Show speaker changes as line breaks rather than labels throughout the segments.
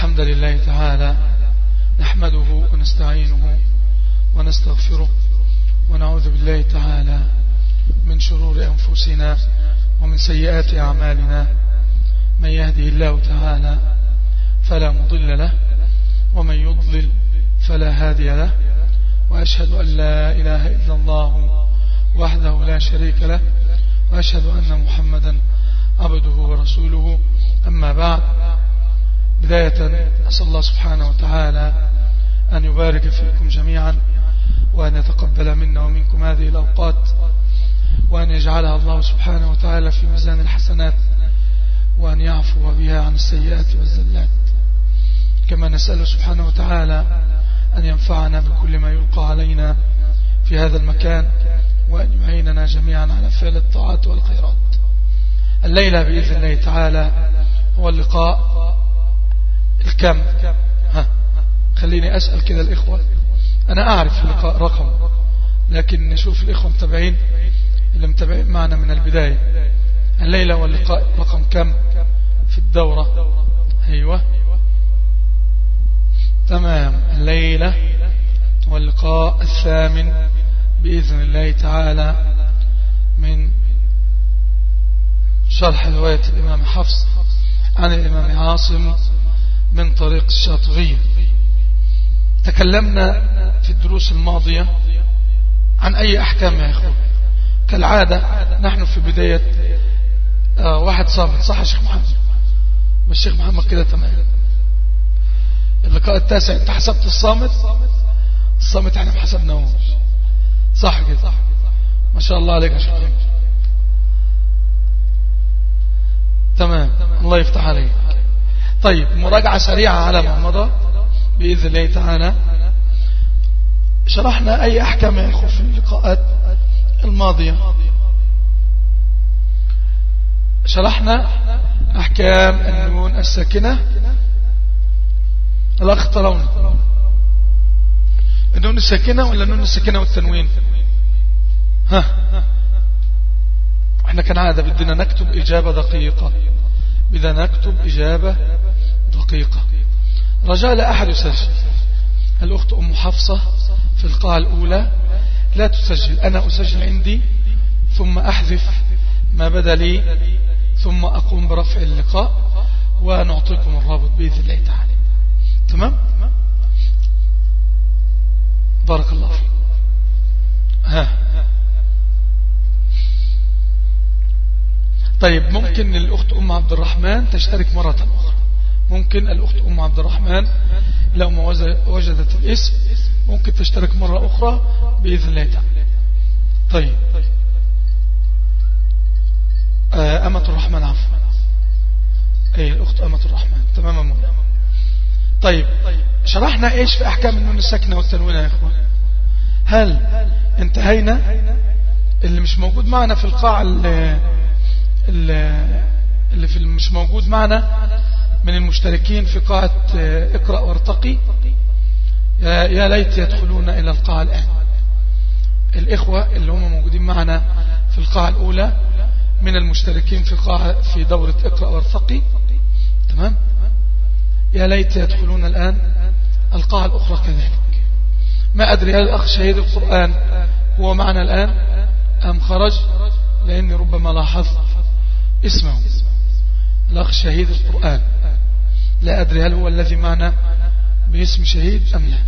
الحمد لله تعالى نحمده ونستعينه ونستغفره ونعوذ بالله تعالى من شرور أنفسنا ومن سيئات أعمالنا من يهده الله تعالى فلا مضل له ومن يضلل فلا هادي له وأشهد أن لا إله إلا الله وحده لا شريك له وأشهد أن محمدا عبده ورسوله أما بعد بداية أسأل الله سبحانه وتعالى أن يبارك فيكم جميعا وأن يتقبل منا ومنكم هذه الأوقات وأن يجعلها الله سبحانه وتعالى في ميزان الحسنات وأن يعفو بها عن السيئات والزلات كما نسأل سبحانه وتعالى أن ينفعنا بكل ما يلقى علينا في هذا المكان وأن يعيننا جميعا على فعل الطاعات والخيرات الليلة بإذن الله تعالى هو اللقاء الكم ها خليني أسأل كده الإخوة أنا أعرف اللقاء رقم لكن نشوف الإخوة متابعين اللي متابعين معنا من البداية الليلة واللقاء رقم كم في الدورة أيوة تمام الليلة واللقاء الثامن بإذن الله تعالى من شرح رواية الإمام حفص عن الإمام عاصم من طريق الشاطبية تكلمنا في الدروس الماضية عن أي أحكام يا إخوة كالعادة نحن في بداية آه واحد صامت صح يا شيخ محمد الشيخ محمد كده تمام اللقاء التاسع انت حسبت الصامت الصامت احنا ما حسبناهوش صح كده ما شاء الله عليك يا شيخ محمد تمام الله يفتح عليك طيب مراجعة سريعة على ما مضى بإذن الله تعالى شرحنا أي أحكام يا إخوة في اللقاءات الماضية شرحنا أحكام النون الساكنة الأخ ترون النون الساكنة ولا النون الساكنة والتنوين ها احنا كان عادة بدنا نكتب إجابة دقيقة بدنا نكتب إجابة دقيقة رجاء لا أحد يسجل الأخت أم حفصة في القاعة الأولى لا تسجل أنا أسجل عندي ثم أحذف ما بدا لي ثم أقوم برفع اللقاء ونعطيكم الرابط بإذن الله تعالى تمام بارك الله فيك ها طيب ممكن الأخت أم عبد الرحمن تشترك مرة أخرى ممكن الأخت أم عبد الرحمن لو ما وجدت الاسم ممكن تشترك مرة أخرى بإذن الله تعالى طيب آه أمة الرحمن عفوا أي الأخت أمة الرحمن تماما مولا طيب شرحنا إيش في أحكام النون الساكنة والتنوين يا إخوان هل انتهينا اللي مش موجود معنا في القاعة اللي, اللي في مش موجود معنا من المشتركين في قاعة اقرأ وارتقي يا ليت يدخلون إلى القاعة الآن الإخوة اللي هم موجودين معنا في القاعة الأولى من المشتركين في قاعة في دورة اقرأ وارتقي تمام يا ليت يدخلون الآن القاعة الأخرى كذلك ما أدري هل الأخ شهيد القرآن هو معنا الآن أم خرج لأني ربما لاحظت اسمه الأخ شهيد القرآن لا أدري هل هو الذي معنا باسم شهيد أم لا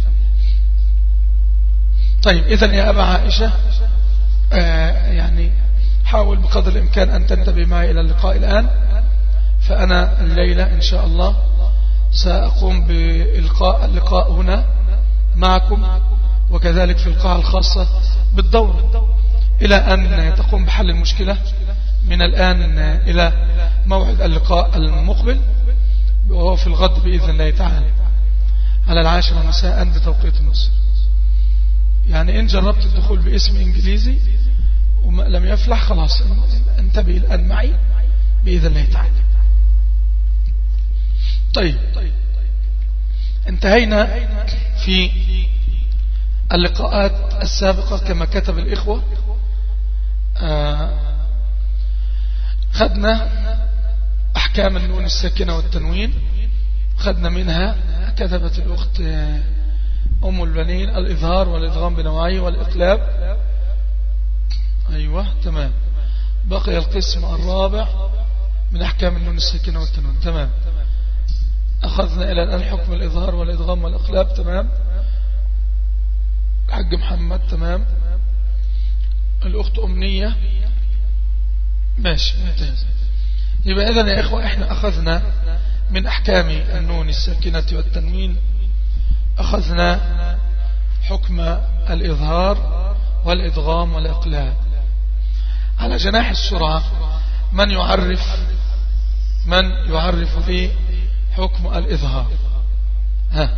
طيب إذن يا أبا عائشة آه يعني حاول بقدر الإمكان أن تنتبه معي إلى اللقاء الآن فأنا الليلة إن شاء الله سأقوم بإلقاء اللقاء هنا معكم وكذلك في القاعة الخاصة بالدورة إلى أن تقوم بحل المشكلة من الآن إلى موعد اللقاء المقبل وهو في الغد بإذن الله تعالى على العاشرة مساء بتوقيت مصر يعني إن جربت الدخول باسم إنجليزي ولم يفلح خلاص انتبه الآن معي بإذن الله تعالى طيب انتهينا في اللقاءات السابقة كما كتب الإخوة آه خدنا أحكام النون الساكنة والتنوين خدنا منها كتبت الأخت أم البنين الإظهار والإدغام بنوعيه والإقلاب أيوة تمام بقي القسم الرابع من أحكام النون الساكنة والتنون تمام أخذنا إلى الآن حكم الإظهار والإدغام والإقلاب تمام حق محمد تمام الأخت أمنية ماشي ممتاز يبقى إذن يا إخوة إحنا أخذنا من أحكام النون الساكنة والتنوين أخذنا حكم الإظهار والإدغام والإقلاب على جناح السرعة من يعرف من يعرف لي حكم الإظهار ها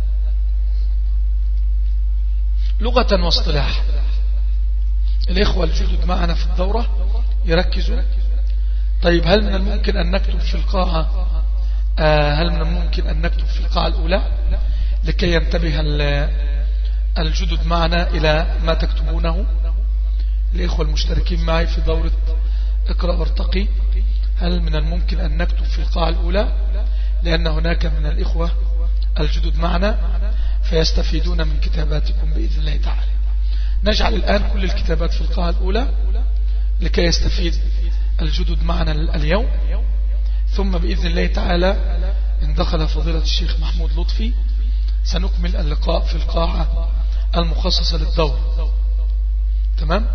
لغة واصطلاح الإخوة الجدد معنا في الدورة يركزوا طيب هل من الممكن أن نكتب في القاعة آه هل من الممكن أن نكتب في القاعة الأولى لكي ينتبه الجدد معنا إلى ما تكتبونه الإخوة المشتركين معي في دورة اقرأ وارتقي هل من الممكن أن نكتب في القاعة الأولى لأن هناك من الإخوة الجدد معنا فيستفيدون من كتاباتكم بإذن الله تعالى نجعل الآن كل الكتابات في القاعة الأولى لكي يستفيد الجدد معنا اليوم ثم بإذن الله تعالى إن دخل فضيلة الشيخ محمود لطفي سنكمل اللقاء في القاعة المخصصة للدور تمام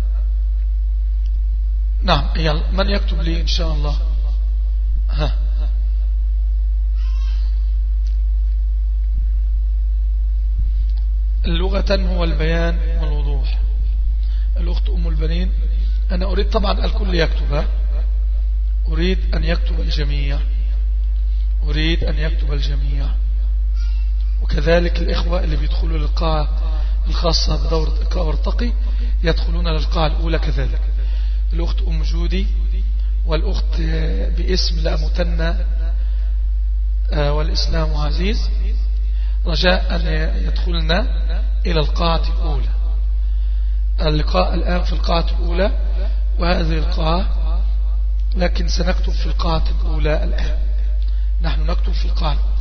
نعم من يكتب لي إن شاء الله ها اللغة هو البيان والوضوح الأخت أم البنين أنا أريد طبعا الكل يكتب أريد أن يكتب الجميع أريد أن يكتب الجميع وكذلك الإخوة اللي بيدخلوا للقاعة الخاصة بدورة إقراء وارتقي يدخلون للقاعة الأولى كذلك الأخت أم جودي والأخت باسم لا متنى آه، والإسلام عزيز رجاء أن يدخلنا إلى القاعة الأولى اللقاء الآن في القاعة الأولى وهذه القاعة لكن سنكتب في القاعة الأولى الآن نحن نكتب في القاعة الأولى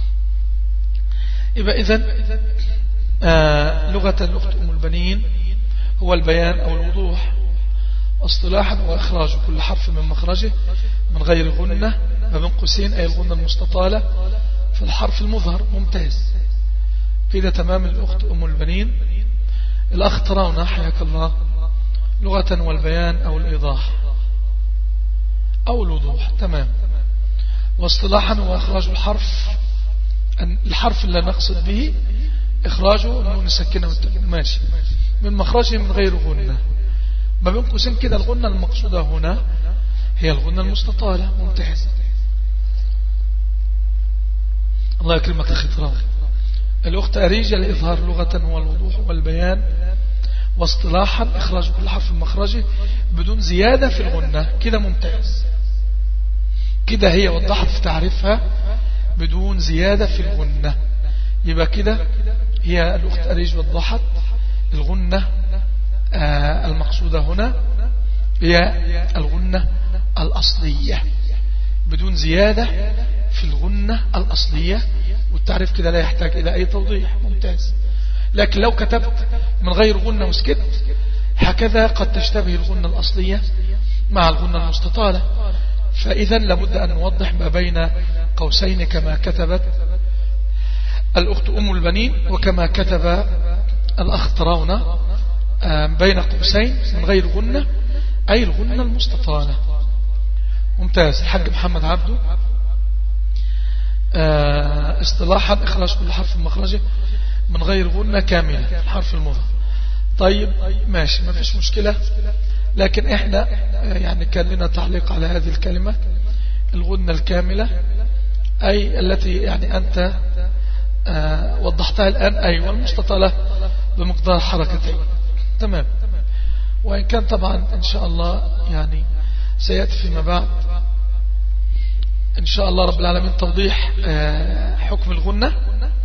يبقى إذن آه لغة الأخت أم البنين هو البيان أو الوضوح اصطلاحا وإخراج كل حرف من مخرجه من غير غنة ما بين قوسين أي الغنة المستطالة في الحرف المظهر ممتاز كده تمام الأخت أم البنين الأخ تراونا حياك الله لغة والبيان أو الإيضاح أو الوضوح تمام واصطلاحا هو إخراج الحرف الحرف اللي نقصد به إخراجه أنه نسكنه ماشي من مخرجه من غير غنة ما بين قوسين كده الغنة المقصودة هنا هي الغنة المستطالة ممتاز الله يكرمك أخي تراغي الأخت أريج الإظهار لغة والوضوح والبيان واصطلاحا إخراج كل حرف من مخرجه بدون زيادة في الغنة كده ممتاز كده هي وضحت في تعريفها بدون زيادة في الغنة يبقى كده هي الأخت أريج وضحت الغنة آه المقصودة هنا هي الغنة الأصلية بدون زيادة في الغنة الأصلية والتعريف كده لا يحتاج إلى أي توضيح ممتاز لكن لو كتبت من غير غنة وسكت هكذا قد تشتبه الغنة الأصلية مع الغنة المستطالة فإذا لابد أن نوضح ما بين قوسين كما كتبت الأخت أم البنين وكما كتب الأخ تراونا بين قوسين من غير غنة أي الغنة المستطالة ممتاز الحاج محمد عبده اصطلاحا إخراج كل حرف من مخرجه من غير غنة كاملة الحرف المضاف طيب ماشي ما فيش مشكلة لكن احنا يعني كان لنا تعليق على هذه الكلمة الغنة الكاملة أي التي يعني أنت آه وضحتها الآن أي أيوة والمستطلة بمقدار حركتين تمام وإن كان طبعا إن شاء الله يعني سيأتي فيما بعد إن شاء الله رب العالمين توضيح آه حكم الغنة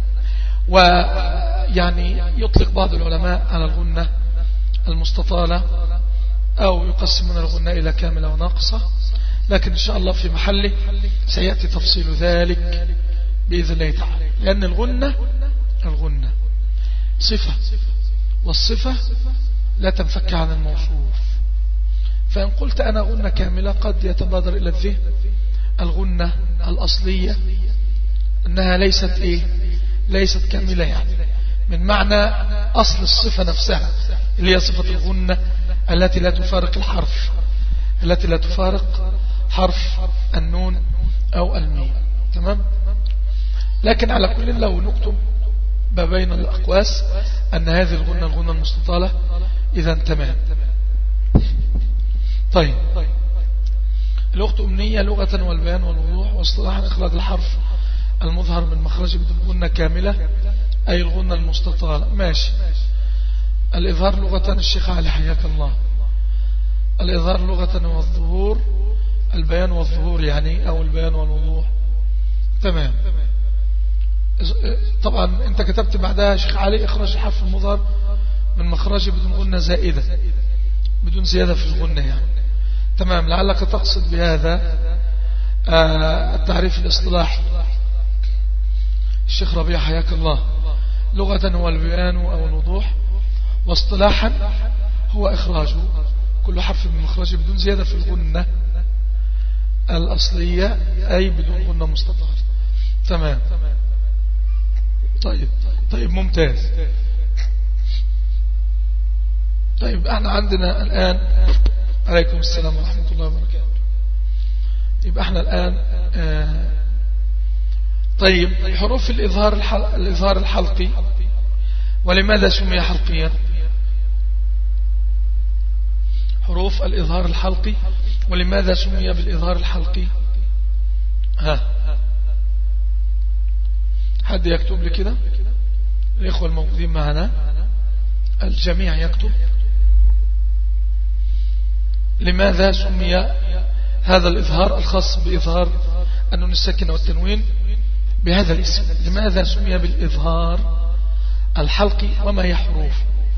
ويعني يطلق بعض العلماء على الغنة المستطالة أو يقسمون الغنة إلى كاملة وناقصة لكن إن شاء الله في محله سيأتي تفصيل ذلك بإذن الله تعالى لأن الغنة الغنة صفة والصفة لا تنفك عن الموصوف فإن قلت أنا غنة كاملة قد يتبادر إلى الذهن الغنة الأصلية أنها ليست إيه ليست كاملة يعني من معنى أصل الصفة نفسها اللي هي صفة الغنة التي لا تفارق الحرف التي لا تفارق حرف النون أو الميم تمام لكن على كل لو نكتب ما بين الأقواس أن هذه الغنة الغنة المستطالة إذا تمام طيب الأخت أمنية لغة والبيان والوضوح واصطلاحا إخراج الحرف المظهر من مخرج بدون غنة كاملة أي الغنة المستطالة ماشي الإظهار لغة الشيخ علي حياك الله الإظهار لغة والظهور البيان والظهور يعني أو البيان والوضوح تمام طبعا انت كتبت بعدها شيخ علي اخرج الحرف المظهر من مخرجه بدون غنة زائدة بدون زيادة في الغنة يعني تمام لعلك تقصد بهذا آه، التعريف الاصطلاحي الشيخ ربيع حياك الله لغة هو البيان أو الوضوح واصطلاحا هو إخراجه كل حرف من مخرجه بدون زيادة في الغنة الأصلية أي بدون غنة مستطار تمام طيب طيب ممتاز طيب احنا عندنا الآن عليكم السلام ورحمة الله وبركاته يبقى احنا الآن آه طيب حروف الإظهار, الإظهار الحلقي ولماذا سمي حلقيا حروف الإظهار الحلقي ولماذا سمي بالإظهار الحلقي ها حد يكتب لي كده الإخوة الموجودين معنا الجميع يكتب لماذا سمي هذا الإظهار الخاص بإظهار النون الساكنة والتنوين بهذا الاسم لماذا سمي بالإظهار الحلقي وما هي حروف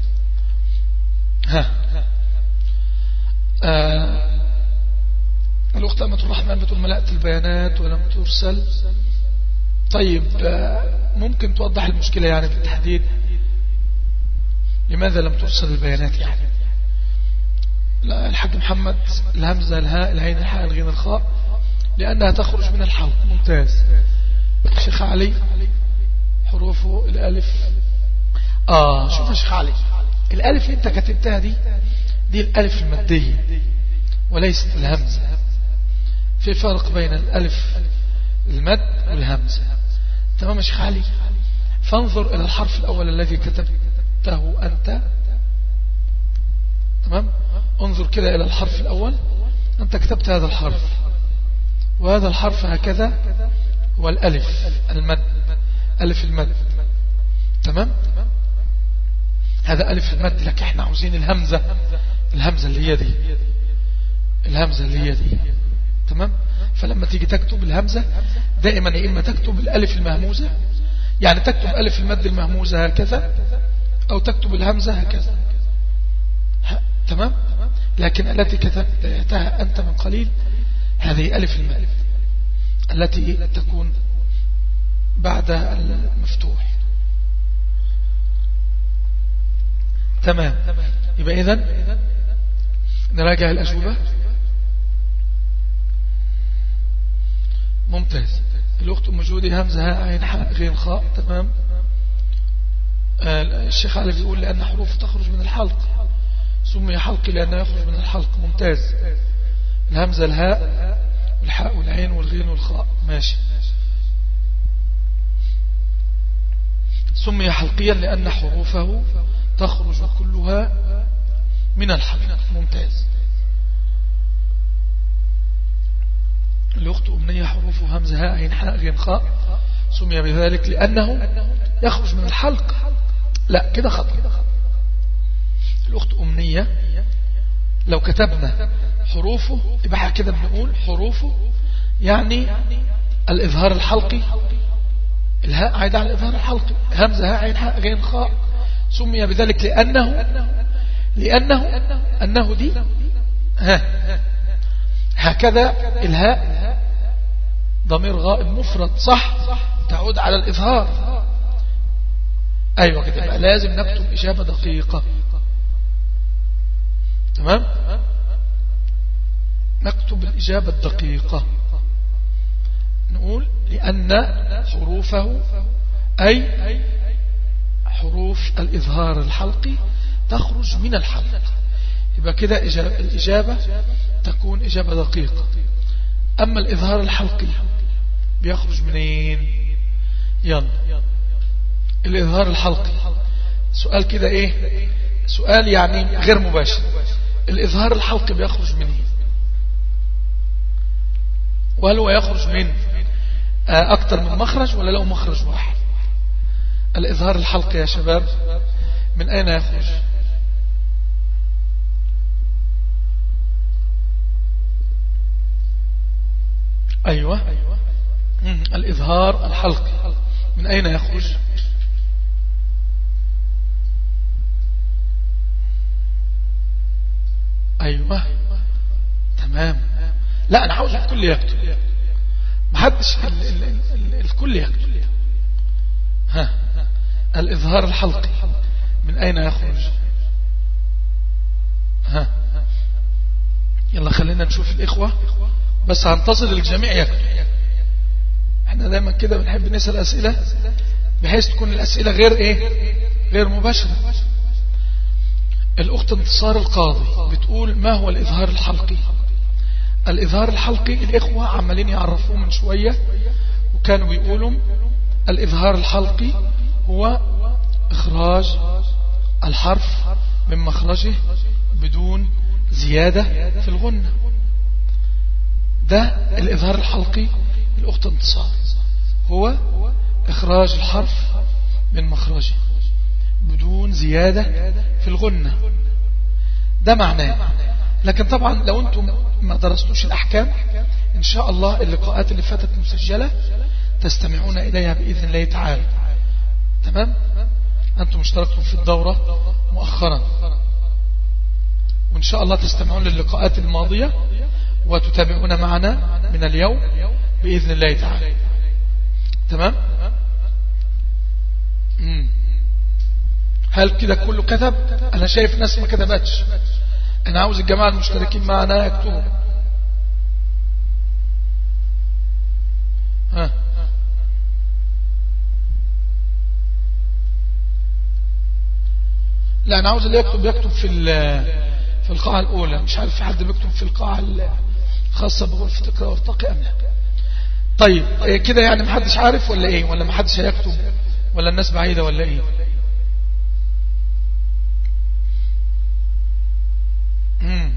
ها آه الأخت أمة الرحمن بتقول ملأت البيانات ولم ترسل طيب آه ممكن توضح المشكلة يعني بالتحديد لماذا لم ترسل البيانات يعني لا الحاج محمد الهمزة الهاء العين الحاء الغين الخاء لأنها تخرج من الحلق ممتاز شيخ علي حروفه الألف آه شوف يا شيخ علي الألف اللي انت كتبتها دي دي الألف المادية وليست الهمزة في فرق بين الألف المد والهمزة تمام يا شيخ علي فانظر إلى الحرف الأول الذي كتبته أنت تمام انظر كده إلى الحرف الأول أنت كتبت هذا الحرف وهذا الحرف هكذا هو الألف المد ألف المد تمام هذا ألف المد لك احنا عاوزين الهمزة الهمزة اللي هي دي الهمزة اللي هي دي تمام فلما تيجي تكتب الهمزة دائما يا إما تكتب الألف المهموزة يعني تكتب ألف المد المهموزة هكذا أو تكتب الهمزة هكذا تمام لكن التي كتبتها أنت من قليل هذه ألف المد التي تكون بعد المفتوح تمام يبقى إذن نراجع الأجوبة ممتاز الأخت موجودة همزة هاء عين حاء غين خاء تمام آه، الشيخ علي بيقول لأن حروف تخرج من الحلق سمي حلق لأنه يخرج من الحلق ممتاز الهمزة الهاء والحاء والعين والغين والخاء ماشي سمي حلقيا لأن حروفه تخرج كلها من الحلق ممتاز الأخت أمنية حروف همزة هاء عين حاء غين خاء سمي بذلك لأنه يخرج من الحلق لا كده خطأ الأخت أمنية لو كتبنا حروفه يبقى كده بنقول حروفه يعني الإظهار الحلقي الهاء عايد على الإظهار الحلقي همزة هاء عين حاء غين خاء سمي بذلك لأنه لأنه أنه دي ها هكذا الهاء ضمير غائب مفرد صح تعود على الإظهار أيوة كده يبقى لازم نكتب إجابة دقيقة تمام نكتب الإجابة الدقيقة نقول لأن حروفه أي حروف الإظهار الحلقي تخرج من الحلق يبقى كده الإجابة تكون إجابة دقيقة أما الإظهار الحلقي بيخرج منين يلا الإظهار الحلقي سؤال كده إيه سؤال يعني غير مباشر الإظهار الحلقي بيخرج منين وهل هو يخرج من آه، أكثر من مخرج ولا له مخرج واحد الإظهار الحلقي يا شباب من أين يخرج أيوة الإظهار الحلقي من أين يخرج أيوة تمام لا أنا عاوز الكل يكتب ما حدش الكل يكتب ها الإظهار الحلقي من أين يخرج ها يلا خلينا نشوف الإخوة بس هنتظر الجميع يكتب احنا دايما كده بنحب نسأل أسئلة بحيث تكون الأسئلة غير ايه غير مباشرة الأخت انتصار القاضي بتقول ما هو الإظهار الحلقي الإظهار الحلقي الإخوة عمالين يعرفوه من شوية وكانوا بيقولوا الإظهار الحلقي هو إخراج الحرف من مخرجه بدون زيادة في الغنة ده الإظهار الحلقي الأخت انتصار هو إخراج الحرف من مخرجه بدون زيادة في الغنة ده معناه لكن طبعا لو أنتم ما درستوش الأحكام إن شاء الله اللقاءات اللي فاتت مسجلة تستمعون إليها بإذن الله تعالى تمام أنتم اشتركتم في الدورة مؤخرا وإن شاء الله تستمعون للقاءات الماضية وتتابعون معنا من اليوم بإذن الله تعالى تمام مم. هل كده كله كتب أنا شايف ناس ما كتبتش أنا عاوز الجماعة المشتركين معنا يكتبوا ها لا أنا عاوز اللي يكتب يكتب في في القاعة الأولى مش عارف في حد بيكتب في القاعة الخاصة بغرفة القراءة والتقي أم لا طيب إيه كده يعني محدش عارف ولا ايه ولا محدش هيكتب ولا الناس بعيدة ولا ايه مم.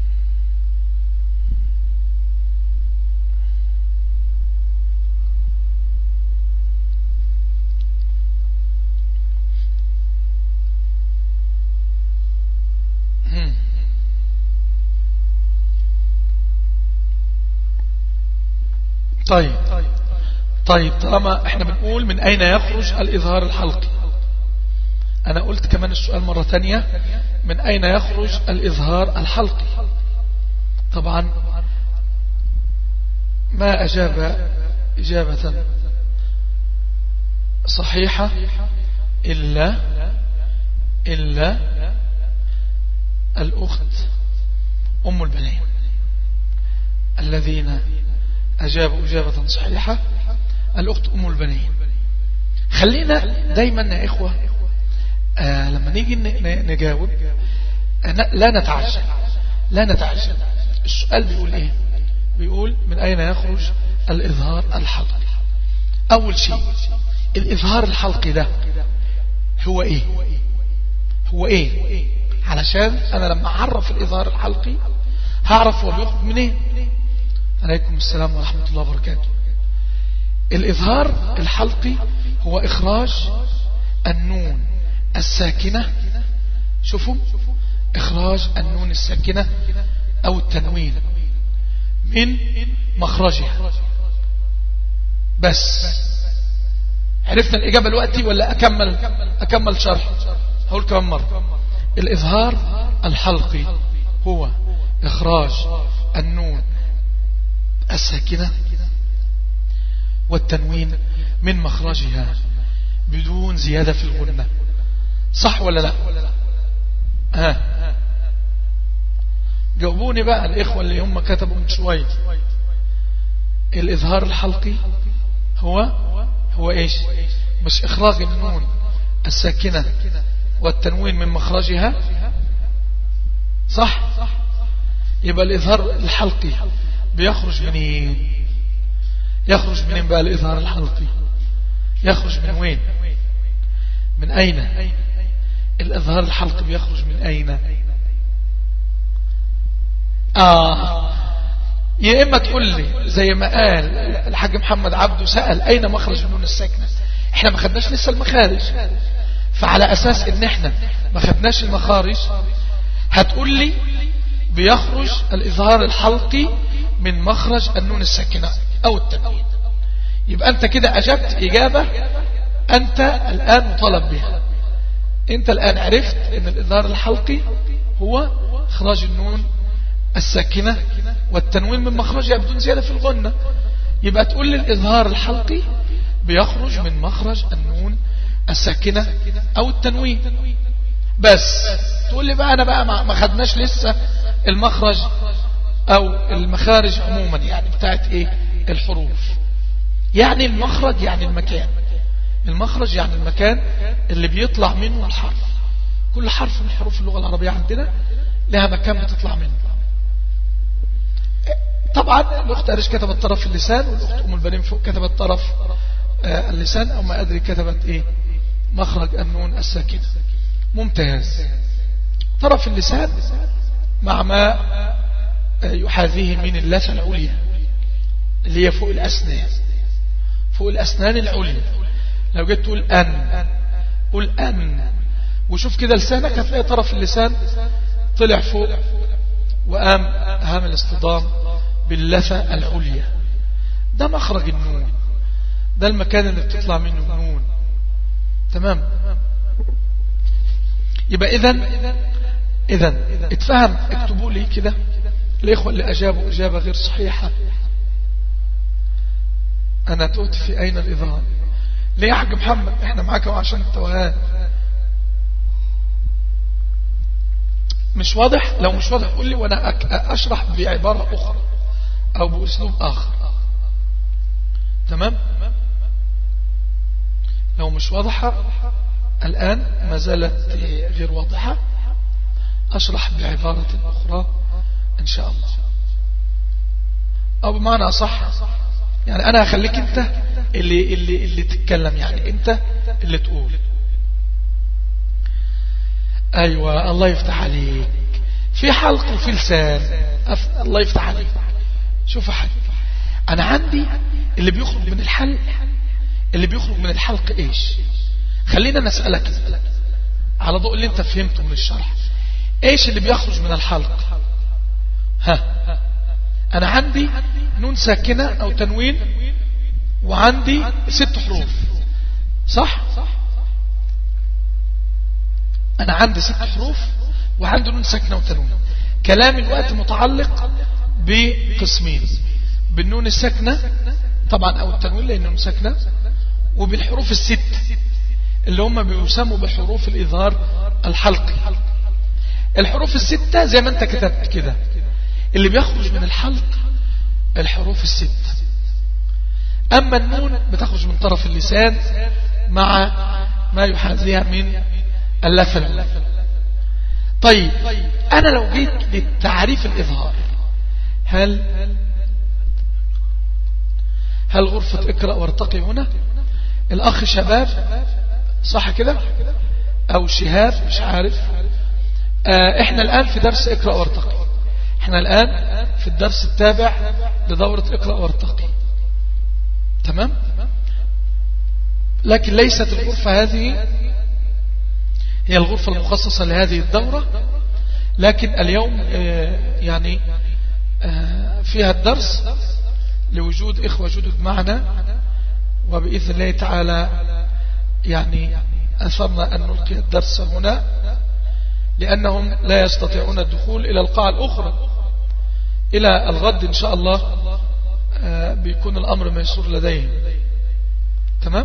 طيب طيب طالما احنا بنقول من اين يخرج الاظهار الحلقي انا قلت كمان السؤال مرة تانية من اين يخرج الاظهار الحلقي طبعا ما اجاب اجابة صحيحة الا الا الاخت ام البنين الذين أجابوا إجابة صحيحة الأخت أم البنين خلينا دايما يا إخوة آه لما نيجي نجاوب آه لا نتعجل لا نتعجل السؤال بيقول إيه بيقول من أين يخرج الإظهار الحلقي أول شيء الإظهار الحلقي ده هو إيه هو إيه علشان أنا لما أعرف الإظهار الحلقي هعرف هو بيخرج منين إيه؟ عليكم السلام ورحمة الله وبركاته الإظهار الحلقي هو إخراج النون الساكنة شوفوا إخراج النون الساكنة أو التنوين من مخرجها بس عرفنا الإجابة الوقتي ولا أكمل أكمل شرح هقول كم مرة الإظهار الحلقي هو إخراج النون الساكنة والتنوين من مخرجها بدون زيادة في الغنة صح ولا لا ها جاوبوني بقى الإخوة اللي هم كتبوا من شوية الإظهار الحلقي هو هو إيش مش إخراج النون الساكنة والتنوين من مخرجها صح يبقى الإظهار الحلقي بيخرج منين يخرج منين بقى الإظهار الحلقي يخرج من وين من أين الإظهار الحلقي بيخرج من أين آه يا إما تقول لي زي ما قال الحاج محمد عبده سأل أين مخرج النون الساكنة احنا ما خدناش لسه المخارج فعلى أساس ان احنا ما خدناش المخارج هتقول لي بيخرج الإظهار الحلقي من مخرج النون الساكنة أو التنوين يبقى أنت كده أجبت إجابة أنت الآن مطالب بها أنت الآن عرفت أن الإظهار الحلقي هو إخراج النون الساكنة والتنوين من مخرجها بدون زيادة في الغنة يبقى تقول لي الإظهار الحلقي بيخرج من مخرج النون الساكنة أو التنوين بس تقول لي بقى أنا بقى ما خدناش لسه المخرج أو المخارج عموما يعني بتاعت إيه الحروف يعني المخرج يعني المكان المخرج يعني المكان اللي بيطلع منه الحرف كل حرف من حروف اللغة العربية عندنا لها مكان بتطلع منه طبعا الأخت أرش كتبت طرف اللسان والأخت أم البنين فوق كتبت طرف آه، اللسان أو ما أدري كتبت إيه مخرج النون الساكنة ممتاز طرف اللسان مع ما آه، يحاذيه من اللثة العليا اللي هي فوق الأسنان فوق الأسنان العليا لو جيت تقول أن قول أن وشوف كده لسانك هتلاقي طرف اللسان طلع فوق وقام هام الاصطدام باللثة العليا ده مخرج النون ده المكان اللي بتطلع منه النون تمام يبقى إذن إذن اتفهم اكتبوا لي كده الإخوة اللي أجابوا إجابة غير صحيحة أنا تؤت في أين الإظهار ليه يا حاج محمد احنا معاك وعشان التوهان مش واضح لو مش واضح قول لي وانا اشرح بعبارة اخرى او باسلوب اخر تمام لو مش واضحة الان ما زالت غير واضحة اشرح بعبارة اخرى ان شاء الله او بمعنى صح يعني انا هخليك انت اللي, اللي, اللي تتكلم يعني انت اللي تقول ايوه الله يفتح عليك في حلق وفي لسان أف... الله يفتح عليك شوف حاجة انا عندي اللي بيخرج من الحلق اللي بيخرج من الحلق ايش خلينا نسألك على ضوء اللي انت فهمته من الشرح ايش اللي بيخرج من الحلق ها انا عندي نون ساكنة او تنوين وعندي ست حروف صح انا عندي ست حروف وعندي نون ساكنة وتنوين كلام الوقت متعلق بقسمين بالنون الساكنة طبعا او التنوين لان نون ساكنة وبالحروف الست اللي هم بيسموا بحروف الاظهار الحلقي الحروف الستة زي ما انت كتبت كده اللي بيخرج من الحلق الحروف الستة أما النون بتخرج من طرف اللسان مع ما يحاذيها من اللفل طيب أنا لو جيت للتعريف الإظهار هل هل غرفة اقرأ وارتقي هنا الأخ شباب صح كده أو شهاب مش عارف آه احنا الآن في درس اقرأ وارتقي احنا الآن في الدرس التابع لدورة اقرأ وارتقي تمام لكن ليست الغرفة هذه هي الغرفة المخصصة لهذه الدورة لكن اليوم يعني فيها الدرس لوجود إخوة جدد معنا وبإذن الله تعالى يعني أثرنا أن نلقي الدرس هنا لأنهم لا يستطيعون الدخول إلى القاعة الأخرى إلى الغد إن شاء الله بيكون الأمر ميسور لديهم تمام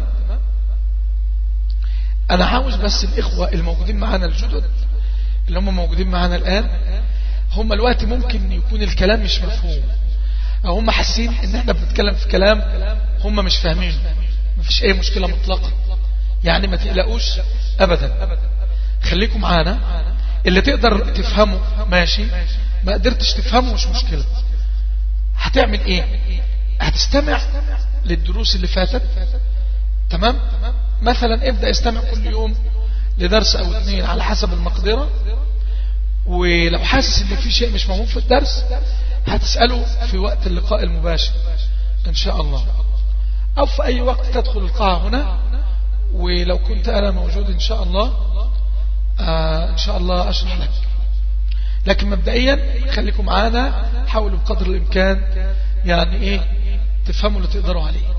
انا عاوز بس الاخوة الموجودين معانا الجدد اللي هم موجودين معانا الان هم الوقت ممكن يكون الكلام مش مفهوم او هم حاسين ان احنا بنتكلم في كلام هم مش فاهمينه مفيش اي مشكلة مطلقة يعني ما تقلقوش ابدا خليكم معانا اللي تقدر تفهمه ماشي ما قدرتش تفهمه مش مشكلة هتعمل ايه هتستمع للدروس اللي فاتت تمام مثلا ابدأ استمع كل يوم لدرس او اثنين على حسب المقدرة ولو حاسس ان في شيء مش مفهوم في الدرس هتسأله في وقت اللقاء المباشر ان شاء الله او في اي وقت تدخل القاعة هنا ولو كنت انا موجود ان شاء الله آه ان شاء الله اشرح لك لكن مبدئيا خليكم معانا حاولوا بقدر الامكان يعني ايه تفهموا اللي تقدروا عليه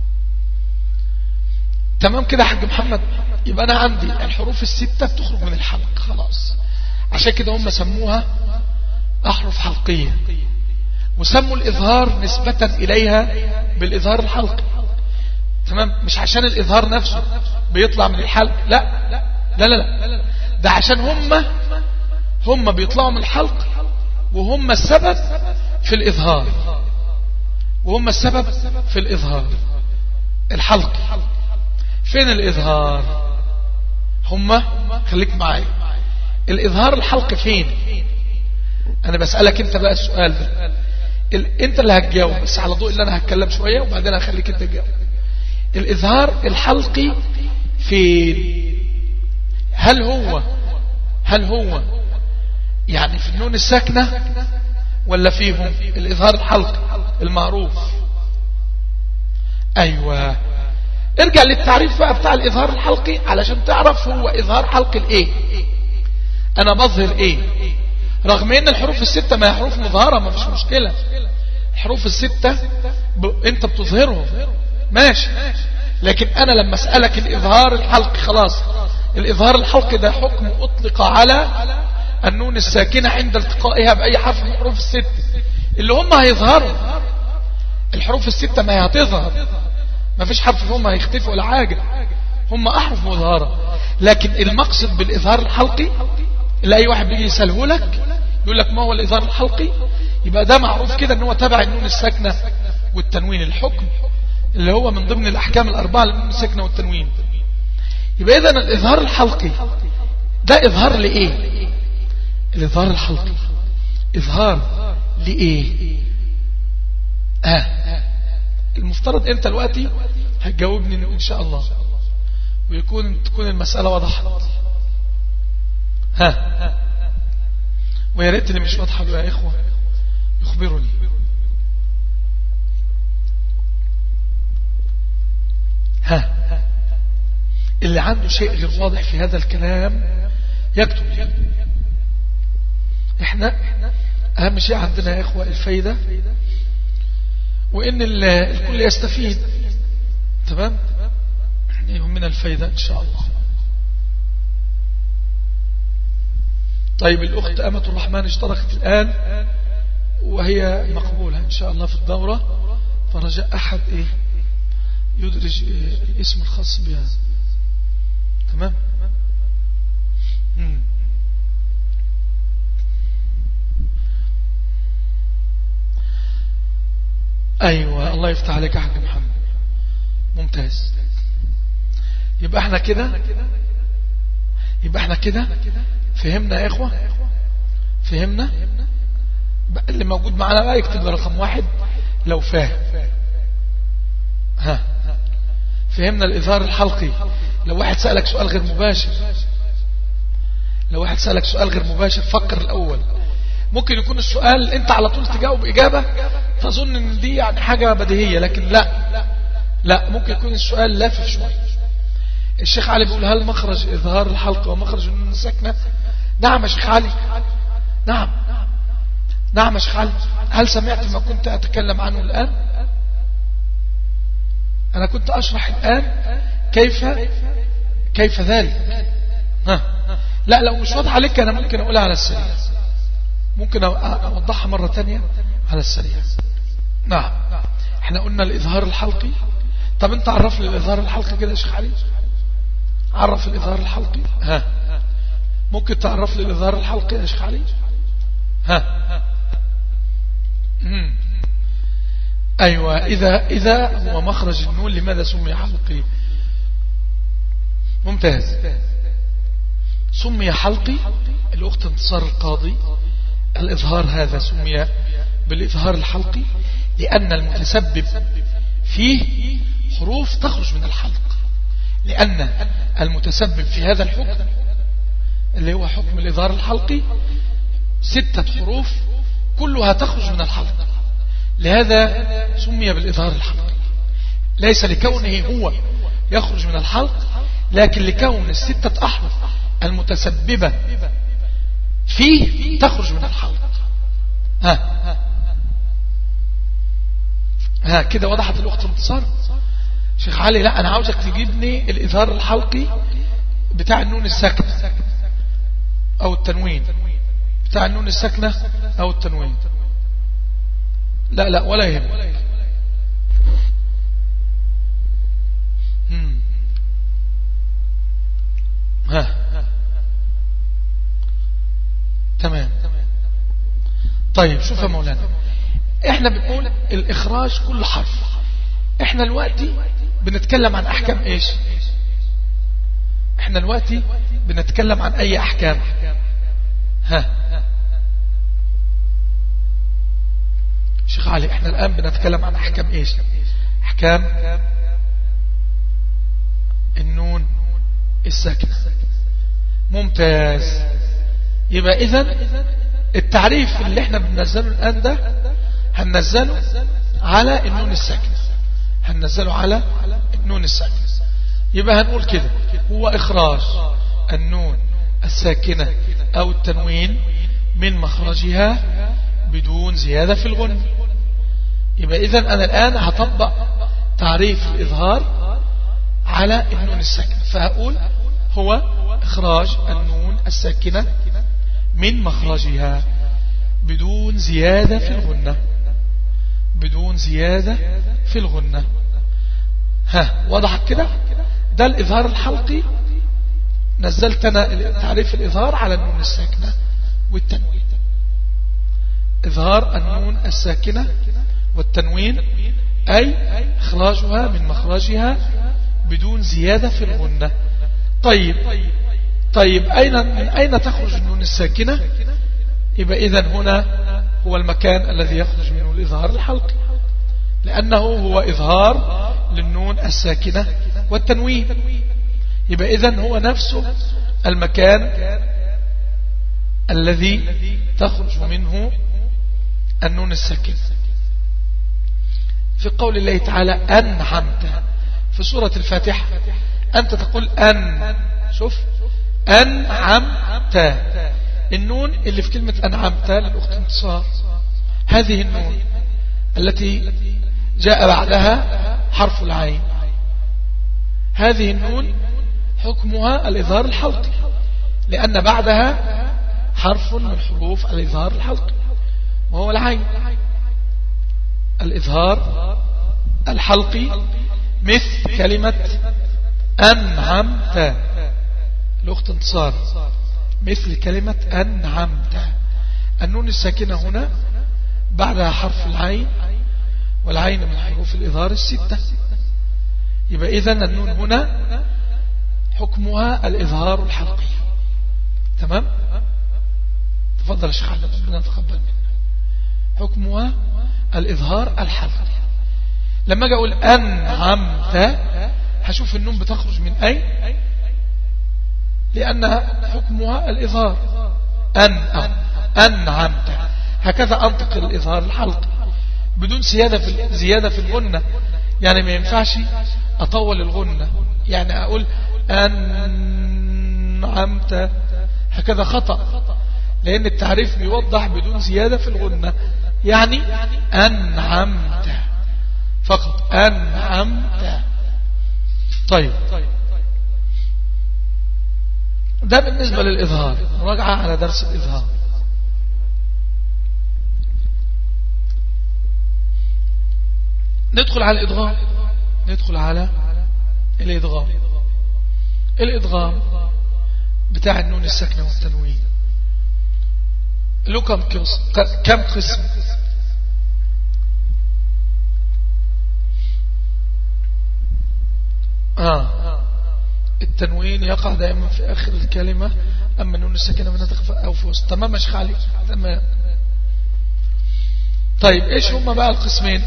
تمام كده حاج محمد يبقى انا عندي الحروف الستة بتخرج من الحلق خلاص عشان كده هم سموها احرف حلقية وسموا الاظهار نسبة اليها بالاظهار الحلقي تمام مش عشان الاظهار نفسه بيطلع من الحلق لا لا لا لا ده عشان هم هم بيطلعوا من الحلق وهم السبب في الإظهار وهم السبب في الإظهار الحلق فين الإظهار هم خليك معايا الإظهار الحلق فين أنا بسألك أنت بقى السؤال ده ال... أنت اللي هتجاوب بس على ضوء اللي أنا هتكلم شوية وبعدين هخليك أنت تجاوب الإظهار الحلقي فين هل هو هل هو يعني في النون الساكنة ولا فيهم الإظهار الحلقي المعروف أيوة ارجع للتعريف بقى بتاع الإظهار الحلقي علشان تعرف هو إظهار حلقي الإيه أنا بظهر إيه رغم ان الحروف الستة ما هي حروف مظهرة ما فيش مشكلة الحروف الستة ب... انت بتظهرهم ماشي لكن انا لما اسألك الاظهار الحلقي خلاص الاظهار الحلقي ده حكم اطلق على النون الساكنة عند التقائها بأي حرف من الحروف الستة اللي هم هيظهروا الحروف الستة ما هي هتظهر ما فيش حرف فيهم هيختفي ولا حاجة هم أحرف مظهرة لكن المقصد بالإظهار الحلقي اللي أي واحد بيجي يسأله لك يقول لك ما هو الإظهار الحلقي يبقى ده معروف كده ان هو تبع النون الساكنة والتنوين الحكم اللي هو من ضمن الأحكام الأربعة للنون الساكنة والتنوين يبقى إذا الإظهار الحلقي ده إظهار لإيه الإظهار الحلقي إظهار لإيه آه المفترض أنت دلوقتي هتجاوبني إن شاء الله ويكون تكون المسألة وضحت ها ويا ريت اللي مش واضحة يا إخوة يخبرني ها اللي عنده شيء غير واضح في هذا الكلام يكتب لي احنا اهم شيء عندنا يا اخوة الفايدة وان الكل يستفيد تمام من الفايدة ان شاء الله طيب الاخت امة الرحمن اشتركت الان وهي مقبولة ان شاء الله في الدورة فرجاء احد ايه يدرج إيه الاسم الخاص بها تمام مم. ايوه الله يفتح عليك يا حاج محمد ممتاز يبقى احنا كده يبقى احنا كده فهمنا يا اخوة فهمنا اللي موجود معانا بقى يكتب رقم واحد لو فاهم ها فهمنا الإظهار الحلقي لو واحد سألك سؤال غير مباشر لو واحد سألك سؤال غير مباشر فكر الأول ممكن يكون السؤال انت على طول تجاوب إجابة تظن ان دي يعني حاجة بديهية لكن لا لا ممكن يكون السؤال لافف شوية الشيخ علي بيقول هل مخرج إظهار الحلقة ومخرج النون الساكنة نعم يا شيخ علي نعم نعم يا شيخ علي هل سمعت ما كنت أتكلم عنه الآن أنا كنت أشرح الآن كيف كيف ذلك ها لا لو مش واضح عليك أنا ممكن أقولها على السريع ممكن أوضحها مرة تانية على السريع نعم احنا قلنا الإظهار الحلقي طب انت عرف لي الإظهار الحلقي كده يا شيخ علي عرف الإظهار الحلقي ها ممكن تعرف لي الإظهار الحلقي يا شيخ علي ها مم. أيوة إذا, إذا هو مخرج النون لماذا سمي حلقي ممتاز سمي حلقي الأخت انتصار القاضي الإظهار هذا سمي بالإظهار الحلقي لأن المتسبب فيه حروف تخرج من الحلق لأن المتسبب في هذا الحكم اللي هو حكم الإظهار الحلقي ستة حروف كلها تخرج من الحلق لهذا سمي بالإظهار الحلقي ليس لكونه هو يخرج من الحلق لكن لكون الستة أحرف المتسببة فيه تخرج من الحلق ها ها كده وضحت الأخت انتصار شيخ علي لا أنا عاوزك تجيبني الإظهار الحلقي بتاع النون الساكنة أو التنوين بتاع النون الساكنة أو التنوين لا لا ولا يهم ها تمام طيب شوف يا مولانا احنا بنقول الاخراج كل حرف احنا دلوقتي بنتكلم عن احكام ايش احنا دلوقتي بنتكلم عن اي احكام ها شيخ علي احنا الان بنتكلم عن احكام ايش احكام النون الساكنة ممتاز يبقى اذا التعريف اللي احنا بننزله الان ده هننزله على النون الساكنة هننزله على النون الساكنة يبقى هنقول كده هو اخراج النون الساكنة او التنوين من مخرجها بدون زيادة في الغن يبقى اذا انا الان هطبق تعريف الاظهار على النون الساكنة فهقول هو اخراج النون الساكنة من مخرجها بدون زيادة في الغنة بدون زيادة في الغنة ها وضحت كده ده الإظهار الحلقي نزلت أنا تعريف الإظهار على النون الساكنة والتنوين إظهار النون الساكنة والتنوين أي إخراجها من مخرجها بدون زيادة في الغنة طيب طيب أين من أين تخرج النون الساكنة يبقى إذن هنا هو المكان الذي يخرج منه الإظهار الحلقي لأنه هو إظهار للنون الساكنة والتنوين يبقى إذن هو نفسه المكان الذي تخرج منه النون الساكنة في قول الله تعالى أنعمت في سورة الفاتحة أنت تقول أن شوف أنعمت النون اللي في كلمة أنعمت للأخت انتصار هذه النون التي جاء بعدها حرف العين هذه النون حكمها الإظهار الحلقي لأن بعدها حرف من حروف الإظهار الحلقي وهو العين الإظهار الحلقي مثل كلمة أنعمت الأخت انتصار مثل كلمة أنعمت النون الساكنة هنا بعدها حرف العين والعين من حروف الإظهار الستة يبقى إذن النون هنا حكمها الإظهار الحلقي تمام تفضل يا شيخ احمد ربنا يتقبل منا حكمها الإظهار الحلقي لما اجي اقول أنعمت هشوف النون بتخرج من أي لأنها حكمها الإظهار أن أنعمت هكذا أنطق الإظهار الحلقي بدون زيادة في زيادة في الغنة يعني ما ينفعش أطول الغنة يعني أقول أنعمت هكذا خطأ لأن التعريف بيوضح بدون زيادة في الغنة يعني أنعمت فقط أنعمت طيب ده بالنسبة للإظهار راجعة على درس الإظهار ندخل على الإدغام ندخل على الإدغام الإدغام بتاع النون الساكنة والتنوين له كم قسم كم قسم آه التنوين يقع دائما في آخر الكلمة أما النون الساكنة منها تخفى أو في وسط تمام مش خالي تمام طيب إيش هم بقى القسمين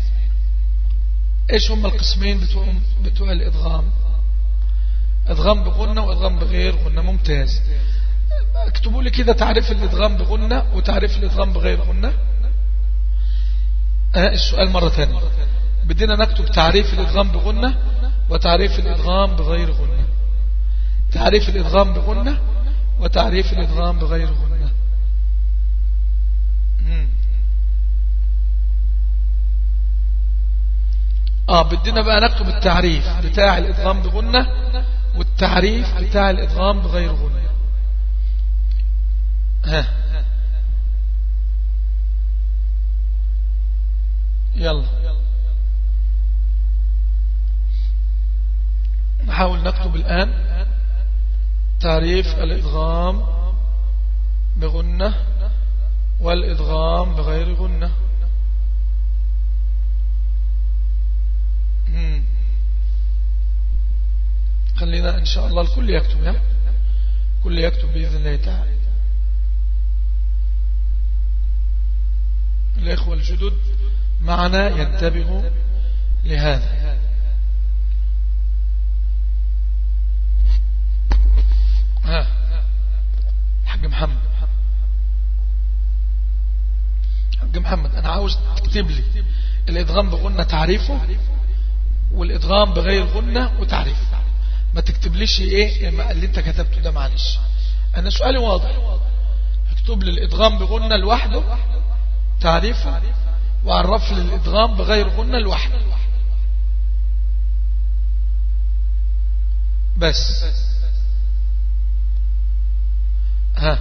إيش هم القسمين بتوع, بتوع الإدغام إدغام بغنة وإدغام بغير غنة ممتاز اكتبوا لي كده تعريف الإدغام بغنة وتعريف الإدغام بغير غنة آه السؤال مرة ثانية بدينا نكتب تعريف الإدغام بغنة وتعريف الإدغام بغير غنة تعريف الإدغام بغنة وتعريف الإدغام بغير غنة آه بدنا بقى نكتب التعريف بتاع الإدغام بغنة والتعريف بتاع الإدغام بغير غنة ها يلا نحاول نكتب الآن تعريف الإدغام بغنة والإدغام بغير غنة خلينا إن شاء الله الكل يكتب يا كل يكتب بإذن الله تعالى الإخوة الجدد معنا ينتبهوا لهذا ها حق محمد حق محمد أنا عاوز تكتب لي الإدغام بغنة تعريفه والإدغام بغير غنة وتعريفه ما تكتبليش ايه اللي انت كتبته ده معلش انا سؤالي واضح اكتب لي الادغام بغنة لوحده تعريفه وعرف لي الادغام بغير غنة لوحده بس ها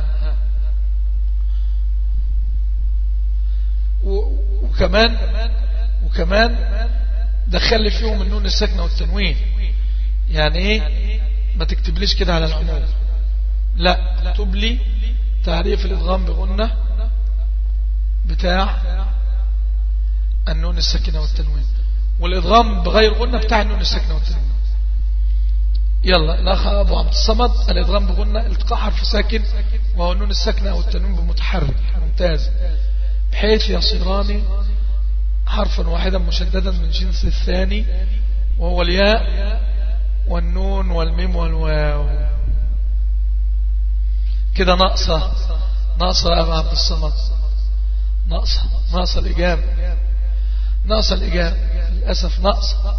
وكمان وكمان دخل فيهم النون الساكنة والتنوين يعني ايه ما تكتبليش كده على العموم لا اكتب لي تعريف الادغام بغنة بتاع النون الساكنة والتنوين والادغام بغير غنة بتاع النون الساكنة والتنوين يلا الاخ ابو عبد الصمد الادغام بغنة التقاء حرف ساكن وهو النون الساكنة والتنوين بمتحرك ممتاز بحيث يصيران حرفا واحدا مشددا من جنس الثاني وهو الياء والنون والميم والواو كده ناقصة ناقصة يا أبو عبد الصمد ناقصة ناقصة الإجابة ناقصة الإجابة للأسف ناقصة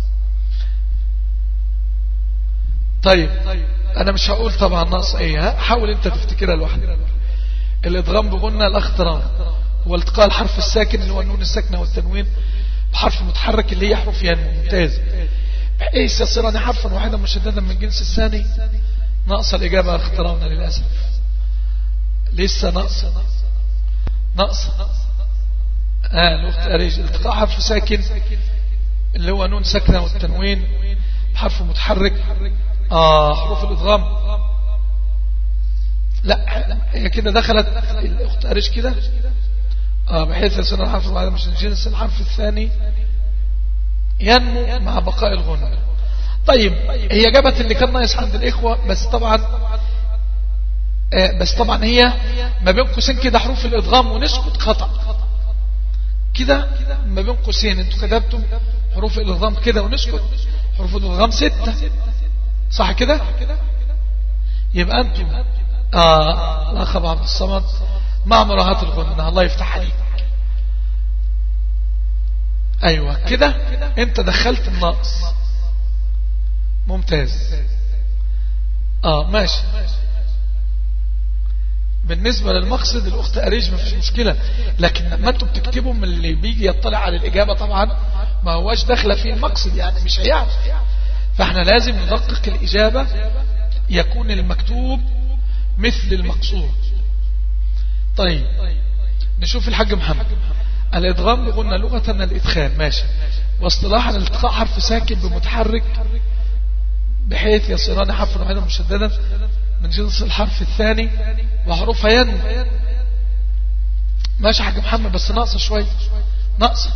طيب أنا مش هقول طبعا ناقصة إيه حاول أنت تفتكرها لوحدك الإدغام بغنى الأختران هو التقاء الحرف الساكن اللي هو النون الساكنة والتنوين بحرف متحرك اللي هي حروف ينمو ممتاز بحيث يصيران حرفا واحدا مشددا من جنس الثاني ناقص الإجابة اخترعنا للأسف لسه ناقص ناقص آه الأخت أريج التقاء حرف ساكن اللي هو نون ساكنة والتنوين بحرف متحرك آه حروف الإدغام لا هي كده دخلت الأخت أريج كده آه بحيث يصير الحرف الواحد مش الجنس الحرف الثاني ينمو مع بقاء الغنى طيب هي جابت اللي كان ناقص عند الإخوة بس طبعا آه بس طبعا هي ما بين قوسين كده حروف الإدغام ونسكت خطأ كده ما بين قوسين انتوا كتبتم حروف الإدغام كده ونسكت حروف الإدغام ستة صح كده يبقى انتم آه الأخ أبو عبد الصمد مع مراعاة الغنى الله يفتح عليك ايوه كده انت دخلت الناقص ممتاز اه ماشي بالنسبة للمقصد الأخت أريج ما فيش مشكلة لكن لما أنتم بتكتبوا من اللي بيجي يطلع على الإجابة طبعا ما هواش داخلة فيه المقصد يعني مش هيعرف فاحنا لازم ندقق الإجابة يكون المكتوب مثل المقصود طيب نشوف الحاج محمد الإدغام قلنا لغة الإدخال ماشي واصطلاحا التقاء حرف ساكن بمتحرك بحيث يصيران حرفا واحدا مشددا من جنس الحرف الثاني وحروفها ينمو ماشي حاج محمد بس ناقصة شوي ناقصة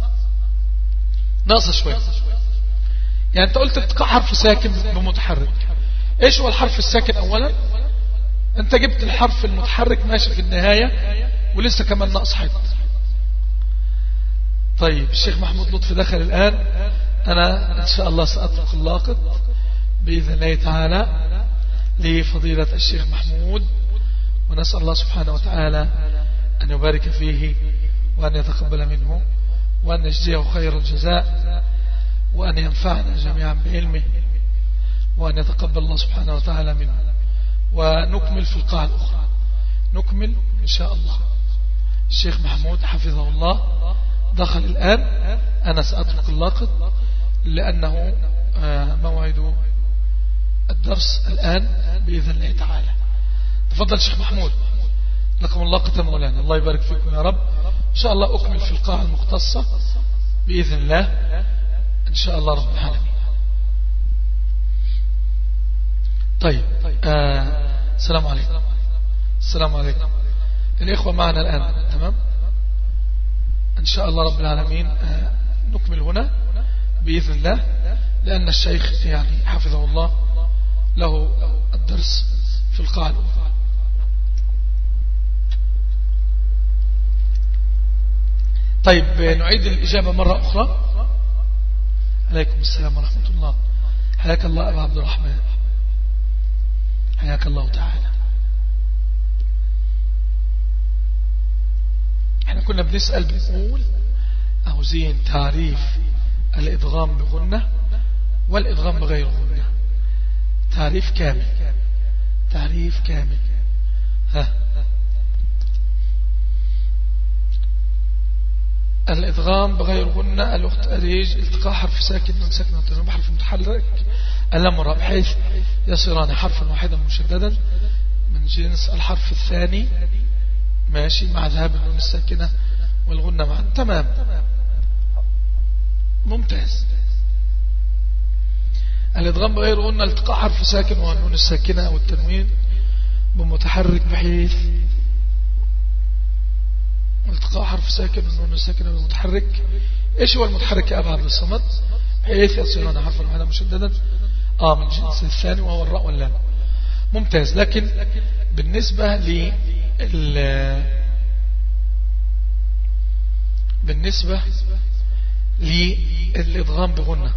ناقصة شوي يعني انت قلت التقاء حرف ساكن بمتحرك ايش هو الحرف الساكن اولا انت جبت الحرف المتحرك ماشي في النهاية ولسه كمان ناقص حته طيب الشيخ محمود لطفي دخل الآن أنا إن شاء الله سأترك اللاقط بإذن الله تعالى لفضيلة الشيخ محمود ونسأل الله سبحانه وتعالى أن يبارك فيه وأن يتقبل منه وأن يجزيه خير الجزاء وأن ينفعنا جميعا بعلمه وأن يتقبل الله سبحانه وتعالى منه ونكمل في القاعة الأخرى نكمل إن شاء الله الشيخ محمود حفظه الله دخل الآن أنا سأترك اللاقط لأنه آه، موعد الدرس الآن بإذن الله تعالى تفضل شيخ محمود لكم اللاقط مولانا الله يبارك فيكم يا رب إن شاء الله أكمل في القاعة المختصة بإذن الله إن شاء الله رب العالمين طيب آه السلام عليكم السلام عليكم الإخوة معنا الآن تمام إن شاء الله رب العالمين آه، نكمل هنا بإذن الله لأن الشيخ يعني حفظه الله له الدرس في القاعة طيب نعيد الإجابة مرة أخرى عليكم السلام ورحمة الله حياك الله أبا عبد الرحمن حياك الله تعالى احنا كنا بنسأل بنقول عاوزين تعريف الإدغام بغنة والإدغام بغير غنة تعريف كامل تعريف كامل ها الإدغام بغير غنة الوقت أريج التقاء حرف ساكن من ساكن وتنوين بحرف متحرك الأمر بحيث يصيران حرفا واحدا مشددا من جنس الحرف الثاني ماشي مع ذهاب النون الساكنة والغنة معا تمام ممتاز الادغام بغير غنة التقاء حرف ساكن والنون الساكنة أو التنوين بمتحرك بحيث التقاء حرف ساكن والنون الساكنة بمتحرك ايش هو المتحرك يا أبا عبد الصمد بحيث يصيرون حرفا واحدا مشددا آه من جنس الثاني وهو الراء واللام ممتاز لكن بالنسبة لي بالنسبة للإضغام بغنة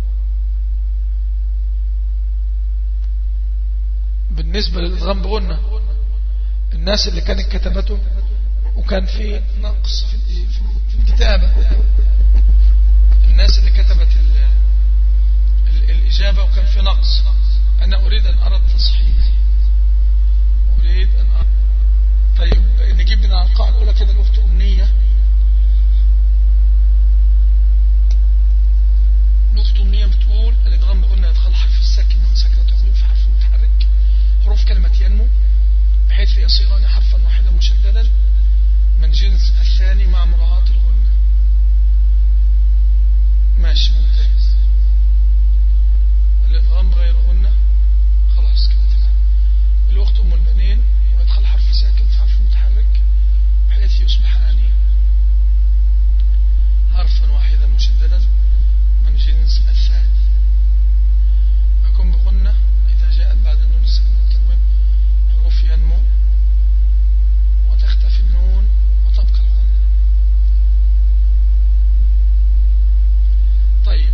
بالنسبة للإضغام بغنة الناس اللي كانت كتبته وكان في نقص في الكتابة الناس اللي كتبت الإجابة وكان في نقص أنا أريد أن أرى التصحيح أريد أن أرى طيب نجيب من على القاعدة الأولى كده الأخت أمنية الأخت أمنية بتقول الإدغام قلنا يدخل حرف الساكن من ساكنة تقوم في حرف متحرك حروف كلمة ينمو بحيث يصيران حرفا واحدا مشددا من جنس الثاني مع مراعاة الغنة ماشي ممتاز الإدغام غير غنة خلاص كده تمام الأخت أم البنين ويدخل حرف ساكن في حرف متحرك بحيث يصبح أني حرفا واحدا مشددا من جنس الثاني يكون بقلنا إذا جاءت بعد النون السكن والتنوين حروف ينمو وتختفي النون وتبقى الغنة طيب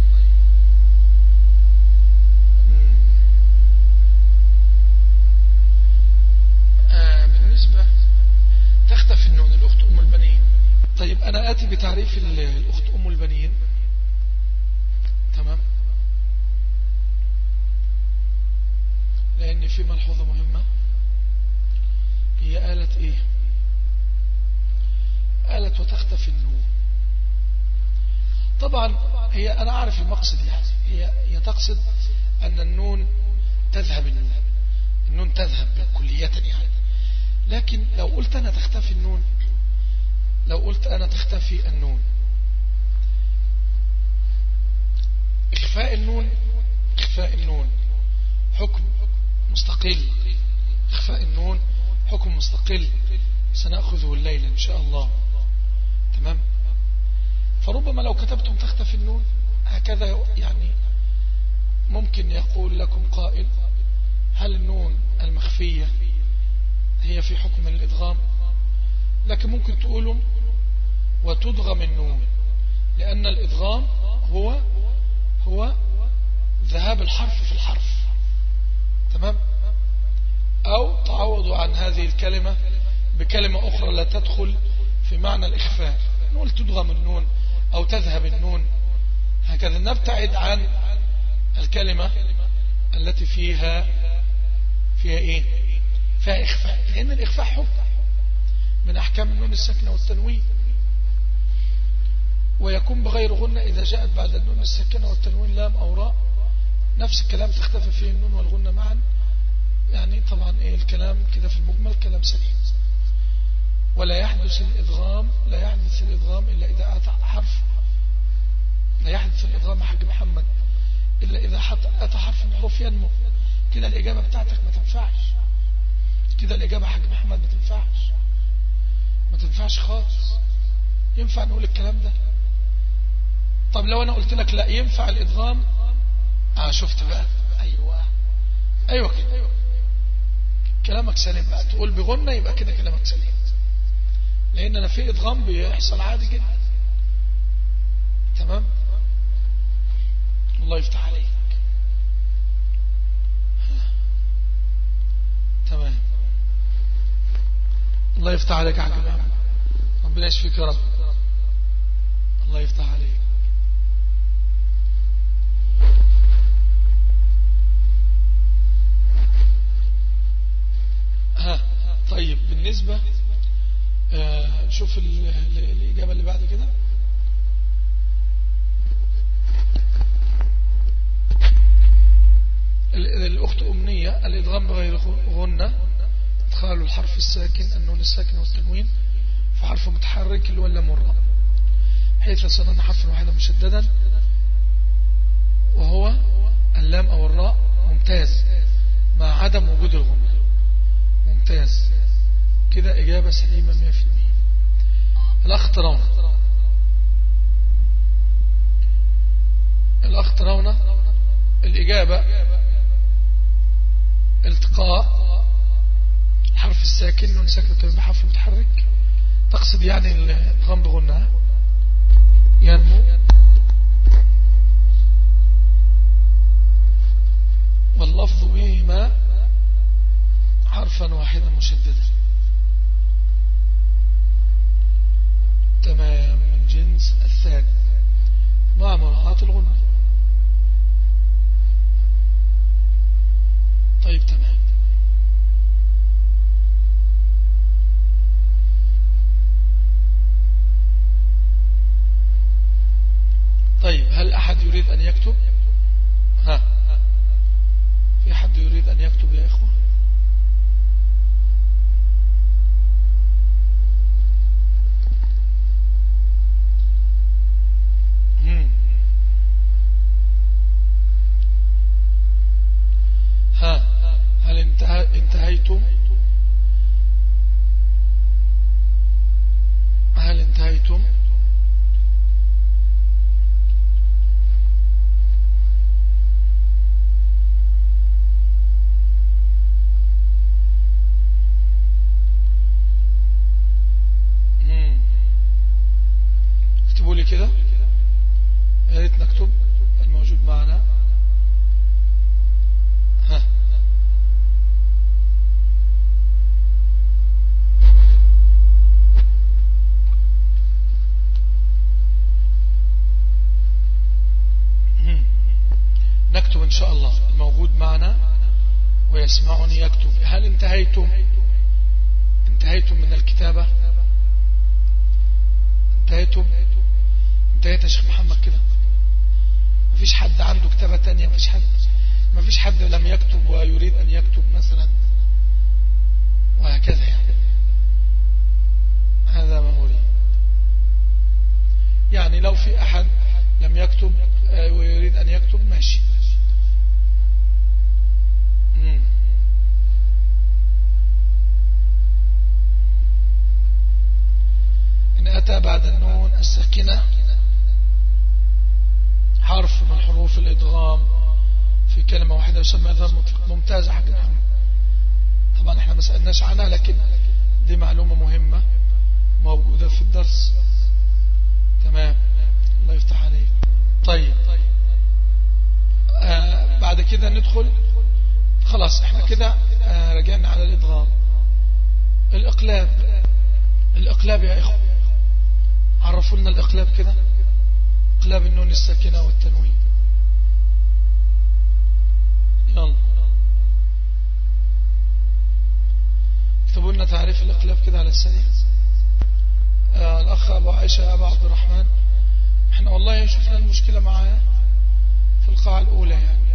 آه بالنسبة تختفي النون الأخت أم البنين طيب أنا آتي بتعريف الأخت أم البنين تمام لأن في ملحوظة مهمة هي آلة إيه آلة وتختفي النون طبعا هي أنا أعرف المقصد يعني هي, هي تقصد أن النون تذهب النون النون تذهب كلية يعني لكن لو قلت أنا تختفي النون لو قلت أنا تختفي النون إخفاء النون إخفاء النون حكم مستقل إخفاء النون حكم مستقل سنأخذه الليلة إن شاء الله تمام فربما لو كتبتم تختفي النون هكذا يعني ممكن يقول لكم قائل هل النون المخفية هي في حكم الإدغام لكن ممكن تقولوا وتدغم النون لأن الإدغام هو هو ذهاب الحرف في الحرف تمام أو تعوضوا عن هذه الكلمة بكلمة أخرى لا تدخل في معنى الإخفاء نقول تدغم النون أو تذهب النون هكذا نبتعد عن الكلمة التي فيها فيها إيه فيها إخفاء لأن الإخفاء حكم من أحكام النون الساكنة والتنوين ويكون بغير غنة إذا جاءت بعد النون الساكنة والتنوين لام أو راء نفس الكلام تختفي فيه النون والغنة معا يعني طبعا إيه الكلام كده في المجمل كلام سليم ولا يحدث الإدغام لا يحدث الإدغام إلا إذا أتى حرف لا يحدث الإدغام حق محمد إلا إذا أتى حرف من حروف ينمو كده الإجابة بتاعتك ما تنفعش كده الإجابة حق محمد ما تنفعش ما تنفعش خالص ينفع نقول الكلام ده طب لو أنا قلت لك لا ينفع الإدغام آه شفت بقى أيوة أيوة كده كلامك سليم بقى تقول بغنى يبقى كده كلامك سليم لأن أنا في إدغام بيحصل عادي جدا تمام الله يفتح عليك تمام الله يفتح عليك يا جماعة ربنا يشفيك يا رب الله يفتح عليك ها طيب بالنسبة آه شوف الإجابة اللي بعد كده الأخت أمنية الإدغام بغير غنة إدخال الحرف الساكن النون الساكن والتنوين في حرف متحرك اللي هو اللام والراء حيث صنعنا حرفا واحدا مشددا وهو اللام أو الراء ممتاز مع عدم وجود الغنة ممتاز كده إجابة سليمة 100% الأخ ترون الأخ ترون الإجابة التقاء الحرف الساكن نون ساكنة بحرف متحرك تقصد يعني الغم بغنى ينمو واللفظ بهما حرفا واحدا مشددا تمام من جنس الثاني مع مراعاة الغنى طيب تمام طيب هل أحد يريد أن يكتب ها في أحد يريد أن يكتب يا إخوة ها هل انتهيتم هل انتهيتم اكتبوا لي كده يا ريت نكتب الموجود معنا ها نكتب إن شاء الله الموجود معنا ويسمعني يكتب هل انتهيتم انتهيتم من الكتابة انتهيتم انتهيت يا شيخ محمد كده مفيش حد عنده كتابة تانية مفيش حد مفيش حد لم يكتب ويريد أن يكتب مثلا وهكذا يعني هذا ما أريد يعني لو في أحد لم يكتب آه، ويريد أن يكتب ماشي إن أتى بعد النون الساكنة حرف من حروف الإدغام في كلمة واحدة يسمى إدغام مطلق ممتازة حق محمد طبعا احنا ما سألناش عنها لكن دي معلومة مهمة موجودة في الدرس تمام الله يفتح عليك طيب آه بعد كده ندخل خلاص احنا كده آه رجعنا على الإدغام الإقلاب الإقلاب يا إخوة عرفوا لنا الإقلاب كده إقلاب النون الساكنة والتنوين يلا اكتبوا لنا تعريف الإقلاب كده على السريع آه الأخ أبو عائشة أبو عبد الرحمن احنا والله شفنا المشكلة معاه في القاعة الأولى يعني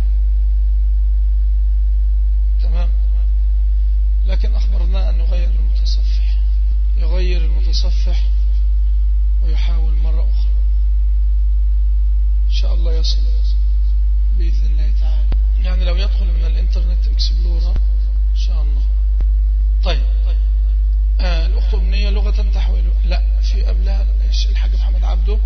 تمام لكن أخبرنا أن نغير المتصفح يغير المتصفح ويحاول مرة أخرى إن شاء الله يصل بإذن الله تعالى يعني لو يدخل من الإنترنت إكسبلورر إن شاء الله طيب آه الأخت أمنية لغة تحويل لا في قبلها الحاج محمد عبده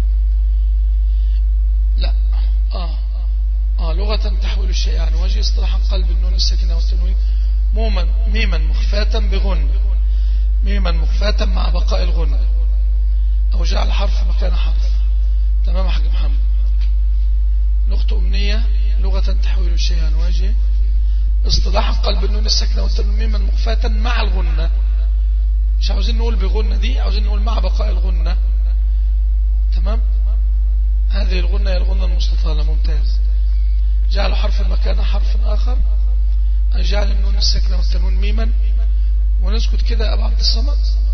لا آه آه لغة تحويل الشيء عن وجه اصطلاحا قلب النون الساكنة والتنوين موما ميما مخفاة بغن ميما مخفاة مع بقاء الغن أو جعل حرف مكان حرف تمام يا حاج محمد نقطة أمنية لغة تحويل الشيء عن وجه اصطلاحا قلب النون الساكنة والتنوين ميما مخفاة مع الغنة مش عاوزين نقول بغنة دي عاوزين نقول مع بقاء الغنة تمام هذه الغنة هي الغنة المستطالة ممتاز جعل حرف مكان حرف آخر جعل النون الساكنة والتنوين ميما ونسكت كده يا أبو عبد الصمد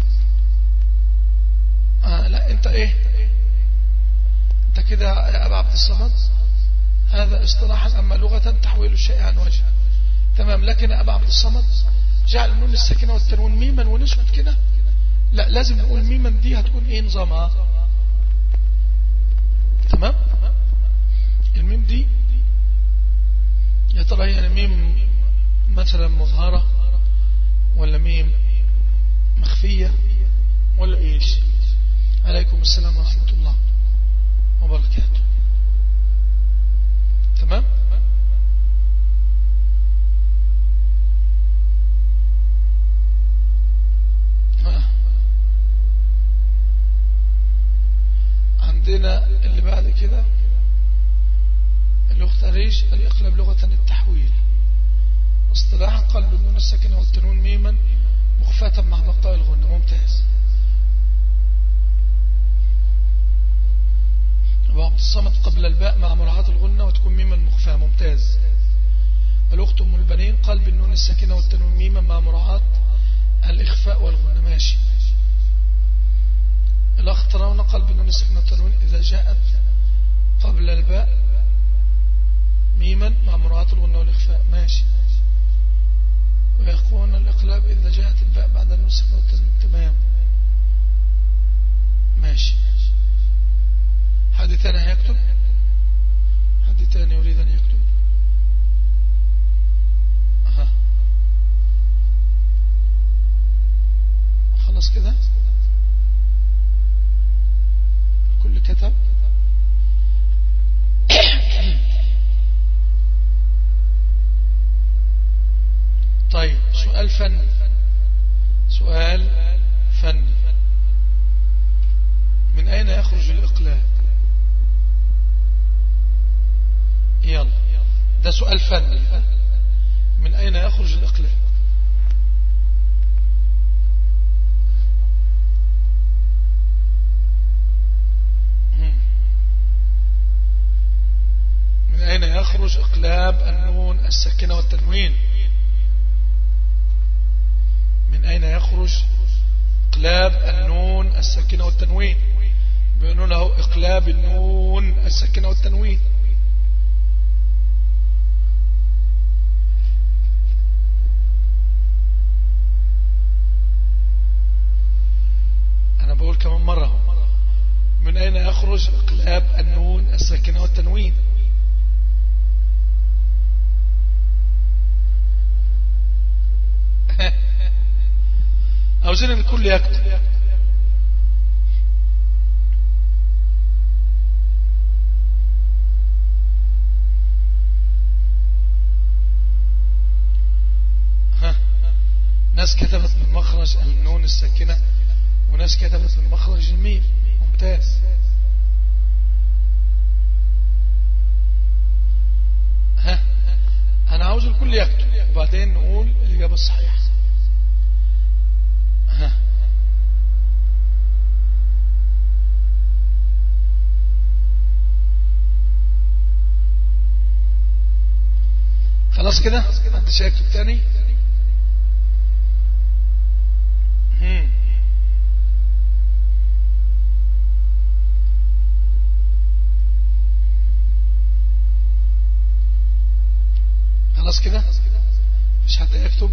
آه لا انت ايه انت كده يا أبو عبد الصمد هذا اصطلاحا أما لغة تحويل الشيء عن وجه تمام لكن يا أبو عبد الصمد جعل النون الساكنة والتنوين ميما ونسكت كده لا لازم نقول ميما دي هتكون ايه نظامها تمام الميم دي يا ترى هي ميم مثلا مظهرة ولا ميم مخفية ولا ايش عليكم السلام ورحمة الله وبركاته تمام عندنا اللي بعد كده الأخت ريش الإقلاب لغة التحويل اصطلاحا قلب النون الساكنة والتنون ميما مخفاة مع بقاء الغنة ممتاز وعبد الصمد قبل الباء مع مراعاة الغنة وتكون ميما مخفاة ممتاز الأخت أم البنين قلب النون الساكنة والتنون ميما مع مراعاة الإخفاء والغنة ماشي الأخ ترون قلب النون الساكنة والتنون إذا جاءت قبل الباء ميما مع مراعاة الغنة والإخفاء ماشي ويقولون الإقلاب إذا جاءت الباء بعد النون الساكنة والتنون تمام ماشي حد تاني هيكتب حد تاني يريد أن يكتب أها خلص كده كل كتب طيب سؤال فني سؤال فني من أين يخرج الإقلاب يلا ده سؤال فني من أين يخرج الإقلاب من أين يخرج إقلاب النون السكنة والتنوين من أين يخرج إقلاب النون السكنة والتنوين بيقولون له إقلاب النون السكنة والتنوين أنا بقول كمان مرة من أين يخرج إقلاب النون السكنة الساكنة والتنوين عاوزين الكل يكتب ناس كتبت من مخرج النون الساكنة وناس كتبت من مخرج الميم ممتاز ها انا عاوز الكل يكتب وبعدين نقول الاجابة الصحيحة ها خلاص كده محدش يكتب تاني خلاص كده مش حد يكتب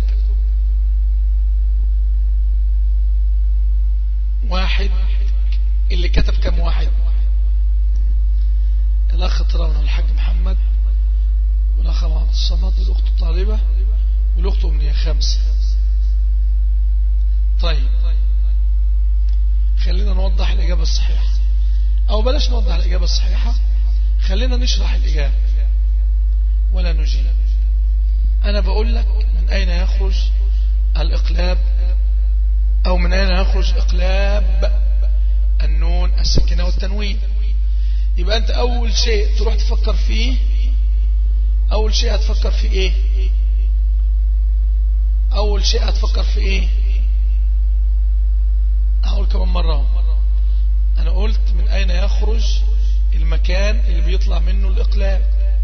واحد اللي كتب كم واحد الاخ طراونا الحاج محمد والاخ محمد الصمد والاخت الطالبة والاخت امنية خمسة طيب خلينا نوضح الإجابة الصحيحة أو بلاش نوضح الإجابة الصحيحة خلينا نشرح الإجابة ولا نجيب أنا بقول لك من أين يخرج الإقلاب أو من أين يخرج إقلاب النون السكنة والتنوين يبقى أنت أول شيء تروح تفكر فيه أول شيء هتفكر في إيه أول شيء هتفكر في إيه هقول كمان مرة أنا قلت من أين يخرج المكان اللي بيطلع منه الإقلاب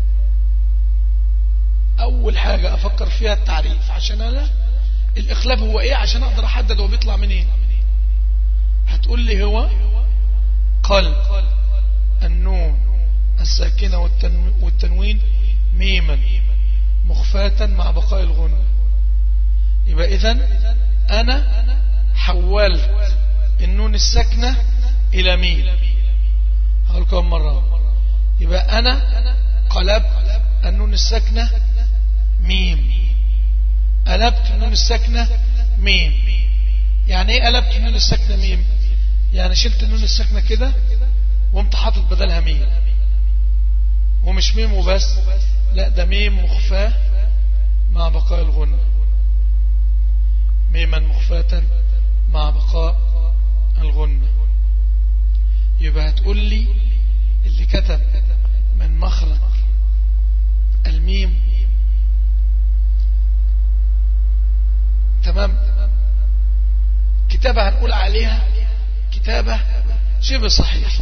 أول حاجة أفكر فيها التعريف عشان أنا الإقلاب هو إيه عشان أقدر أحدد هو بيطلع منين إيه؟ هتقول لي هو قلب النون الساكنة والتنوين ميما مخفاة مع بقاء الغنى يبقى إذن أنا حولت النون الساكنة إلى ميم هقول كم مرة يبقى أنا قلبت النون الساكنة ميم قلبت النون الساكنة ميم يعني ايه قلبت النون الساكنة ميم يعني شلت النون الساكنة كده وقمت حاطط بدلها ميم ومش ميم وبس لا ده ميم مخفاة مع بقاء الغنة ميما مخفاة مع بقاء الغنة يبقى هتقول لي اللي كتب من مخرج الميم تمام كتابة هنقول عليها كتابة شبه صحيح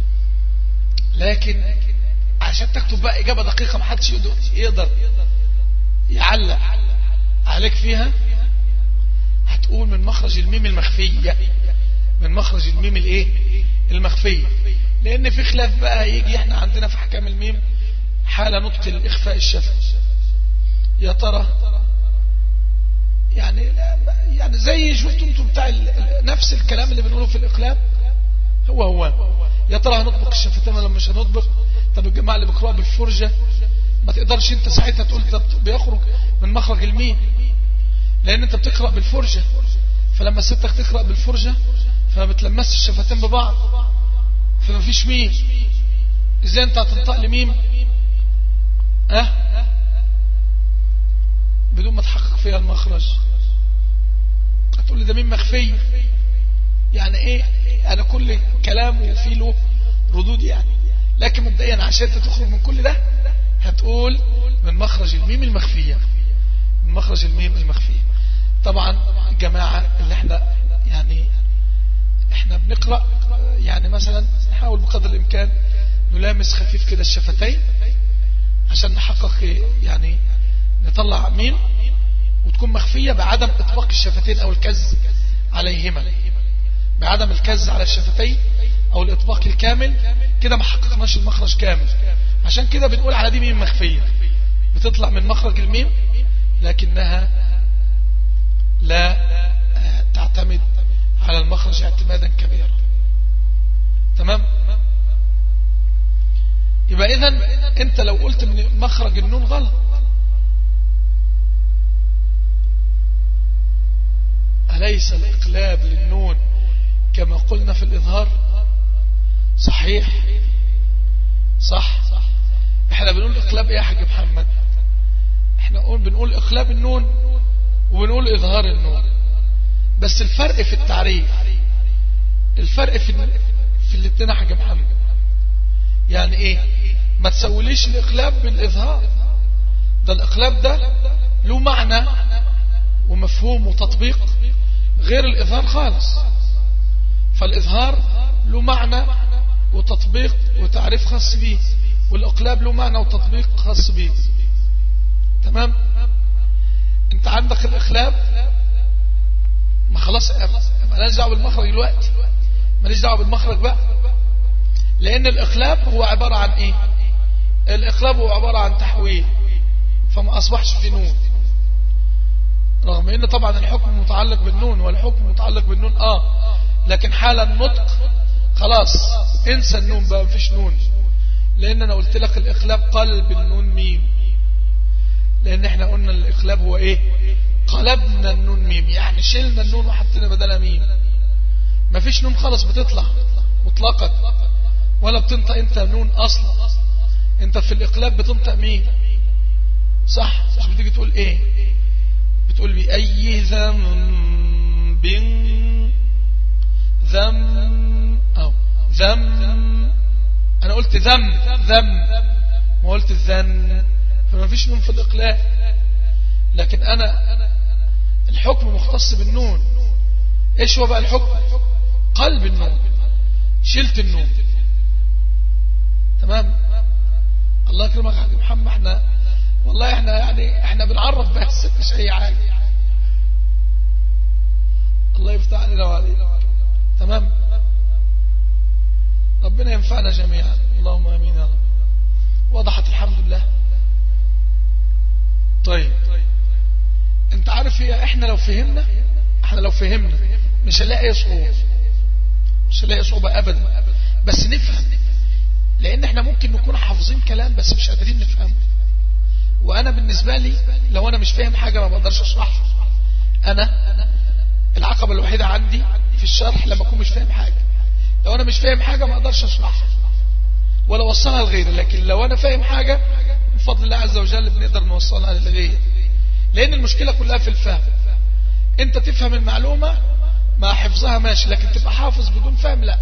لكن عشان تكتب بقى إجابة دقيقة محدش يقدر يعلق عليك فيها هتقول من مخرج الميم المخفية من مخرج الميم الايه المخفية لان في خلاف بقى يجي احنا عندنا في احكام الميم حالة نقطة الاخفاء الشفوي يا ترى يعني يعني زي شفتوا انتم بتاع نفس الكلام اللي بنقوله في الاقلاب هو هو يا ترى هنطبق الشفتين ولا مش هنطبق طب الجماعه اللي بيقراوا بالفرجه ما تقدرش انت ساعتها تقول ده بيخرج من مخرج الميم لان انت بتقرأ بالفرجة فلما ستك تقرأ بالفرجة فما بتلمس الشفتين ببعض فما فيش ميم ازاي انت هتنطق لميم اه بدون ما تحقق فيها المخرج هتقول لي ده ميم مخفي يعني ايه انا كل كلام وفي له ردود يعني لكن مبدئيا عشان انت تخرج من كل ده هتقول من مخرج الميم المخفيه من مخرج الميم المخفيه طبعا الجماعة اللي احنا يعني احنا بنقرأ يعني مثلا نحاول بقدر الامكان نلامس خفيف كده الشفتين عشان نحقق يعني نطلع ميم وتكون مخفية بعدم اطباق الشفتين او الكز عليهما بعدم الكز على الشفتين او الاطباق الكامل كده ما حققناش المخرج كامل عشان كده بنقول على دي ميم مخفية بتطلع من مخرج الميم لكنها لا تعتمد على المخرج اعتمادا كبيرا تمام يبقى اذا انت لو قلت ان مخرج النون غلط أليس الإقلاب للنون كما قلنا في الإظهار صحيح صح احنا بنقول إقلاب ايه يا حاج محمد احنا بنقول إقلاب النون وبنقول إظهار النون بس الفرق في التعريف الفرق في في الاثنين يا حاج محمد يعني ايه ما تسوليش الإقلاب بالإظهار ده الإقلاب ده له معنى ومفهوم وتطبيق غير الإظهار خالص فالإظهار له معنى وتطبيق وتعريف خاص به والإقلاب له معنى وتطبيق خاص به تمام انت عندك الإقلاب ما خلاص مالناش دعوه بالمخرج دلوقتي ماليش دعوه بالمخرج بقى لأن الإقلاب هو عبارة عن إيه الإقلاب هو عبارة عن تحويل فما أصبحش في نون رغم ان طبعا الحكم متعلق بالنون والحكم متعلق بالنون اه لكن حال النطق خلاص انسى النون بقى مفيش نون لان انا قلت لك الاقلاب قلب النون ميم لان احنا قلنا الاقلاب هو ايه قلبنا النون ميم يعني شلنا النون وحطينا بدلها ميم مفيش نون خالص بتطلع مطلقا ولا بتنطق انت نون اصلا انت في الاقلاب بتنطق ميم صح مش بتيجي تقول ايه بتقول بأي ذنب ذنب أو ذنب أنا قلت ذنب ذنب ما قلت الذن فما فيش نون في الإقلاع لكن أنا الحكم مختص بالنون إيش هو بقى الحكم قلب النون شلت النون تمام الله يكرمك يا محمد احنا والله احنا يعني احنا بنعرف بس مش اي حاجه الله يفتح علينا وعلينا تمام ربنا ينفعنا جميعا اللهم امين يا رب وضحت الحمد لله طيب انت عارف هي احنا لو فهمنا احنا لو فهمنا مش هنلاقي صعوبة مش هنلاقي صعوبة ابدا بس نفهم لان احنا ممكن نكون حافظين كلام بس مش قادرين نفهمه وانا بالنسبة لي لو انا مش فاهم حاجة ما بقدرش اشرحها انا العقبة الوحيدة عندي في الشرح لما اكون مش فاهم حاجة لو انا مش فاهم حاجة ما اقدرش اشرحها ولا اوصلها لغيري لكن لو انا فاهم حاجة بفضل الله عز وجل بنقدر نوصلها للغير لان المشكلة كلها في الفهم انت تفهم المعلومة مع حفظها ماشي لكن تبقى حافظ بدون فهم لا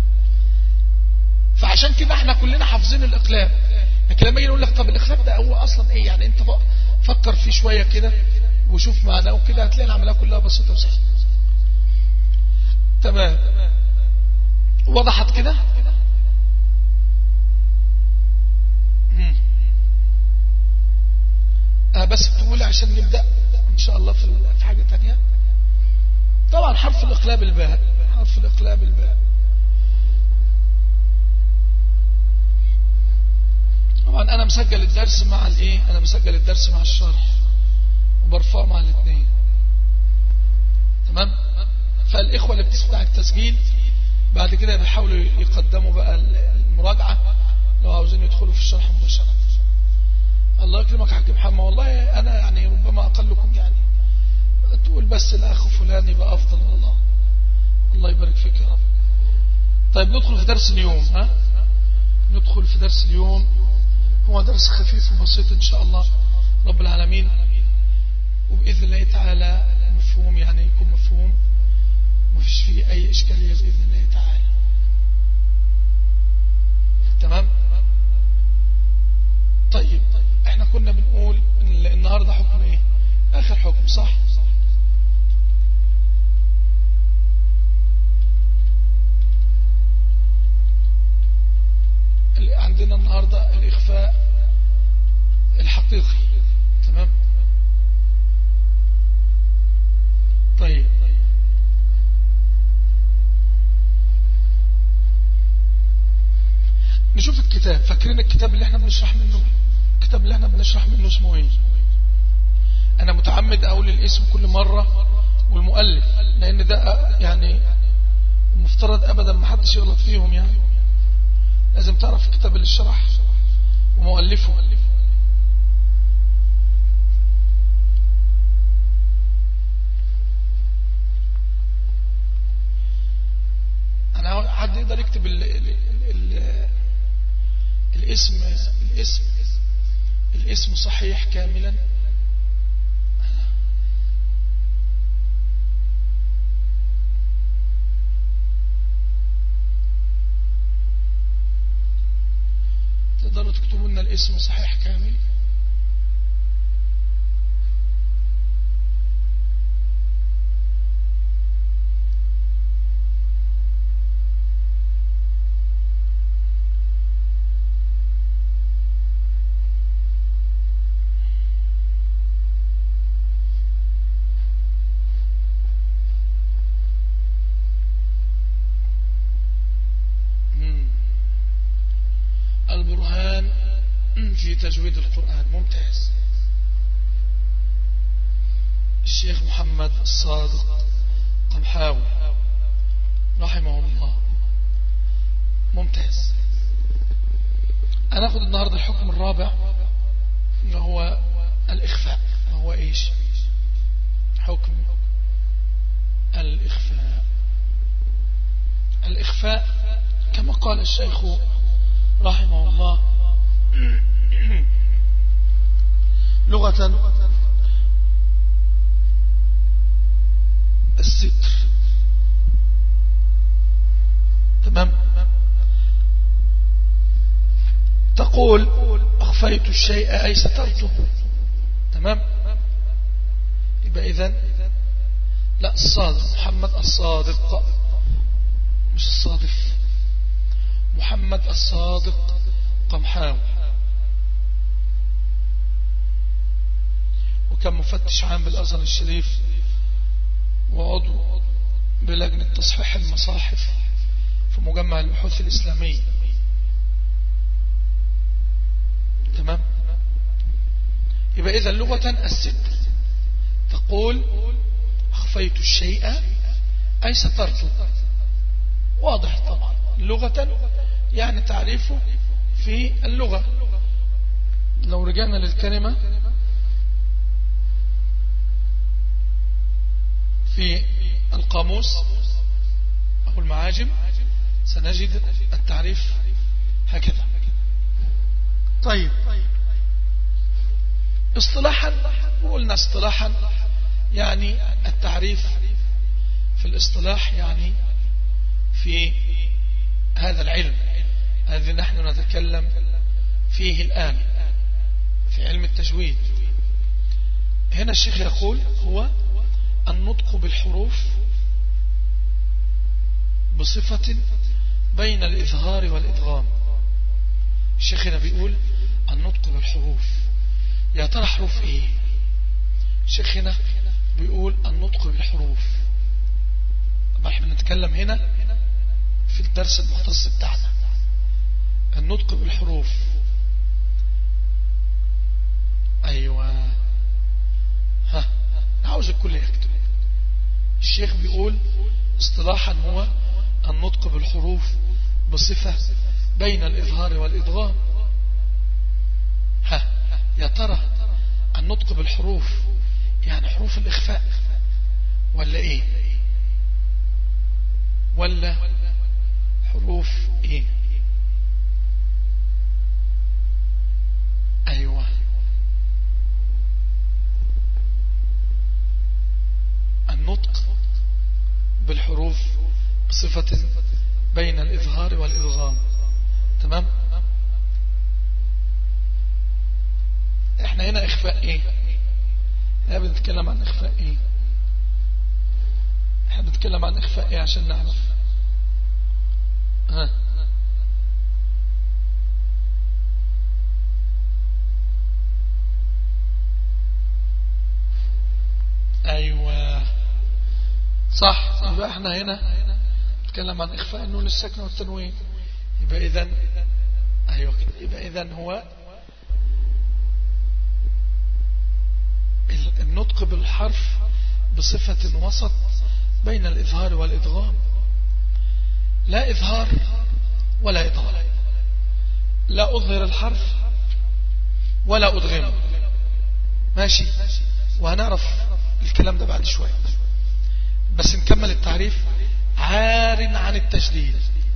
فعشان كده احنا كلنا حافظين الاقلام لكن لما يجي نقول لك طب الاخلاق ده هو اصلا ايه يعني انت فكر فيه شويه كده وشوف معناه وكده هتلاقي العمليه كلها بسيطه وسهله تمام وضحت كده آه بس تقول عشان نبدا ان شاء الله في حاجه تانية طبعا حرف الاقلاب الباء حرف الاقلاب الباء طبعا انا مسجل الدرس مع الايه انا مسجل الدرس مع الشرح وبرفعه مع الاثنين تمام فالاخوه اللي بتسمع التسجيل بعد كده بيحاولوا يقدموا بقى المراجعه لو عاوزين يدخلوا في الشرح مباشره الله يكرمك يا حاج محمد والله انا يعني ربما اقلكم يعني تقول بس الاخ فلان يبقى افضل والله الله يبارك فيك يا رب طيب ندخل في درس اليوم ها ندخل في درس اليوم هو درس خفيف وبسيط إن شاء الله رب العالمين وبإذن الله تعالى مفهوم يعني يكون مفهوم ما فيش فيه أي إشكالية بإذن الله تعالى تمام طيب احنا كنا بنقول إن النهاردة حكم ايه آخر حكم صح عندنا النهاردة الإخفاء الحقيقي تمام طيب نشوف الكتاب فاكرين الكتاب اللي احنا بنشرح منه الكتاب اللي احنا بنشرح منه اسمه ايه انا متعمد اقول الاسم كل مرة والمؤلف لان ده يعني المفترض ابدا ما حدش يغلط فيهم يعني لازم تعرف الكتاب اللي شرح ومؤلفه أنا حد يقدر يكتب ال ال ال الاسم الاسم الاسم صحيح كاملا تقدروا تكتبوا لنا الاسم صحيح كامل تجويد القرآن ممتاز الشيخ محمد الصادق قمحاوي رحمه الله ممتاز أنا أخذ النهاردة الحكم الرابع وهو الإخفاء وهو إيش حكم الإخفاء الإخفاء كما قال الشيخ رحمه الله لغة الستر تمام تقول أخفيت الشيء أي سترته تمام يبقى إذن لا الصادق محمد الصادق مش الصادف محمد الصادق قمحاوي وكان مفتش عام بالأزهر الشريف وعضو بلجنة تصحيح المصاحف في مجمع البحوث الإسلامية تمام يبقى إذا لغة الست تقول أخفيت الشيء أي سترته واضح طبعا لغة يعني تعريفه في اللغة لو رجعنا للكلمة في القاموس أو المعاجم سنجد التعريف هكذا طيب اصطلاحا وقلنا اصطلاحا يعني التعريف في الاصطلاح يعني في هذا العلم الذي نحن نتكلم فيه الآن في علم التجويد هنا الشيخ يقول هو النطق بالحروف بصفة بين الإظهار والإدغام الشيخ هنا بيقول النطق بالحروف يا ترى حروف ايه الشيخ هنا بيقول النطق بالحروف طبعا احنا بنتكلم هنا في الدرس المختص بتاعنا النطق بالحروف ايوه ها عاوز الكل يكتب الشيخ بيقول اصطلاحا هو النطق بالحروف بصفة بين الإظهار والإدغام ها يا ترى النطق بالحروف يعني حروف الإخفاء ولا إيه ولا حروف إيه أيوة النطق بالحروف بصفة بين الإظهار والإدغام تمام احنا هنا إخفاء إيه احنا بنتكلم عن إخفاء إيه احنا بنتكلم عن إخفاء إيه عشان نعرف ها أيوة صح يبقى احنا هنا نتكلم عن إخفاء النون الساكنة والتنوين يبقى إذن أيوة كده يبقى إذن هو النطق بالحرف بصفة وسط بين الإظهار والإدغام لا إظهار ولا إظهار لا أظهر الحرف ولا أدغمه ماشي وهنعرف الكلام ده بعد شوية بس نكمل التعريف عار عن التشديد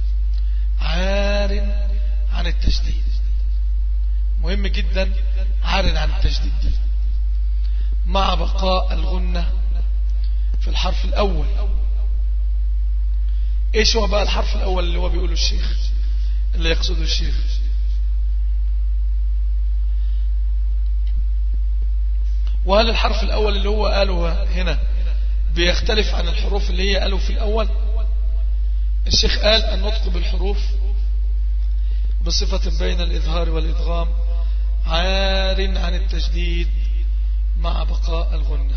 عار عن التشديد مهم جدا عار عن التشديد دي مع بقاء الغنة في الحرف الأول ايش هو بقى الحرف الأول اللي هو بيقوله الشيخ اللي يقصده الشيخ وهل الحرف الأول اللي هو قاله هنا بيختلف عن الحروف اللي هي قاله في الأول الشيخ قال النطق بالحروف بصفة بين الإظهار والإدغام عار عن التجديد مع بقاء الغنة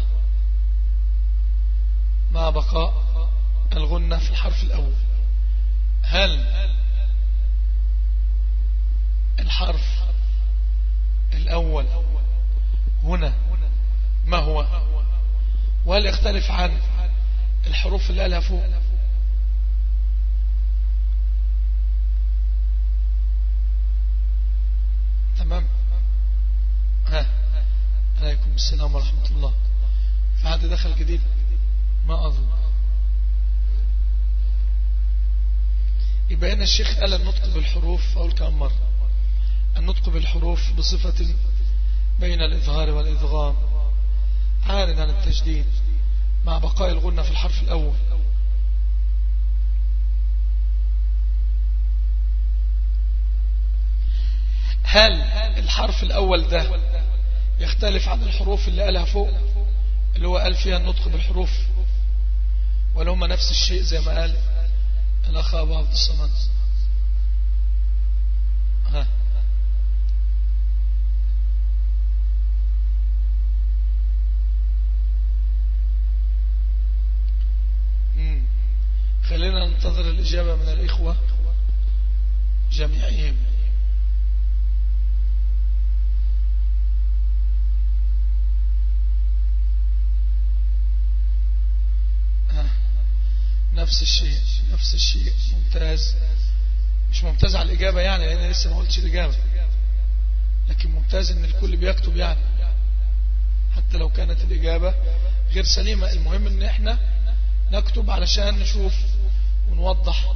مع بقاء الغنة في الحرف الأول هل الحرف الأول هنا ما هو وهل يختلف عن الحروف اللي قالها فوق تمام ها عليكم السلام ورحمة الله في حد دخل جديد ما أظن يبقى هنا الشيخ قال النطق بالحروف أقول كم مرة النطق بالحروف بصفة بين الإظهار والإدغام عار عن التجديد مع بقاء الغنة في الحرف الأول هل الحرف الأول ده يختلف عن الحروف اللي قالها فوق اللي هو قال فيها النطق بالحروف ولا هم نفس الشيء زي ما قال الأخ أبو عبد الصمد ها خلينا ننتظر الإجابة من الإخوة جميعهم نفس الشيء نفس الشيء ممتاز مش ممتاز على الإجابة يعني لأن لسه ما قلتش الإجابة لكن ممتاز إن الكل بيكتب يعني حتى لو كانت الإجابة غير سليمة المهم إن إحنا نكتب علشان نشوف ونوضح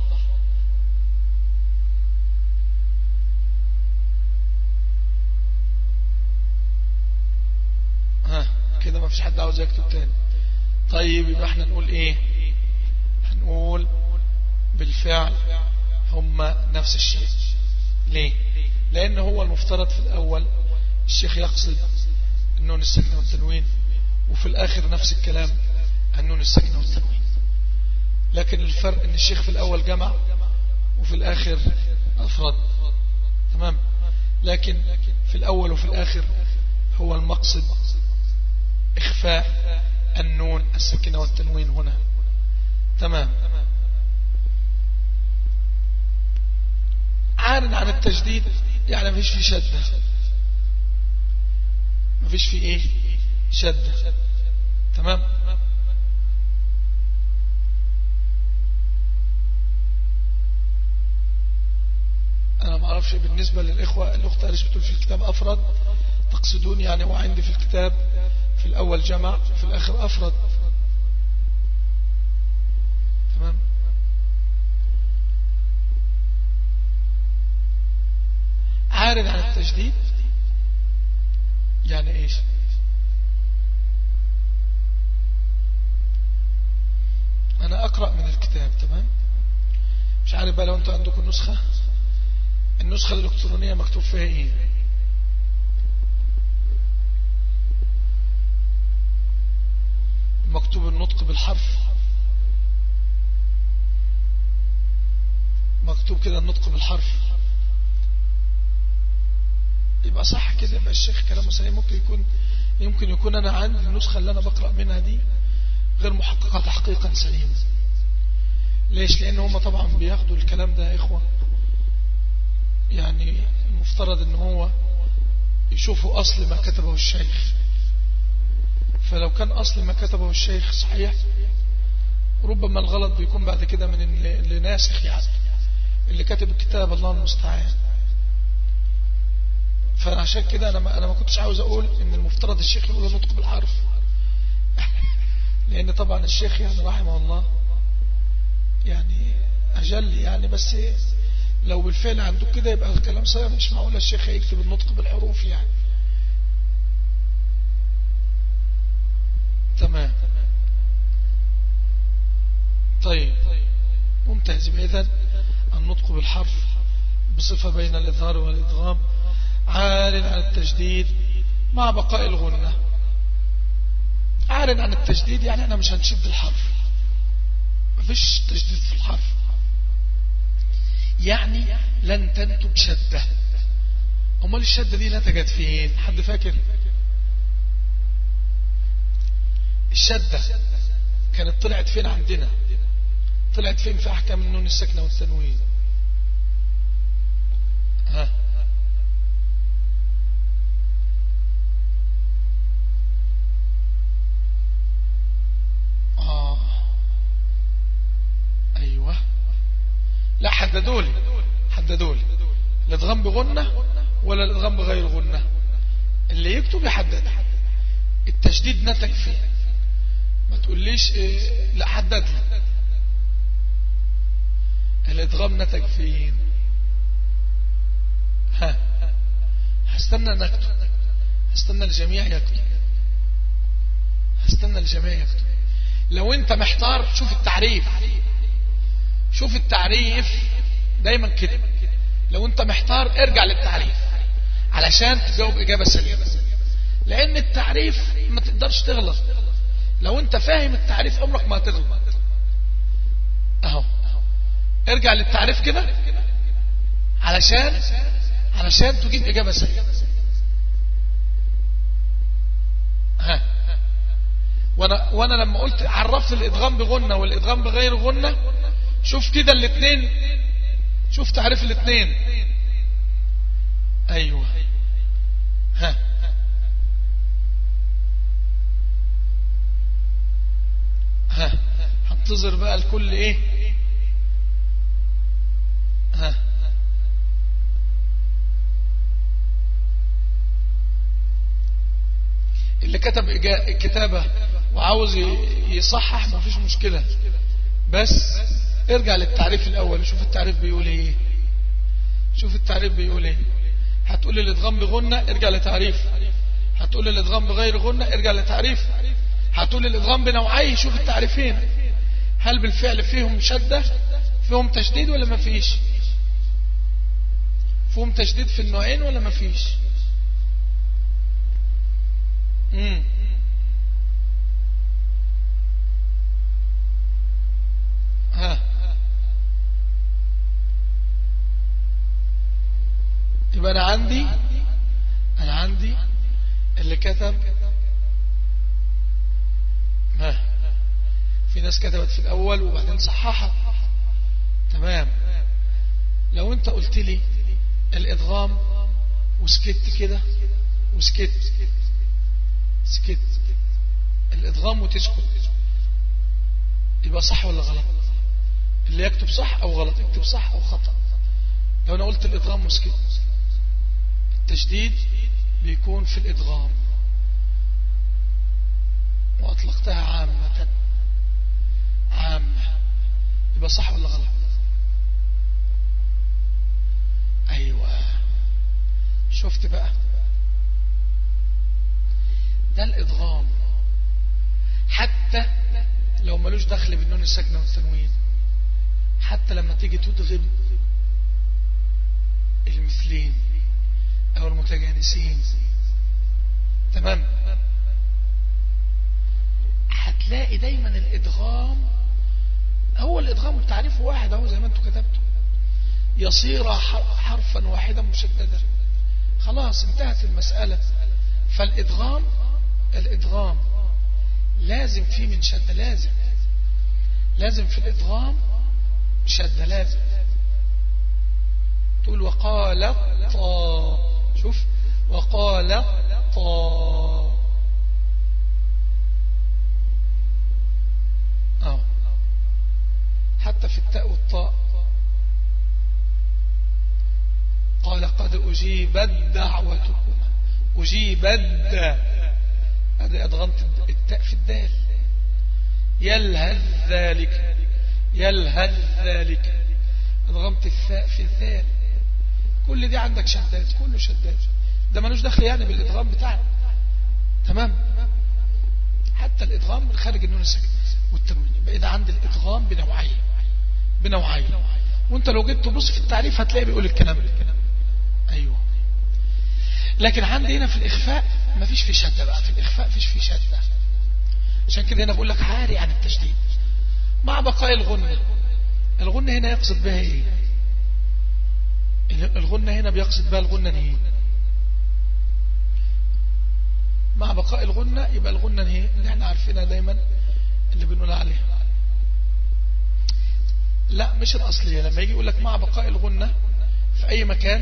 ها كده ما فيش حد عاوز يكتب تاني طيب يبقى احنا نقول ايه هنقول بالفعل هما نفس الشيء ليه لان هو المفترض في الاول الشيخ يقصد النون السكنة والتنوين وفي الاخر نفس الكلام النون السكنة والتنوين لكن الفرق ان الشيخ في الاول جمع وفي الاخر افراد تمام لكن في الاول وفي الاخر هو المقصد اخفاء النون السكنة والتنوين هنا تمام عار عن التجديد يعني مفيش في شدة مفيش في ايه شدة تمام انا ما اعرفش بالنسبة للاخوة الاخت قالش بتقول في الكتاب افرد تقصدون يعني وعندي في الكتاب في الاول جمع في الاخر افرد تمام عارض عن التجديد يعني ايش انا اقرأ من الكتاب تمام مش عارف بقى لو انتوا عندكم نسخة النسخة الالكترونية مكتوب فيها ايه مكتوب النطق بالحرف مكتوب كده النطق بالحرف يبقى صح كده يبقى الشيخ كلامه سليم ممكن يكون يمكن يكون انا عندي النسخة اللي انا بقرأ منها دي غير محققة تحقيقا سليما ليش لان هم طبعا بياخدوا الكلام ده يا اخوة يعني المفترض ان هو يشوفوا اصل ما كتبه الشيخ فلو كان اصل ما كتبه الشيخ صحيح ربما الغلط بيكون بعد كده من اللي ناسخ يعني اللي كاتب الكتاب الله المستعان فعشان كده انا ما انا ما كنتش عاوز اقول ان المفترض الشيخ يقول النطق بالحرف لان طبعا الشيخ يعني رحمه الله يعني اجل يعني بس لو بالفعل عنده كده يبقى الكلام صحيح مش معقول الشيخ هيكتب النطق بالحروف يعني تمام طيب ممتاز إذن النطق بالحرف بصفة بين الإظهار والإدغام عار عن التجديد مع بقاء الغنة عار عن التجديد يعني أنا مش هنشد الحرف مفيش تجديد في الحرف يعني لن تنتج شدة أمال الشدة دي نتجت فين حد فاكر الشدة كانت طلعت فين عندنا طلعت فين في أحكام النون السكنة والتنوين ها آه أيوة لا حددولي حددولي الادغام بغنة ولا الادغام بغير غنة اللي يكتب يحدد التشديد نتج فيه ما تقوليش إيه لا حدد لي الادغام نتج فين ها هستنى نكتب هستنى الجميع يكتب هستنى الجميع يكتب لو انت محتار شوف التعريف شوف التعريف دايما كده لو انت محتار ارجع للتعريف علشان تجاوب اجابة سليمة لان التعريف ما تقدرش تغلط لو انت فاهم التعريف عمرك ما هتغلط اهو ارجع للتعريف كده علشان علشان تجيب اجابة سليمة ها وانا وانا لما قلت عرفت الادغام بغنة والادغام بغير غنة شوف كده الاثنين شوف تعريف الاثنين ايوه ها ها هنتظر بقى الكل ايه ها اللي كتب كتابة وعاوز يصحح ما فيش مشكلة بس ارجع للتعريف الأول شوف التعريف بيقول ايه شوف التعريف بيقول ايه هتقول لي الادغام بغنة ارجع لتعريف هتقول لي الادغام بغير غنة ارجع لتعريف هتقول لي الادغام بنوعيه شوف التعريفين هل بالفعل فيهم شدة فيهم تشديد ولا ما فيش فيهم تشديد في النوعين ولا ما فيش امم ها يبقى انا عندي انا عندي اللي كتب ها في ناس كتبت في الاول وبعدين صححت تمام لو انت قلت لي الادغام وسكت كده وسكت سكت الادغام وتسكت يبقى صح ولا غلط اللي يكتب صح او غلط يكتب صح او خطأ لو انا قلت الادغام وسكت التشديد بيكون في الادغام واطلقتها عامة عامة يبقى صح ولا غلط ايوه شفت بقى ده الادغام حتى لو ملوش دخل بالنون الساكنه والتنوين حتى لما تيجي تدغم المثلين او المتجانسين تمام هتلاقي دايما الادغام هو الادغام التعريف واحد اهو زي ما انتم كتبتوا يصير حرفا واحدا مشددا خلاص انتهت المسألة فالادغام الادغام لازم فيه من شدة لازم لازم في الادغام شدة لازم تقول وقال طا شوف وقال طا أو حتى في التاء والطاء قال قد أجيبت دعوتكما أجيبت هذا أدغمت التاء في الدال يلهث ذلك يلهث ذلك أدغمت الثاء في الذال كل دي عندك شداد كله شداد ده ملوش دخل يعني بالإدغام بتاعنا تمام حتى الإدغام من خارج النون الساكن والتنوين يبقى إذا عند الإدغام بنوعين بنوعين وانت لو جيت تبص في التعريف هتلاقي بيقول الكلام أيوه لكن عندي هنا في الإخفاء ما فيش في شدة بقى في الإخفاء فيش في شدة عشان كده هنا بقول لك عاري عن التشديد مع بقاء الغنة الغنة هنا يقصد بها ايه الغنة هنا بيقصد بها الغنة ايه مع بقاء الغنة يبقى الغنة ايه اللي احنا عارفينها دايما اللي بنقول عليها لا مش الأصلية لما يجي يقول لك مع بقاء الغنة في أي مكان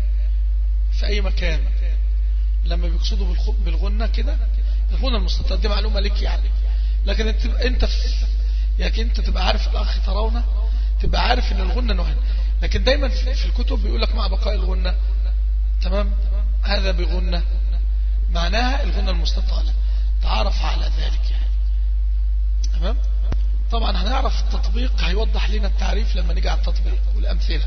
في أي مكان لما بيقصدوا بالغنة كده الغنة المستطيل دي معلومة لك يعني لكن انت انت يعني انت تبقى عارف الاخ ترونه تبقى عارف ان الغنة نوعين لكن دايما في الكتب بيقول لك مع بقاء الغنة تمام هذا بغنة معناها الغنة المستطالة تعرف على ذلك يعني تمام طبعا هنعرف التطبيق هيوضح لنا التعريف لما نيجي على التطبيق والأمثلة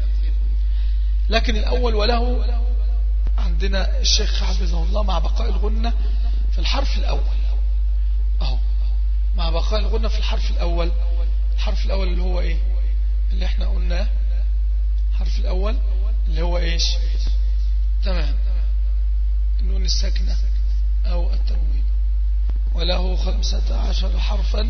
لكن الأول وله عندنا الشيخ حفظه الله مع بقاء الغنة في الحرف الأول أهو مع بقاء الغنة في الحرف الأول الحرف الأول اللي هو إيه اللي احنا قلناه الحرف الأول اللي هو إيش تمام النون الساكنة أو التنوين وله خمسة عشر حرفا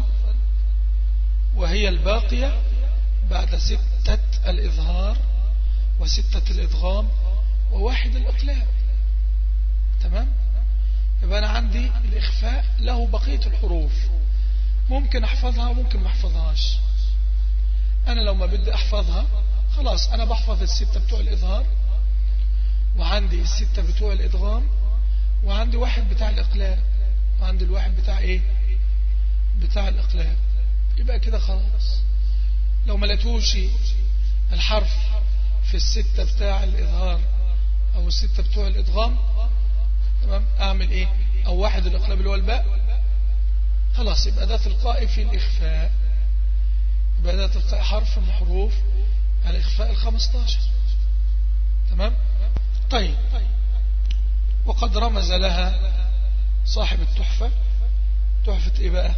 وهي الباقية بعد ستة الإظهار وستة الإدغام وواحد الإقلاب تمام يبقى أنا عندي الإخفاء له بقية الحروف ممكن أحفظها وممكن ما أحفظهاش أنا لو ما بدي أحفظها خلاص أنا بحفظ الستة بتوع الإظهار وعندي الستة بتوع الإدغام وعندي واحد بتاع الإقلاب وعندي الواحد بتاع إيه بتاع الإقلاب يبقى كده خلاص لو ما لقيتوش الحرف في الستة بتاع الإظهار أو الستة بتوع الإدغام تمام أعمل إيه أو واحد الإقلاب اللي هو الباء خلاص يبقى ده تلقائي في الإخفاء يبقى ده تلقائي حرف من حروف الإخفاء الخمستاشر تمام طيب وقد رمز لها صاحب التحفة تحفة ايه بقى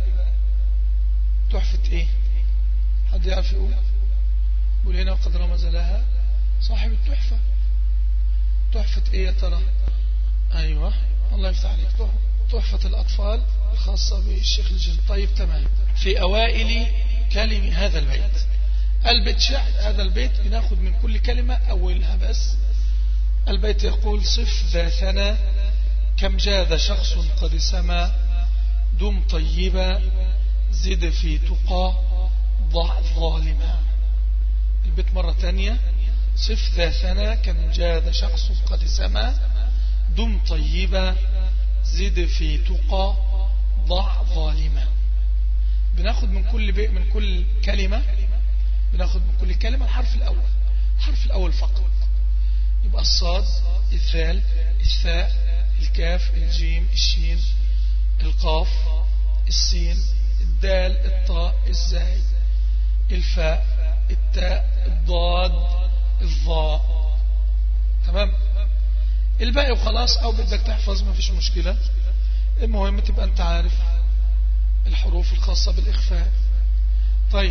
تحفة ايه حد يعرف يقول يقول هنا وقد رمز لها صاحب التحفة تحفة ايه يا ترى ايوه الله يفتح عليك تحفة الاطفال الخاصة بالشيخ الجن طيب تمام في اوائل كلم هذا البيت البيت شعر هذا البيت بناخد من كل كلمة اولها بس البيت يقول صف ذا ثنا كم جاذ شخص قد سما دم طيبا زد في تقى ضع ظالما البيت مرة تانية صف ذا ثنا كم جاذ شخص قد سما دم طيبا زد في تقى ضع ظالما بناخد من كل بي من كل كلمة بناخد من كل كلمة الحرف الأول الحرف الأول فقط يبقى الصاد الثال الثاء الكاف الجيم الشين القاف السين الدال الطاء الزاي الفاء التاء الضاد الضاء تمام الباقي وخلاص او بدك تحفظ ما فيش مشكلة المهم تبقى انت عارف الحروف الخاصة بالإخفاء طيب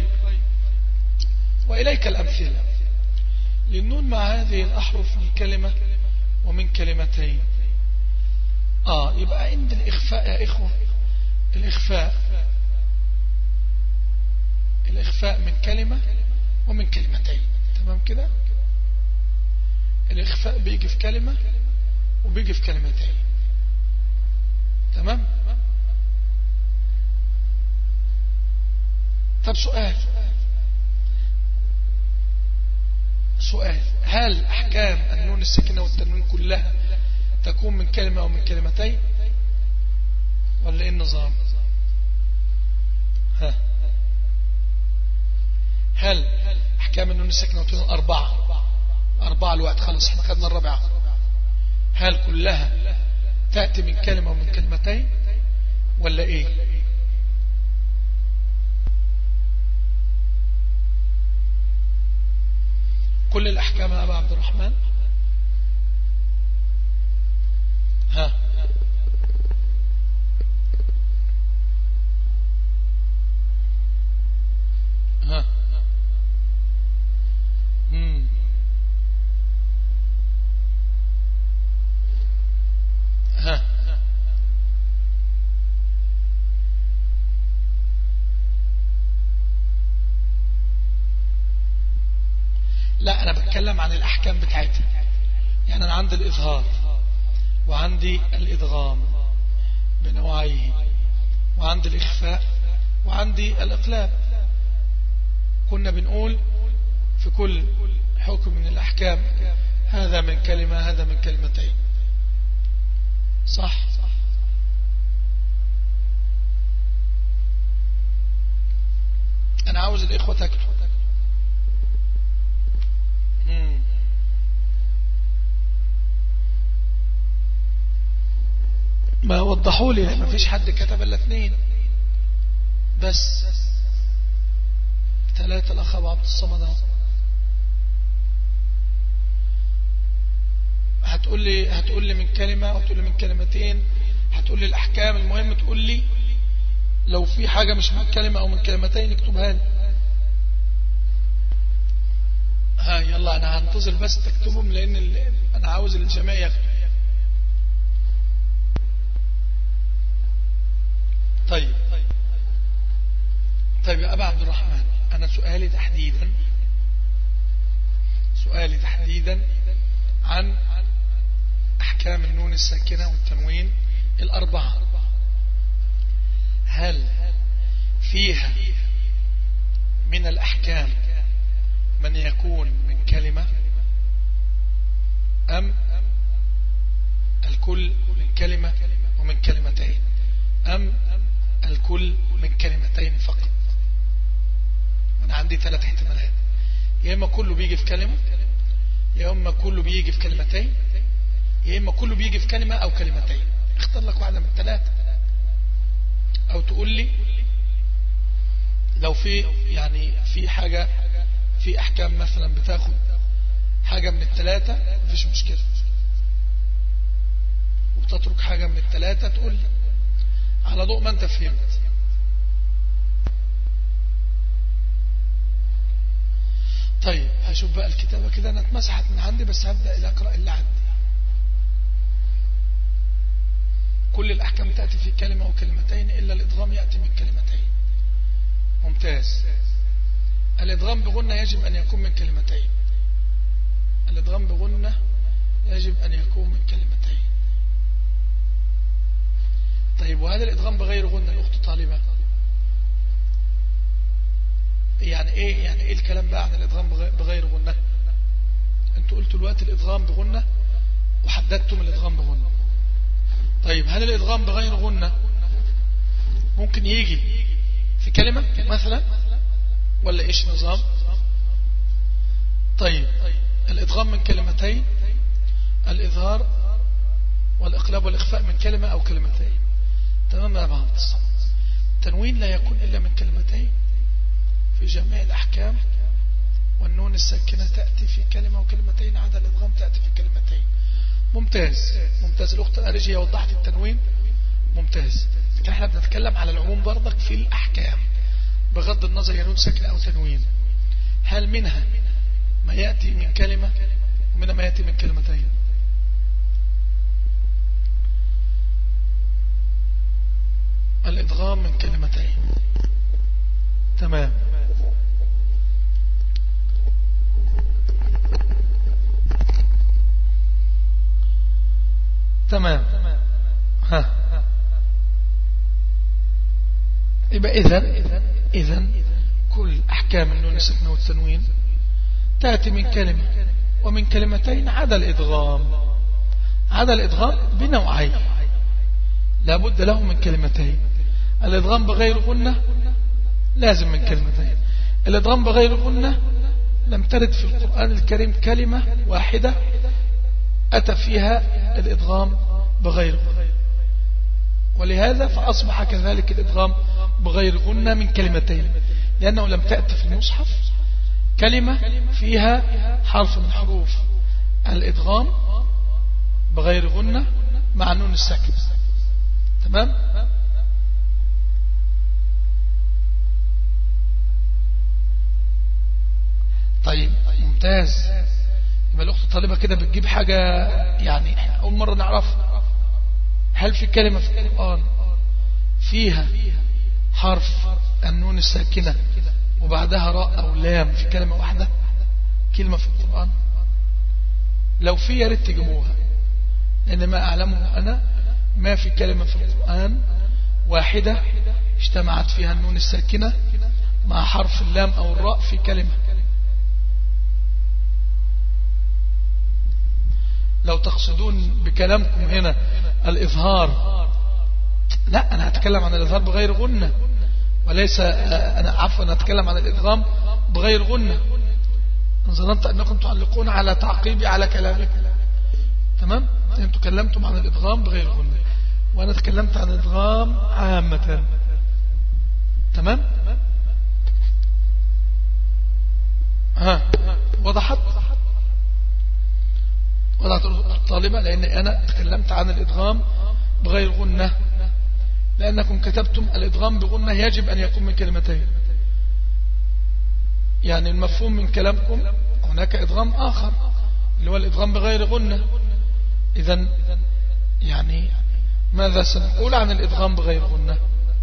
وإليك الأمثلة للنون مع هذه الأحرف من كلمة ومن كلمتين آه يبقى عند الإخفاء يا إخوة الإخفاء الإخفاء من كلمة ومن كلمتين تمام كده الإخفاء بيجي في كلمة وبيجي في كلمتين تمام طب سؤال سؤال هل أحكام النون الساكنة والتنوين كلها تكون من كلمة أو من كلمتين ولا إيه النظام ها هل أحكام النون الساكنة والتنوين أربعة أربعة الوقت خلص احنا خدنا الرابعة هل كلها تأتي من كلمة ومن كلمتين ولا ايه كل الأحكام يا أبا عبد الرحمن ها ها مم. ها لا أنا بتكلم عن الأحكام بتاعتها يعني أنا عندي الإظهار وعندي الإدغام بنوعيه وعندي الإخفاء وعندي الإقلاب كنا بنقول في كل حكم من الأحكام هذا من كلمة هذا من كلمتين صح أنا عاوز الإخوة تكتب ما وضحوا لي ما فيش حد كتب الا اثنين بس ثلاثة الأخ أبو عبد الصمد هتقول لي هتقول لي من كلمة أو تقول لي من كلمتين هتقول لي الأحكام المهم تقول لي لو في حاجة مش من كلمة أو من كلمتين اكتبها لي ها يلا أنا هنتظر بس تكتبهم لأن أنا عاوز الجميع يكتب طيب طيب يا أبا عبد الرحمن أنا سؤالي تحديدا سؤالي تحديدا عن أحكام النون الساكنة والتنوين الأربعة هل فيها من الأحكام من يكون من كلمة أم الكل من كلمة ومن كلمتين أم الكل من كلمتين فقط أنا عندي ثلاث احتمالات يا إما كله بيجي في كلمة يا إما كله بيجي في كلمتين يا إما كله بيجي في كلمة أو كلمتين اختار لك واحدة من الثلاثة أو تقول لي لو في يعني في حاجة في أحكام مثلا بتاخد حاجة من الثلاثة مفيش مشكلة وبتترك حاجة من الثلاثة تقول لي على ضوء ما انت فهمت طيب هشوف بقى الكتابة كده انا اتمسحت من عندي بس هبدأ الى اقرأ اللي عندي كل الاحكام تأتي في كلمة وكلمتين الا الادغام يأتي من كلمتين ممتاز الادغام بغنة يجب ان يكون من كلمتين الادغام بغنة يجب ان يكون من كلمتين طيب وهذا الادغام بغير غنة الاخت طالبة يعني ايه يعني ايه الكلام بقى عن الادغام بغير غنة انتوا قلتوا الوقت الادغام بغنة وحددتم الادغام بغنة طيب هل الادغام بغير غنة ممكن يجي في كلمة مثلا ولا ايش نظام طيب الادغام من كلمتين الإظهار والإقلاب والإخفاء من كلمة أو كلمتين تمام يا بعض التنوين لا يكون إلا من كلمتين في جميع الأحكام والنون الساكنة تأتي في كلمة وكلمتين عدا الإدغام تأتي في كلمتين ممتاز ممتاز الأخت أريجي وضحت التنوين ممتاز لكن احنا بنتكلم على العموم برضك في الأحكام بغض النظر ينون ساكنة أو تنوين هل منها ما يأتي من كلمة ومنها ما يأتي من كلمتين الإدغام من كلمتين تمام تمام ها يبقى إذن إذن كل أحكام النون السكنة والتنوين تأتي من كلمة ومن كلمتين عدا الإدغام عدا الإدغام بنوعين لابد له من كلمتين الإدغام بغير غنة لازم من كلمتين الإدغام بغير غنة لم ترد في القرآن الكريم كلمة واحدة أتى فيها الإدغام بغير ولهذا فأصبح كذلك الإدغام بغير غنة من كلمتين لأنه لم تأتي في المصحف كلمة فيها حرف من حروف الإدغام بغير غنة مع نون الساكن تمام طيب ممتاز يبقى الأخت الطالبة كده بتجيب حاجة يعني أول مرة نعرفها هل في كلمة في القرآن فيها حرف النون الساكنة وبعدها راء أو لام في كلمة واحدة كلمة في القرآن لو في يا ريت تجيبوها لأن ما أعلمه أنا ما في كلمة في القرآن واحدة اجتمعت فيها النون الساكنة مع حرف اللام أو الراء في كلمة لو تقصدون بكلامكم هنا الإظهار لا أنا أتكلم عن الإظهار بغير غنة وليس أنا عفوا أتكلم عن الإدغام بغير غنة ظننت أنكم تعلقون على تعقيبي على كلامكم تمام أنتم تكلمتم عن الإدغام بغير غنة وأنا تكلمت عن الإدغام عامة تمام ها وضحت وضعت الطالبة لأن أنا تكلمت عن الإدغام بغير غنة لأنكم كتبتم الإدغام بغنة يجب أن يكون من كلمتين يعني المفهوم من كلامكم هناك إدغام آخر اللي هو الإدغام بغير غنة إذا يعني ماذا سنقول عن الإدغام بغير غنة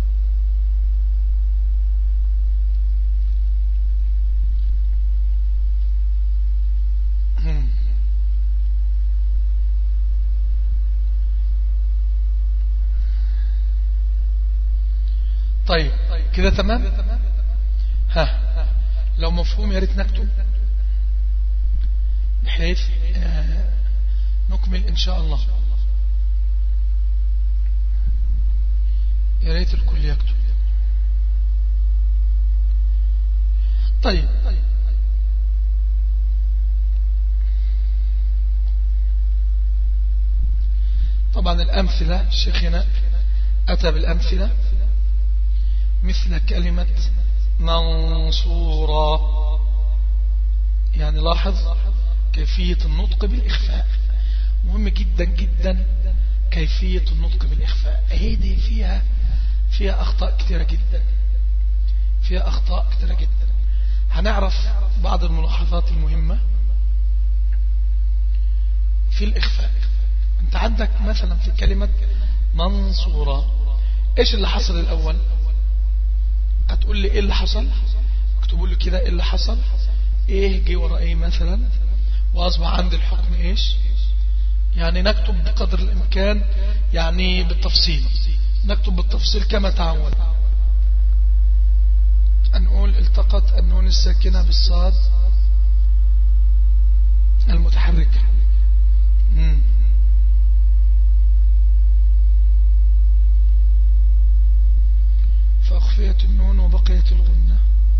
طيب كده تمام ها لو مفهوم يا ريت نكتب بحيث آه، نكمل إن شاء الله يا ريت الكل يكتب طيب طبعا الأمثلة شيخنا أتى بالأمثلة مثل كلمة منصورا يعني لاحظ كيفية النطق بالإخفاء مهم جدا جدا كيفية النطق بالإخفاء هذه فيها فيها أخطاء كثيرة جدا فيها أخطاء كثيرة جدا هنعرف بعض الملاحظات المهمة في الإخفاء أنت عندك مثلا في كلمة منصورة إيش اللي حصل الأول هتقول لي إيه اللي حصل اكتبوا لي كده إيه اللي حصل إيه جه ورا إيه مثلا وأصبح عندي الحكم إيش يعني نكتب بقدر الإمكان يعني بالتفصيل نكتب بالتفصيل كما تعود نقول التقت النون الساكنة بالصاد المتحركة مم. فأخفيت النون وبقيت الغنة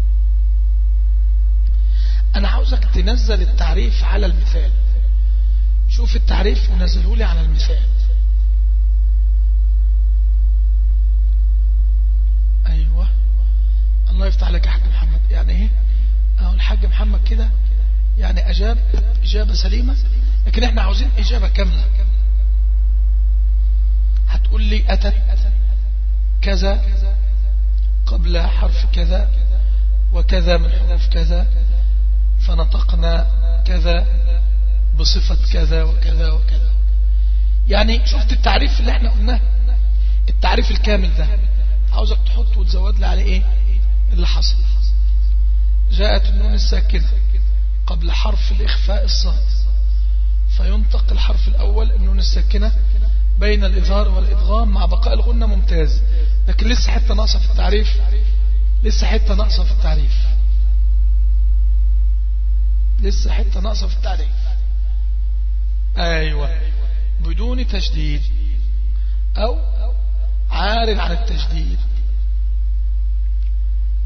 أنا عاوزك تنزل التعريف على المثال شوف التعريف ونزله لي على المثال أيوة الله يفتح لك يا حاج محمد يعني ايه اهو الحاج محمد كده يعني أجاب إجابة سليمة لكن احنا عاوزين إجابة كاملة هتقول لي أتت كذا قبل حرف كذا وكذا من حروف كذا فنطقنا كذا بصفة كذا وكذا وكذا يعني شفت التعريف اللي احنا قلناه التعريف الكامل ده عاوزك تحط وتزود لي عليه ايه اللي حصل جاءت النون الساكنة قبل حرف الإخفاء الصاد فينطق الحرف الأول النون الساكنة بين الإظهار والإدغام مع بقاء الغنة ممتاز لكن لسه حتة ناقصة في التعريف لسه حتة ناقصة في التعريف لسه حتة ناقصة في التعريف أيوة بدون تشديد أو عار عن التشديد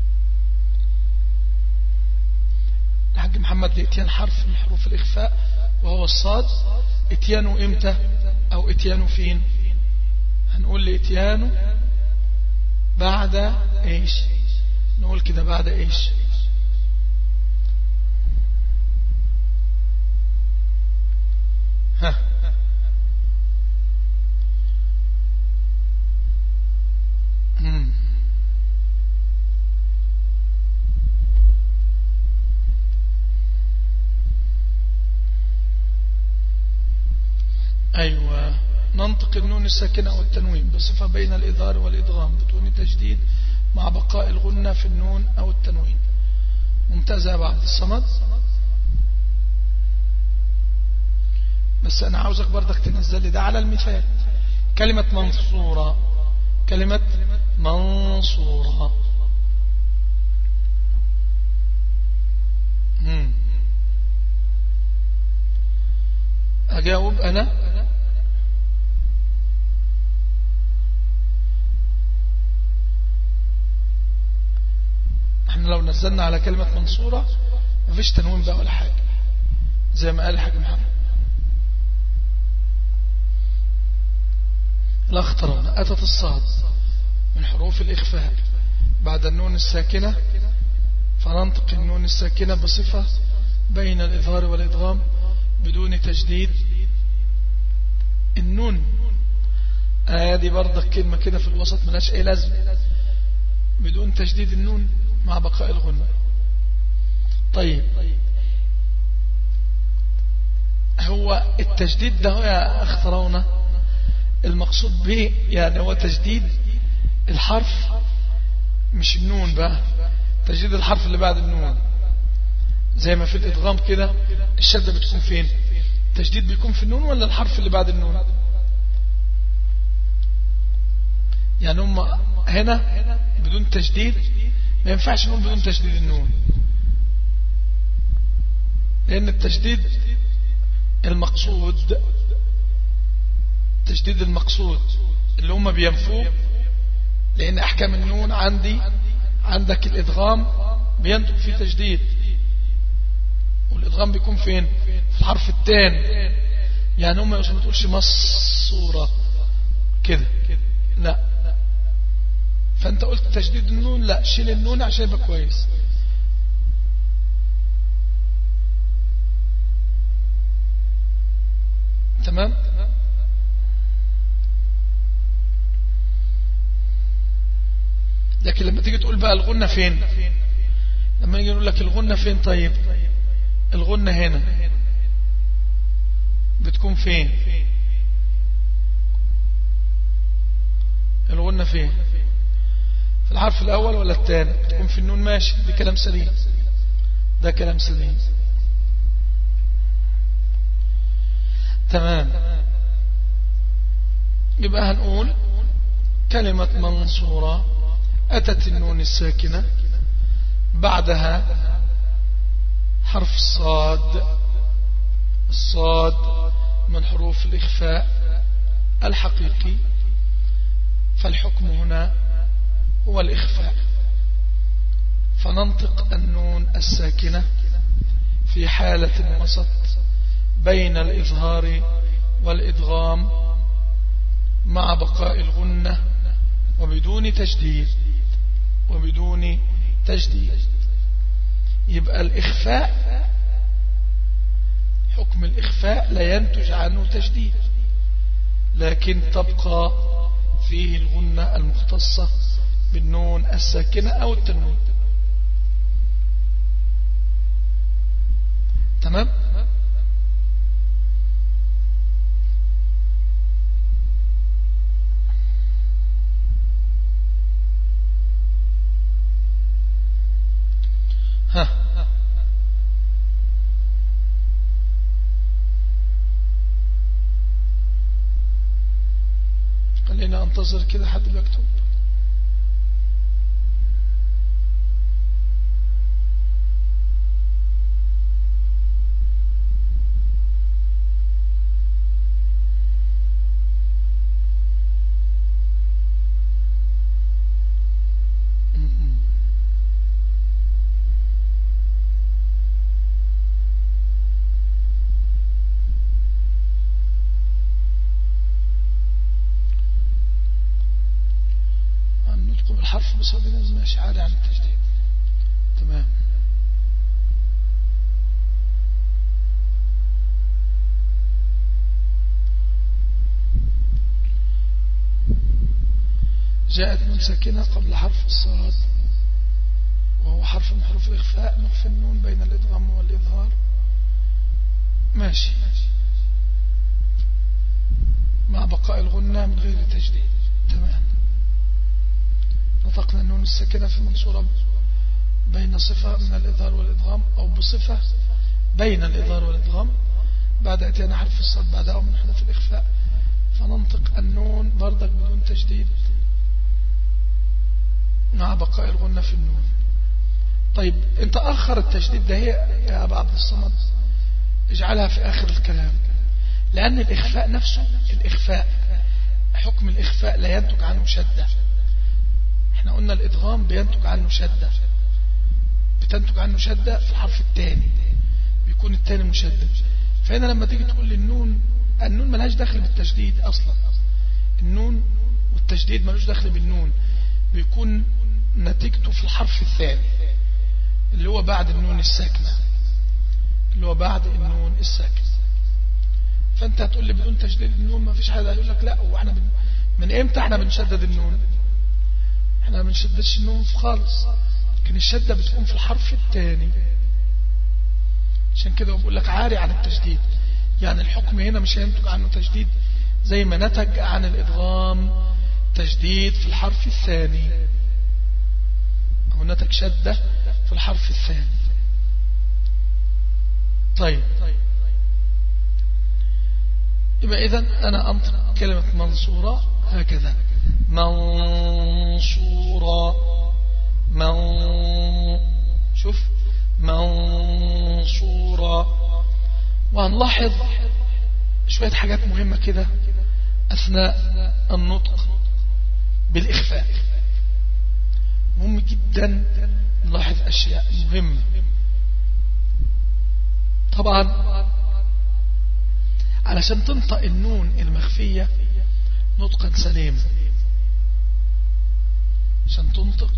الحاج محمد لإتيان حرف من حروف الإخفاء وهو الصاد اتيانه امتى او اتيانه فين هنقول لاتيانه بعد ايش نقول كده بعد ايش ها أيوة ننطق النون الساكنة والتنوين بصفة بين الإظهار والإدغام بدون تجديد مع بقاء الغنة في النون أو التنوين ممتازة بعد الصمد بس أنا عاوزك بردك تنزل لي ده على المثال كلمة منصورة كلمة منصورة أجاوب أنا احنا لو نزلنا على كلمة منصورة مفيش تنوين بقى ولا حاجة زي ما قال الحاج محمد لا اخترنا أتت الصاد من حروف الإخفاء بعد النون الساكنة فننطق النون الساكنة بصفة بين الإظهار والإدغام بدون تجديد النون آية دي برضك كلمة كده في الوسط ملاش أي لازم بدون تجديد النون مع بقاء الغنة طيب هو التجديد ده يا أخترونا المقصود به يعني هو تجديد الحرف مش النون بقى تجديد الحرف اللي بعد النون زي ما في الإدغام كده الشدة بتكون فين التجديد بيكون في النون ولا الحرف اللي بعد النون يعني هم هنا بدون تجديد ما ينفعش نقول بدون تجديد النون لأن التجديد المقصود تجديد المقصود اللي هم بينفوه لأن أحكام النون عندي عندك الإدغام بينطق فيه تجديد والإدغام بيكون فين في الحرف الثاني يعني هم ما تقولش مصورة كده لا فأنت قلت تجديد النون لا شيل النون عشان يبقى كويس تمام لكن لما تيجي تقول بقى الغنة فين لما يجي يقول لك الغنة فين طيب الغنة هنا بتكون فين الغنة فين في الحرف الأول ولا الثاني بتكون في النون ماشي ده كلام سليم ده كلام سليم تمام يبقى هنقول كلمة منصورة أتت النون الساكنة بعدها حرف الصاد الصاد من حروف الإخفاء الحقيقي فالحكم هنا هو الإخفاء فننطق النون الساكنة في حالة وسط بين الإظهار والإدغام مع بقاء الغنة وبدون تجديد وبدون تجديد يبقى الإخفاء حكم الإخفاء لا ينتج عنه تجديد لكن تبقى فيه الغنة المختصة بالنون الساكنة أو التنوين تمام ها خلينا انتظر كده حد بيكتب صادق ماشي عادي عن التجديد تمام جاءت من ساكنة قبل حرف الصاد وهو حرف من حروف الإخفاء نخفي النون بين الإدغام والإظهار ماشي مع بقاء الغنة من غير تجديد تمام نطقنا النون الساكنة في منصورة بين صفة من الإظهار والإدغام أو بصفة بين الإظهار والإدغام بعد أتينا حرف الصاد بعدها من حروف الإخفاء فننطق النون بردك بدون تجديد مع بقاء الغنة في النون طيب انت اخر التشديد ده هي يا ابا عبد الصمد اجعلها في اخر الكلام لان الاخفاء نفسه الاخفاء حكم الاخفاء لا ينتج عنه شدة احنا قلنا الادغام بينتج عنه شدة بتنتج عنه شدة في الحرف الثاني بيكون الثاني مشدد فهنا لما تيجي تقول للنون النون ملهاش دخل بالتشديد اصلا النون والتشديد ملوش دخل بالنون بيكون نتيجته في الحرف الثاني اللي هو بعد النون الساكنة اللي هو بعد النون الساكنة فانت هتقول لي بدون تشديد النون ما فيش حد هيقول لك لا هو احنا بن... من امتى احنا بنشدد النون احنا ما بنشددش النون خالص لكن الشدة بتكون في الحرف الثاني عشان كده بقول لك عاري عن التشديد يعني الحكم هنا مش هينتج عنه تشديد زي ما نتج عن الادغام تجديد في الحرف الثاني أو نتج شدة في الحرف الثاني طيب يبقى إذن أنا أنطق كلمة منصورة هكذا منصورة من شوف منصورة وهنلاحظ شوية حاجات مهمة كده أثناء النطق بالإخفاء مهم جدا نلاحظ أشياء مهمة طبعا علشان تنطق النون المخفية نطقا سليما عشان تنطق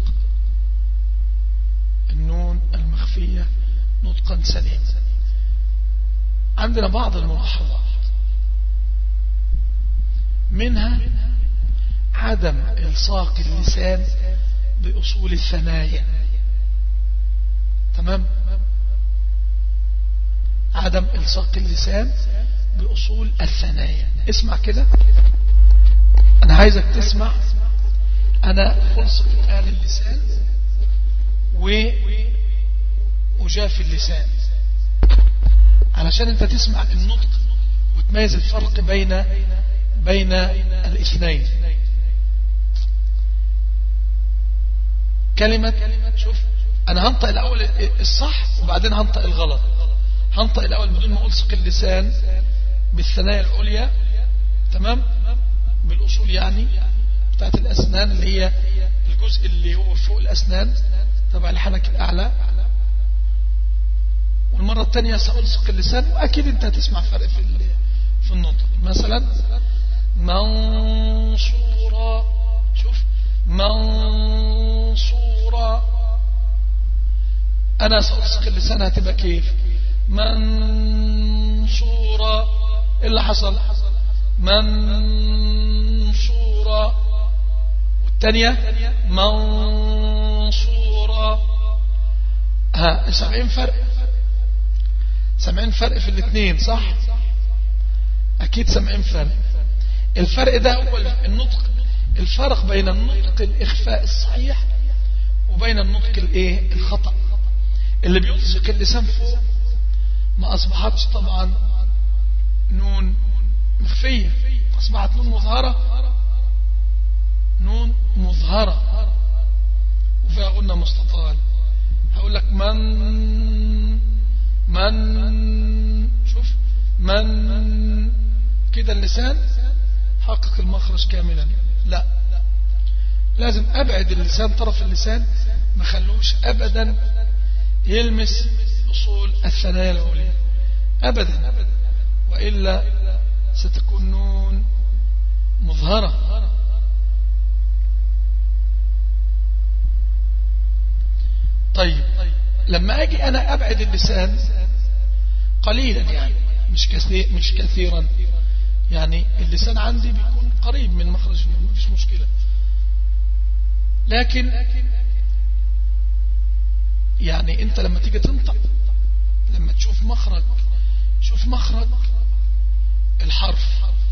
النون المخفية نطقا سليما عندنا بعض الملاحظات منها عدم إلصاق اللسان بأصول الثنايا تمام عدم إلصاق اللسان بأصول الثنايا اسمع كده أنا عايزك تسمع أنا ألصق الآن اللسان وأجاف اللسان علشان أنت تسمع النطق وتميز الفرق بين بين الاثنين كلمة شوف أنا هنطق الأول الصح وبعدين هنطق الغلط هنطق الأول بدون ما ألصق اللسان بالثنايا العليا تمام بالأصول يعني بتاعت الأسنان اللي هي الجزء اللي هو فوق الأسنان تبع الحنك الأعلى والمرة الثانية سألصق اللسان وأكيد أنت هتسمع فرق في في النطق مثلا منصورة شوف منصورة أنا سألصق اللسان هتبقى كيف منصورة إيه اللي حصل منصورة والثانية منصورة ها سامعين فرق سامعين فرق في الاثنين صح اكيد سامعين فرق الفرق ده هو النطق الفرق بين النطق الاخفاء الصحيح وبين النطق الايه الخطأ اللي بيلصق اللسان فوق ما اصبحتش طبعا نون مخفية اصبحت نون مظهرة نون مظهرة وفيها غنة مستطال هقول لك من من شوف من كده اللسان حقق المخرج كاملا لا لازم ابعد اللسان طرف اللسان ما خلوش ابدا يلمس اصول الثنايا العليا ابدا والا ستكون نون مظهره طيب لما اجي انا ابعد اللسان قليلا يعني مش كثير مش كثيرا يعني اللسان عندي بيكون قريب من مخرج مفيش مشكلة لكن يعني انت لما تيجي تنطق لما تشوف مخرج شوف مخرج الحرف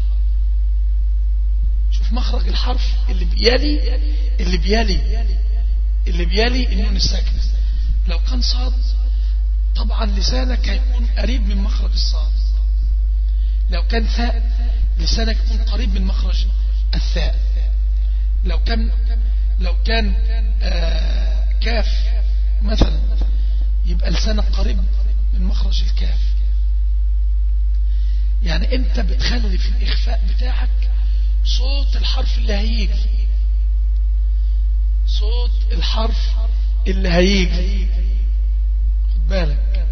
شوف مخرج الحرف اللي بيلي اللي بيلي اللي بيلي النون الساكنة لو كان صاد طبعا لسانك هيكون قريب من مخرج الصاد لو كان ثاء لسانك يكون قريب من مخرج الثاء لو كان لو كان آه كاف مثلا يبقى لسانك قريب من مخرج الكاف يعني انت بتخلي في الاخفاء بتاعك صوت الحرف اللي هيجي صوت الحرف اللي هيجي خد بالك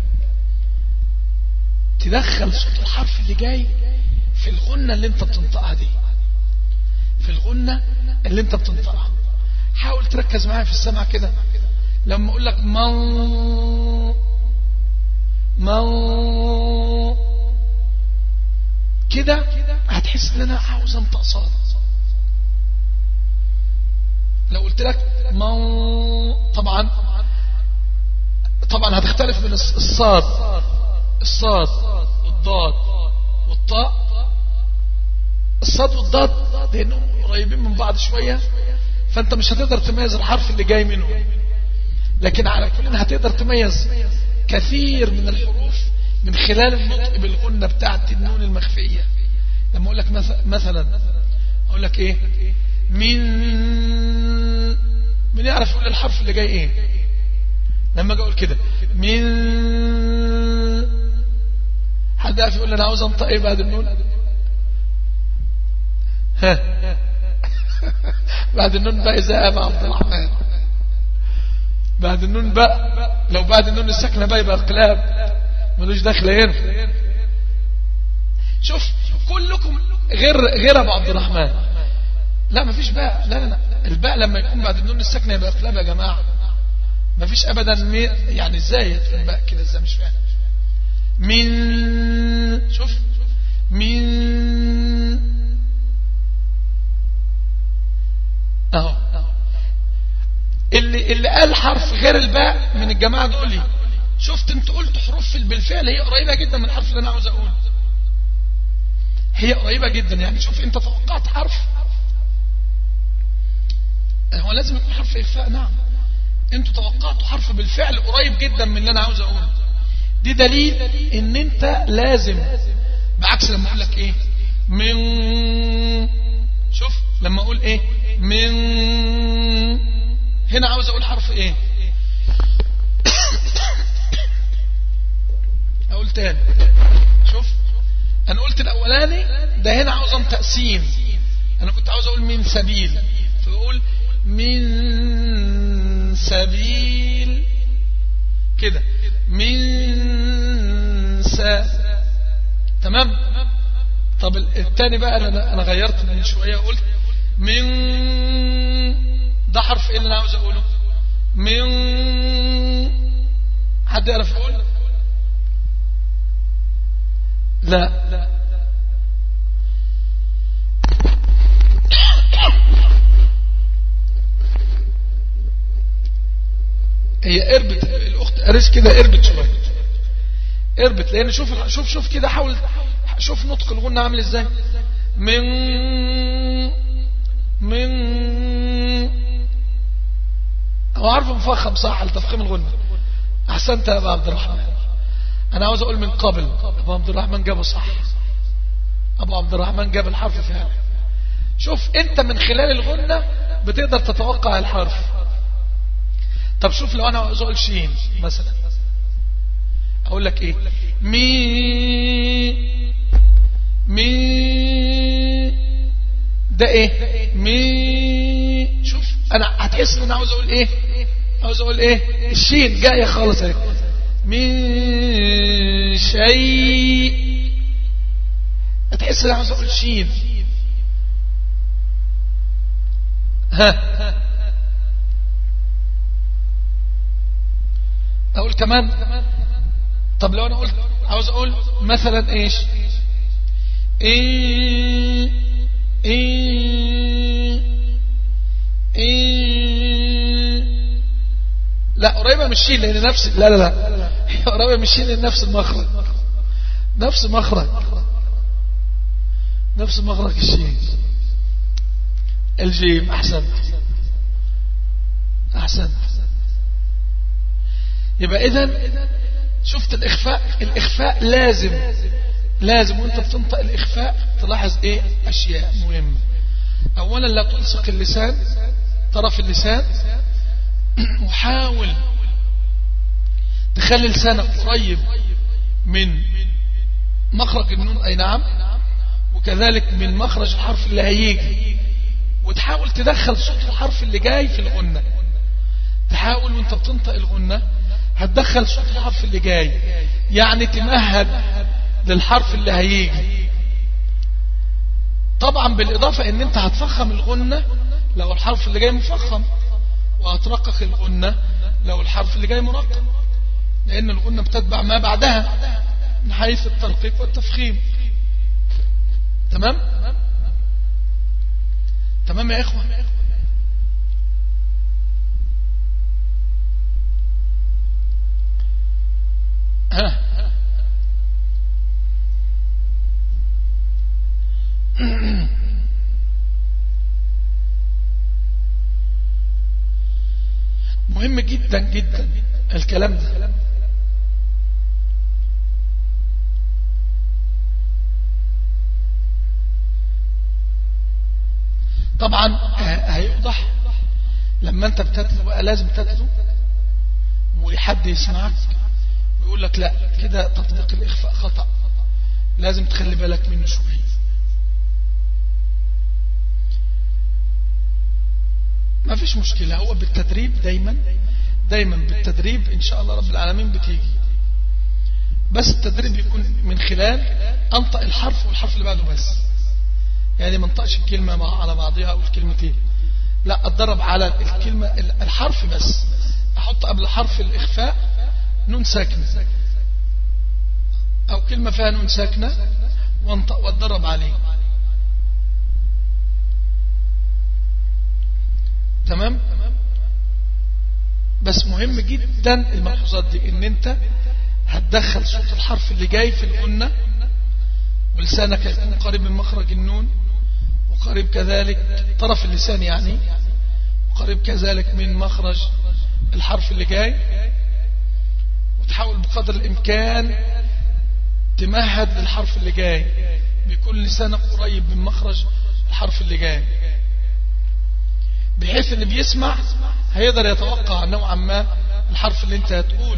تدخل صوت الحرف اللي جاي في الغنة اللي انت بتنطقها دي في الغنة اللي انت بتنطقها حاول تركز معايا في السمع كده لما اقول لك مو مو كده هتحس ان انا عاوز انطق صاد لو قلت لك مو طبعا طبعا هتختلف من الصاد الصاد والضاد والطاء الصاد والضاد لانهم قريبين من بعض شوية فانت مش هتقدر تميز الحرف اللي جاي منه لكن على كل هتقدر تميز كثير من الحروف من خلال النطق بالغنة بتاعت النون المخفية لما اقول لك مثلا اقول لك ايه من من يعرف يقول الحرف اللي جاي ايه لما اجي اقول كده من حد يعرف يقول انا عاوز انطق ايه بعد النون ها بعد النون بقى ازاي يا عبد الرحمن بعد النون بقى لو بعد النون الساكنه بقى يبقى اقلاب ملوش دخل هنا شوف كلكم غير غير ابو عبد الرحمن لا مفيش باء لا لا لا الباء لما يكون بعد النون الساكنه يبقى اقلاب يا جماعه مفيش ابدا مي... يعني ازاي الباء كده ازاي مش فاهم من شوف من اهو اللي اللي قال حرف غير الباء من الجماعه دول شفت انت قلت حروف بالفعل هي قريبه جدا من الحرف اللي انا عاوز اقوله هي قريبه جدا يعني شوف انت توقعت حرف هو لازم يكون حرف اخفاء نعم انتوا توقعتوا حرف بالفعل قريب جدا من اللي انا عاوز اقوله دي دليل ان انت لازم بعكس لما اقول لك ايه من شوف لما اقول ايه من هنا عاوز اقول حرف ايه اقول تاني شوف انا قلت الاولاني ده هنا عاوز انطق سين انا كنت عاوز اقول من سبيل فبقول من سبيل كده من س تمام طب الثاني بقى انا انا غيرت من شويه قلت من ده حرف ايه اللي انا عاوز اقوله من حد يعرف يقول لا هي اربت الاخت اريس كده اربت شويه اربت لان شوف شوف شوف كده حاول شوف نطق الغنة عامل ازاي من من هو عارف مفخم صح لتفخيم الغنة احسنت يا ابو عبد الرحمن انا عاوز اقول من قبل ابو عبد الرحمن جابه صح ابو عبد الرحمن جاب الحرف فعلا شوف انت من خلال الغنة بتقدر تتوقع الحرف طب شوف لو انا عاوز اقول شين مثلا اقول لك ايه مي مي ده ايه مي شوف انا هتحس ان انا عاوز اقول ايه عاوز اقول ايه الشين جايه خالص اهي من شيء هتحس ان انا عاوز اقول شين ها كمان طب لو انا قلت عاوز اقول مثلا ايش ايه ايه ايه لا قريبة من الشين لان نفس لا لا لا هي قريبة من الشين لان نفس المخرج نفس مخرج نفس مخرج الشين الجيم احسنت احسنت يبقى اذا شفت الاخفاء الاخفاء لازم لازم وانت بتنطق الاخفاء تلاحظ ايه اشياء مهمة اولا لا تلصق اللسان طرف اللسان وحاول تخلي لسانك قريب من مخرج النون اي نعم وكذلك من مخرج الحرف اللي هيجي وتحاول تدخل صوت الحرف اللي جاي في الغنة تحاول وانت بتنطق الغنة هتدخل صوت الحرف اللي جاي يعني تمهد للحرف اللي هيجي طبعا بالإضافة ان انت هتفخم الغنة لو الحرف اللي جاي مفخم وهترقق الغنة لو الحرف اللي جاي مرقق لأن الغنة بتتبع ما بعدها من حيث الترقيق والتفخيم تمام تمام يا إخوة ها مهم جدا جدا الكلام ده طبعا هيوضح لما انت بتتلو بقى لازم تتلو وحد يسمعك ويقول لك لا كده تطبيق الإخفاء خطأ لازم تخلي بالك منه شوية ما فيش مشكلة هو بالتدريب دايما دايما بالتدريب إن شاء الله رب العالمين بتيجي بس التدريب يكون من خلال أنطق الحرف والحرف اللي بعده بس يعني ما انطقش الكلمة مع على بعضها أو الكلمتين لا أتدرب على الكلمة الحرف بس أحط قبل حرف الإخفاء نون ساكنة أو كلمة فيها نون ساكنة وانطق واتدرب عليه تمام بس مهم جدا الملحوظات دي ان انت هتدخل صوت الحرف اللي جاي في الغنة ولسانك يكون قريب من مخرج النون وقريب كذلك طرف اللسان يعني وقريب كذلك من مخرج الحرف اللي جاي وتحاول بقدر الامكان تمهد للحرف اللي جاي بيكون لسانك قريب من مخرج الحرف اللي جاي بحيث اللي بيسمع هيقدر يتوقع نوعا ما الحرف اللي انت هتقوله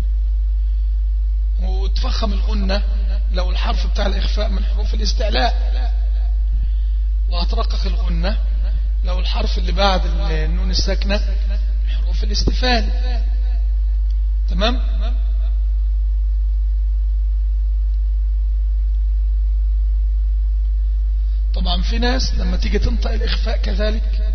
وتفخم الغنة لو الحرف بتاع الإخفاء من حروف الاستعلاء وهترقق الغنة لو الحرف اللي بعد النون الساكنة من حروف الاستفال تمام طبعا في ناس لما تيجي تنطق الإخفاء كذلك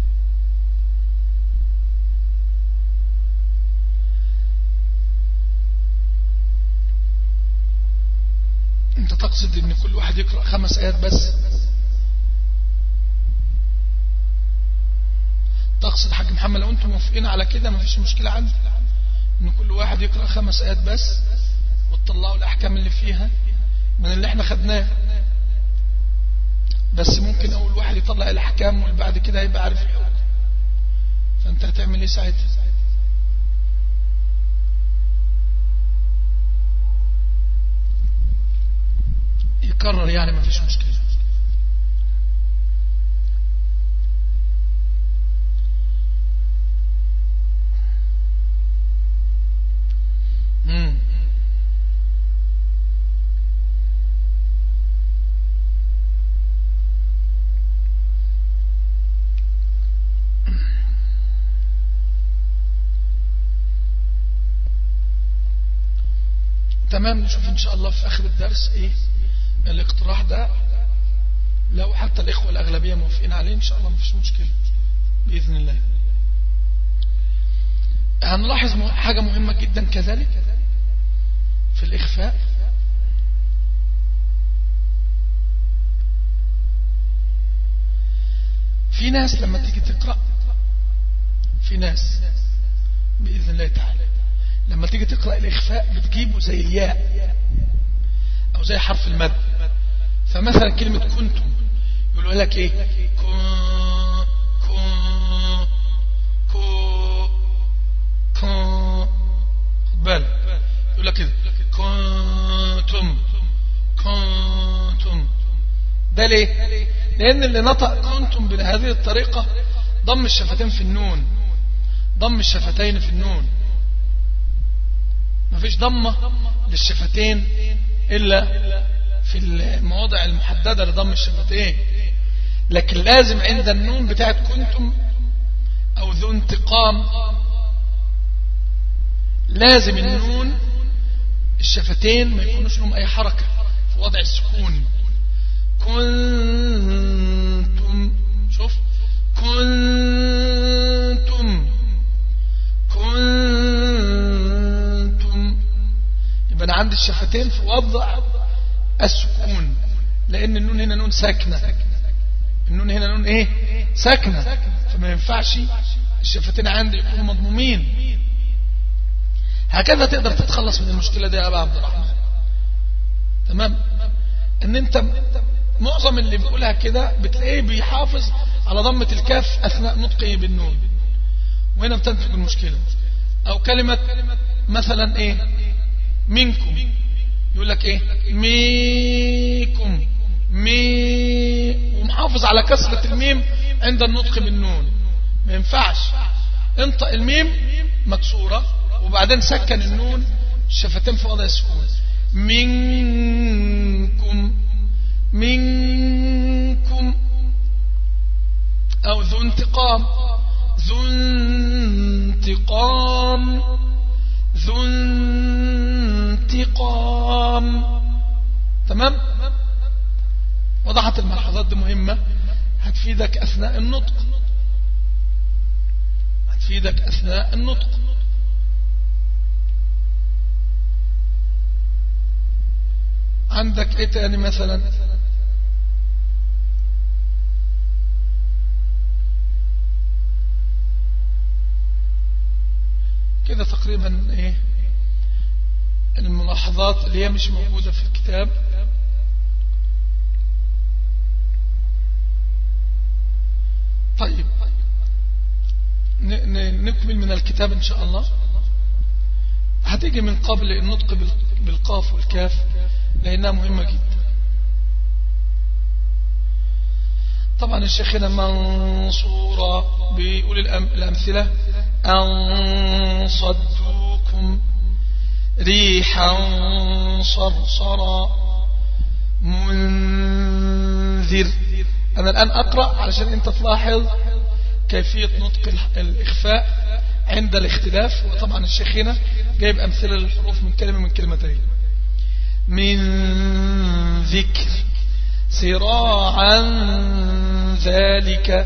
انت تقصد ان كل واحد يقرأ خمس ايات بس تقصد حاج محمد لو انتم موافقين على كده مفيش مشكلة عندي ان كل واحد يقرأ خمس ايات بس وتطلعوا الاحكام اللي فيها من اللي احنا خدناه بس ممكن اول واحد يطلع الاحكام والبعد كده هيبقى عارف الحكم فانت هتعمل ايه ساعتها يكرر يعني ما فيش مشكلة مم. تمام نشوف ان شاء الله في اخر الدرس ايه الاقتراح ده لو حتى الإخوة الأغلبية موافقين عليه إن شاء الله مفيش مشكلة بإذن الله هنلاحظ حاجة مهمة جدا كذلك في الإخفاء في ناس لما تيجي تقرأ في ناس بإذن الله تعالى لما تيجي تقرأ الإخفاء بتجيبه زي الياء أو زي حرف المد فمثلا كلمة كنتم يقولوا لك إيه كن كن كن كن خد بالك يقول لك كده كنتم كنتم ده ليه لأن اللي نطق كنتم بهذه الطريقة ضم الشفتين في النون ضم الشفتين في النون مفيش ضمة للشفتين إلا في المواضع المحددة لضم الشفتين لكن لازم عند النون بتاعت كنتم أو ذو انتقام لازم النون الشفتين ما يكونوش لهم أي حركة في وضع السكون كنتم شوف كنتم كنتم يبقى أنا عندي الشفتين في وضع السكون لأن النون هنا نون ساكنة النون هنا نون ايه ساكنة فما ينفعش الشفتين عندي يكونوا مضمومين هكذا تقدر تتخلص من المشكلة دي يا أبا عبد الرحمن تمام ان انت معظم اللي بيقولها كده بتلاقيه بيحافظ على ضمة الكاف أثناء نطقه بالنون وهنا بتنتج المشكلة أو كلمة مثلا إيه منكم يقول لك إيه ميكم مي ومحافظ على كسرة الميم عند النطق بالنون ما ينفعش انطق الميم مكسورة وبعدين سكن النون الشفتين في وضع السكون منكم منكم أو ذو انتقام ذو انتقام ذو انتقام تمام وضحت الملاحظات دي مهمة هتفيدك أثناء النطق هتفيدك أثناء النطق عندك ايه تاني مثلا كده تقريبا ايه الملاحظات اللي هي مش موجودة في الكتاب طيب نكمل من الكتاب ان شاء الله هتيجي من قبل النطق بالقاف والكاف لأنها مهمة جدا طبعا الشيخ هنا منصورة بيقول الأمثلة أن صدوكم ريحا صرصرا منذر أنا الآن أقرأ علشان أنت تلاحظ كيفية نطق الإخفاء عند الاختلاف وطبعا الشيخ هنا جايب أمثلة للحروف من كلمة من كلمتين من ذكر سراعا ذلك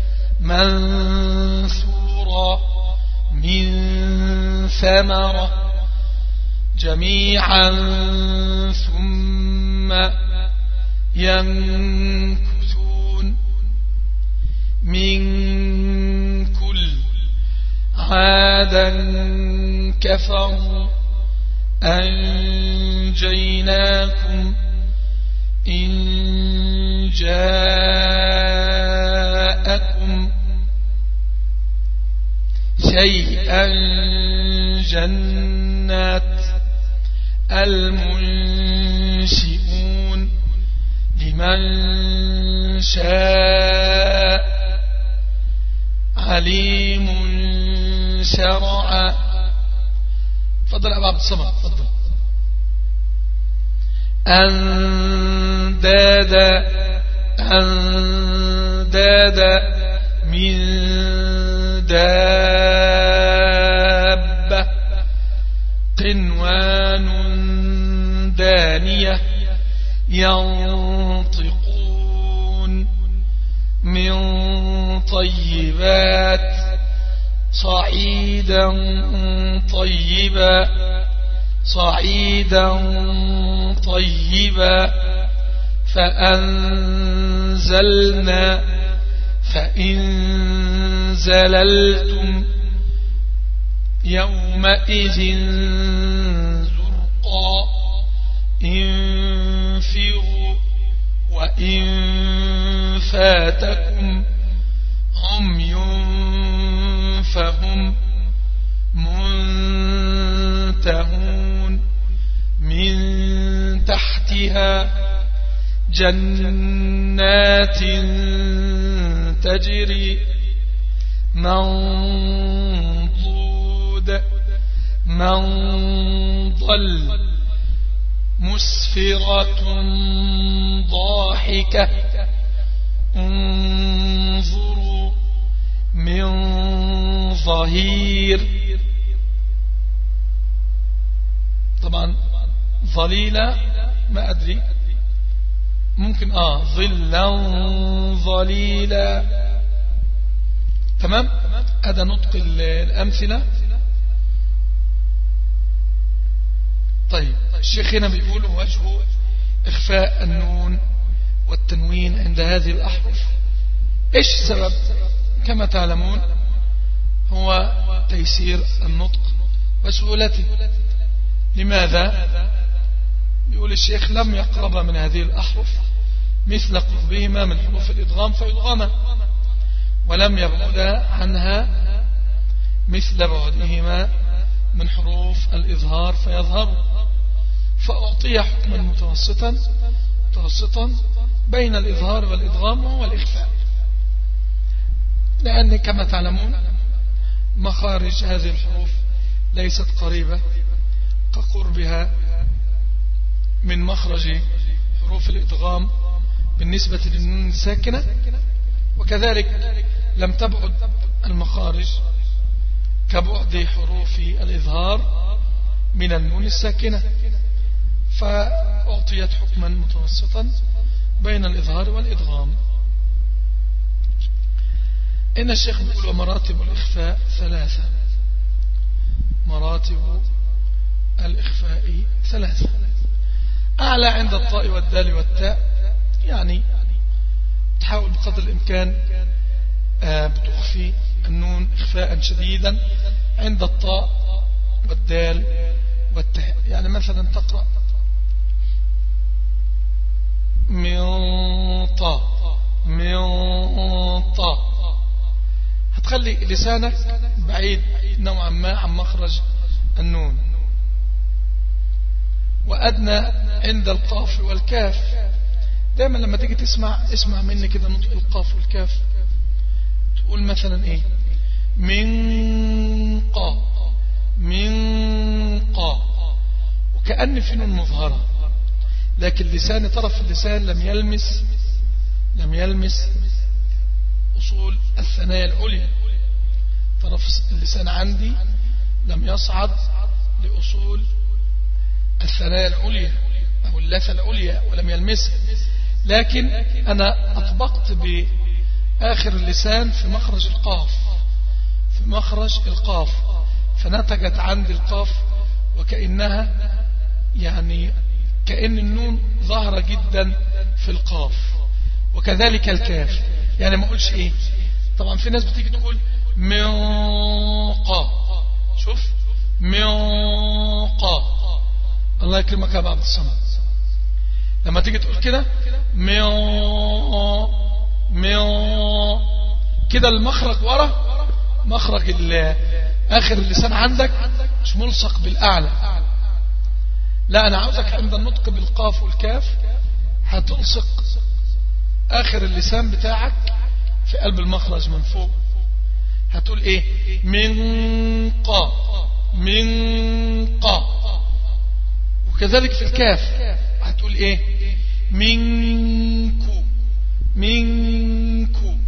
منثورا من ثمرة جميعا ثم ينكثون من كل عادا كفروا أنجيناكم إن جاءكم شيئا جنات المنشئون لمن شاء عليم شرع تفضل أبو عبد الصمد تفضل أندادا أندادا من دابة قنوان دانية ينطقون من طيبات صعيد صعيدا طيبا صعيدا طيبا فأنزلنا فإن زللتم يومئذ زرقا انفروا وإن فاتكم عمي فهم منتهون من تحتها جنات تجري منضود من ضل مسفرة ضاحكة انظروا من ظهير طبعا ظليلة ما أدري ممكن آه ظلا ظليلا تمام هذا نطق الأمثلة طيب الشيخ هنا بيقول وجه إخفاء النون والتنوين عند هذه الأحرف إيش السبب كما تعلمون هو تيسير النطق وسهولته لماذا يقول الشيخ لم يقرب من هذه الأحرف مثل قربهما من حروف الإدغام فيدغما ولم يبعد عنها مثل بعدهما من حروف الإظهار فيظهر فأعطي حكما متوسطا متوسطا بين الإظهار والإدغام وهو الإخفاء لأن كما تعلمون مخارج هذه الحروف ليست قريبة كقربها من مخرج حروف الإدغام بالنسبة للنون الساكنة وكذلك لم تبعد المخارج كبعد حروف الإظهار من النون الساكنة فأعطيت حكما متوسطا بين الإظهار والإدغام إن الشيخ يقول ومراتب الإخفاء ثلاثة مراتب الإخفاء ثلاثة أعلى عند الطاء والدال والتاء يعني تحاول بقدر الإمكان آه، بتخفي النون إخفاء شديدا عند الطاء والدال والتاء يعني مثلا تقرأ منطا منطا هتخلي لسانك بعيد نوعا ما عن مخرج النون وأدنى عند القاف والكاف دائما لما تيجي تسمع اسمع مني كده نطق القاف والكاف تقول مثلا ايه من قا من قا وكأن في نون مظهرة لكن لسان طرف اللسان لم يلمس لم يلمس أصول الثنايا العليا طرف اللسان عندي لم يصعد لأصول الثنايا العليا أو اللثة العليا ولم يلمسها لكن أنا أطبقت بآخر اللسان في مخرج القاف في مخرج القاف فنتجت عندي القاف وكأنها يعني كأن النون ظاهرة جدا في القاف وكذلك الكاف يعني ما اقولش ايه طبعا في ناس بتيجي تقول قا شوف قا الله يكرمك يا عبد الصمد لما تيجي تقول كده كده المخرج ورا مخرج اخر اللسان عندك مش ملصق بالاعلى لا أنا عاوزك عند النطق بالقاف والكاف هتلصق آخر اللسان بتاعك في قلب المخرج من فوق هتقول ايه من قا من قا وكذلك في الكاف هتقول ايه منكو منكو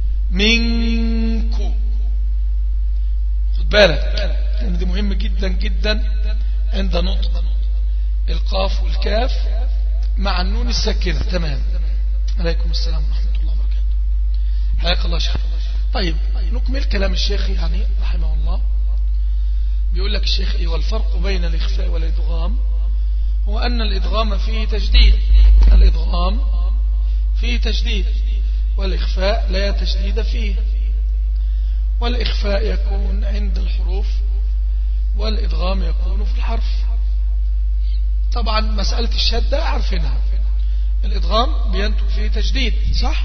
منكو خد بالك لان دي مهم جدا جدا عند نطق القاف والكاف مع النون الساكنة تمام عليكم السلام ورحمة الله وبركاته حياك الله شيخ طيب نكمل كلام الشيخ يعني رحمه الله لك الشيخ إيه والفرق بين الإخفاء والإدغام هو أن الإدغام فيه تجديد الإدغام فيه تجديد والإخفاء لا تجديد فيه والإخفاء يكون عند الحروف والإدغام يكون في الحرف طبعا مسألة الشدة عارفينها الإدغام بينتج فيه تجديد صح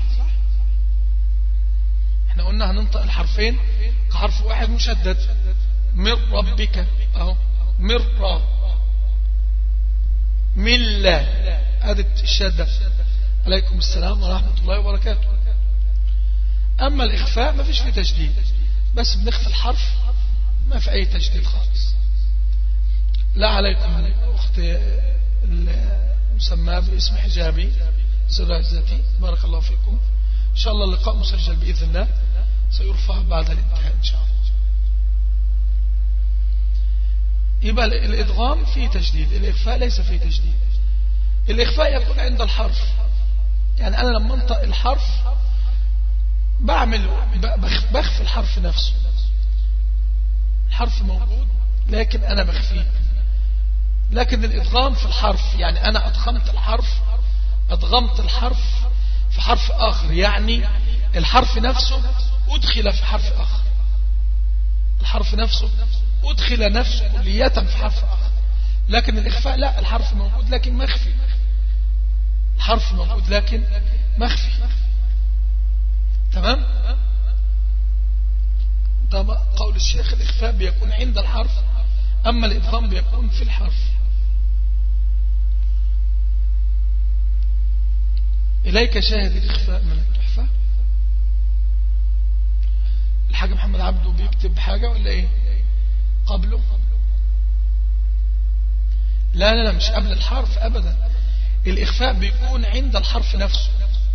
احنا قلنا هننطق الحرفين كحرف واحد مشدد من ربك اهو مر ملة ادت الشدة عليكم السلام ورحمة الله وبركاته اما الاخفاء ما فيش فيه تجديد بس بنخفي الحرف ما في اي تجديد خالص لا عليكم اخت المسمى باسم حجابي سر ذاتي بارك الله فيكم ان شاء الله اللقاء مسجل باذن الله سيرفع بعد الانتهاء ان شاء الله يبقى الإدغام فيه تجديد الإخفاء ليس فيه تجديد الإخفاء يكون عند الحرف يعني أنا لما انطق الحرف بعمل بخفي الحرف نفسه الحرف موجود لكن أنا بخفيه لكن الإدغام في الحرف يعني أنا أدغمت الحرف أدغمت الحرف في حرف آخر يعني الحرف نفسه أدخل في حرف آخر الحرف نفسه أدخل نفسه كلية في حرف آخر لكن الإخفاء لا الحرف موجود لكن مخفي الحرف موجود لكن مخفي تمام ده قول الشيخ الإخفاء بيكون عند الحرف أما الإدغام بيكون في الحرف إليك شاهد الإخفاء من التحفة الحاج محمد عبده بيكتب حاجة ولا إيه قبله لا لا لا مش قبل الحرف أبدا الإخفاء بيكون عند الحرف نفسه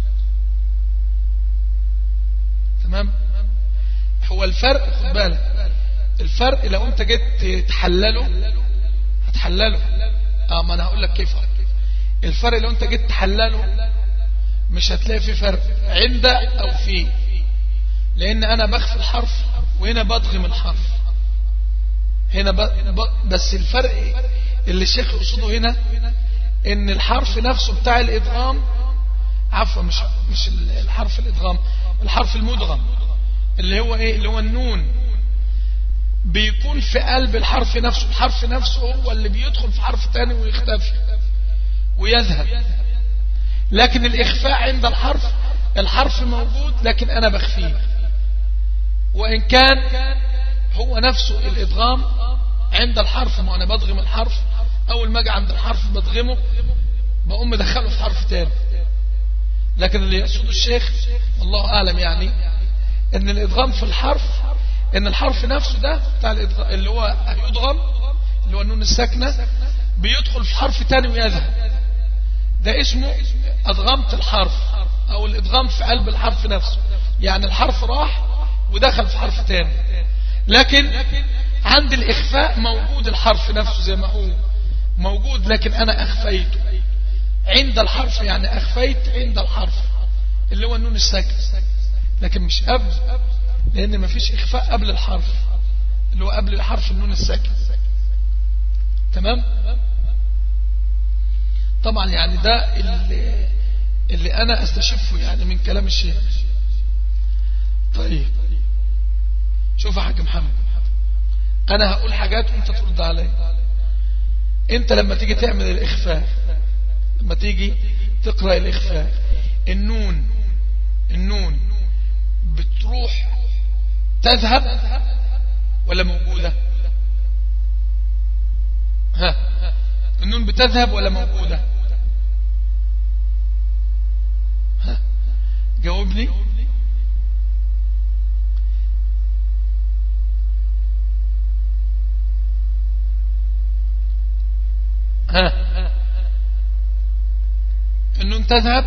تمام هو الفرق خد بالك الفرق لو انت جيت تحلله هتحلله اه ما انا هقول لك كيف الفرق لو انت جيت تحلله مش هتلاقي في فرق عند او في لان انا بخفي الحرف وهنا بدغم الحرف هنا ب... ب... بس الفرق اللي الشيخ يقصده هنا ان الحرف نفسه بتاع الادغام عفوا مش مش الحرف الادغام الحرف المدغم اللي هو ايه اللي هو النون بيكون في قلب الحرف نفسه الحرف نفسه هو اللي بيدخل في حرف تاني ويختفي ويذهب لكن الإخفاء عند الحرف الحرف موجود لكن أنا بخفيه وإن كان هو نفسه الإدغام عند الحرف ما أنا بدغم الحرف أول ما أجي عند الحرف بدغمه بقوم مدخله في حرف تاني لكن اللي يقصده الشيخ والله أعلم يعني ان الادغام في الحرف ان الحرف نفسه ده بتاع الادغام اللي هو يدغم اللي هو النون الساكنه بيدخل في حرف تاني ويذهب ده اسمه ادغمت الحرف او الادغام في قلب الحرف نفسه يعني الحرف راح ودخل في حرف تاني لكن عند الاخفاء موجود الحرف نفسه زي ما هو موجود لكن انا اخفيته عند الحرف يعني اخفيت عند الحرف اللي هو النون الساكن لكن مش قبل لان ما فيش اخفاء قبل الحرف اللي هو قبل الحرف النون الساكن تمام طبعا يعني ده اللي, اللي انا استشفه يعني من كلام الشيخ طيب شوف يا حاج محمد انا هقول حاجات وانت ترد عليا انت لما تيجي تعمل الاخفاء لما تيجي تقرأ الاخفاء النون النون بتروح تذهب ولا موجودة ها النون بتذهب ولا موجودة ها جاوبني ها النون تذهب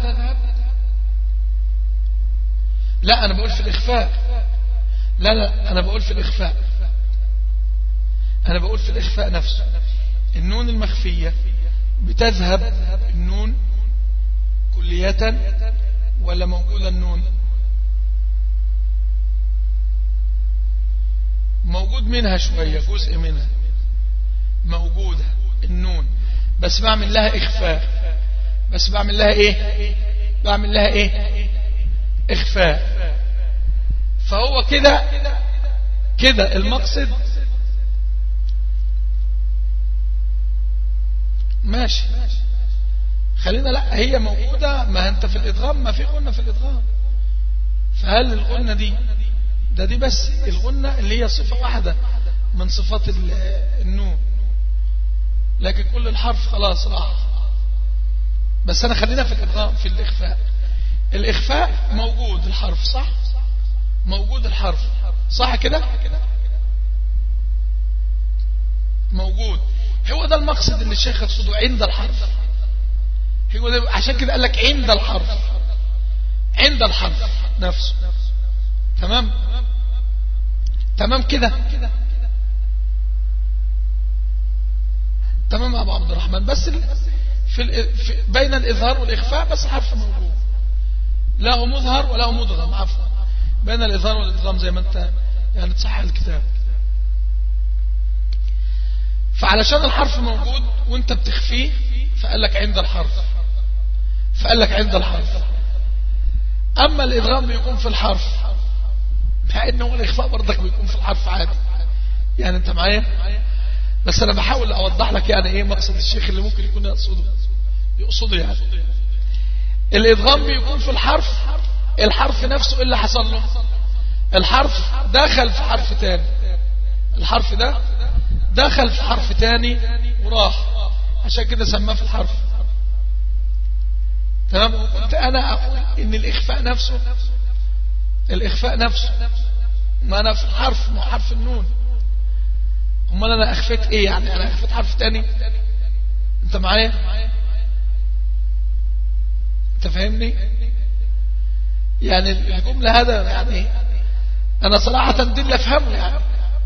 لا أنا بقول في الإخفاء لا لا أنا بقول في الإخفاء أنا بقول في الإخفاء نفسه النون المخفية بتذهب النون كلية ولا موجودة النون موجود منها شوية جزء منها موجودة النون بس بعمل لها إخفاء بس بعمل لها إيه بعمل لها إيه إخفاء فهو كده كده المقصد ماشي خلينا لا هي موجودة ما انت في الادغام ما في غنة في الادغام فهل الغنة دي ده دي بس الغنة اللي هي صفة واحدة من صفات النون لكن كل الحرف خلاص راح بس انا خلينا في الادغام في الاخفاء الاخفاء موجود الحرف صح موجود الحرف صح كده موجود هو ده المقصد اللي الشيخ يقصده عند الحرف هو ده عشان كده قال لك عند الحرف عند الحرف نفسه تمام تمام كده تمام يا ابو عبد الرحمن بس في, في بين الاظهار والاخفاء بس حرف موجود له مظهر وله مدغم عفوا بين الاظهار والادغام زي ما انت يعني تصحح الكتاب فعلشان الحرف موجود وانت بتخفيه فقال لك عند الحرف فقال لك عند الحرف اما الادغام بيكون في الحرف مع انه الاخفاء برضك بيكون في الحرف عادي يعني انت معايا بس انا بحاول اوضح لك يعني ايه مقصد الشيخ اللي ممكن يكون يقصده يقصده يعني الادغام بيكون في الحرف الحرف نفسه ايه اللي حصل له الحرف دخل في حرف تاني الحرف ده دخل في حرف تاني وراح عشان كده سماه في الحرف تمام وكنت انا اقول ان الاخفاء نفسه الاخفاء نفسه ما انا في الحرف ما حرف النون امال انا اخفيت ايه يعني انا اخفيت حرف تاني انت معايا انت فاهمني يعني الجملة هذا يعني انا صراحة دل افهمه يعني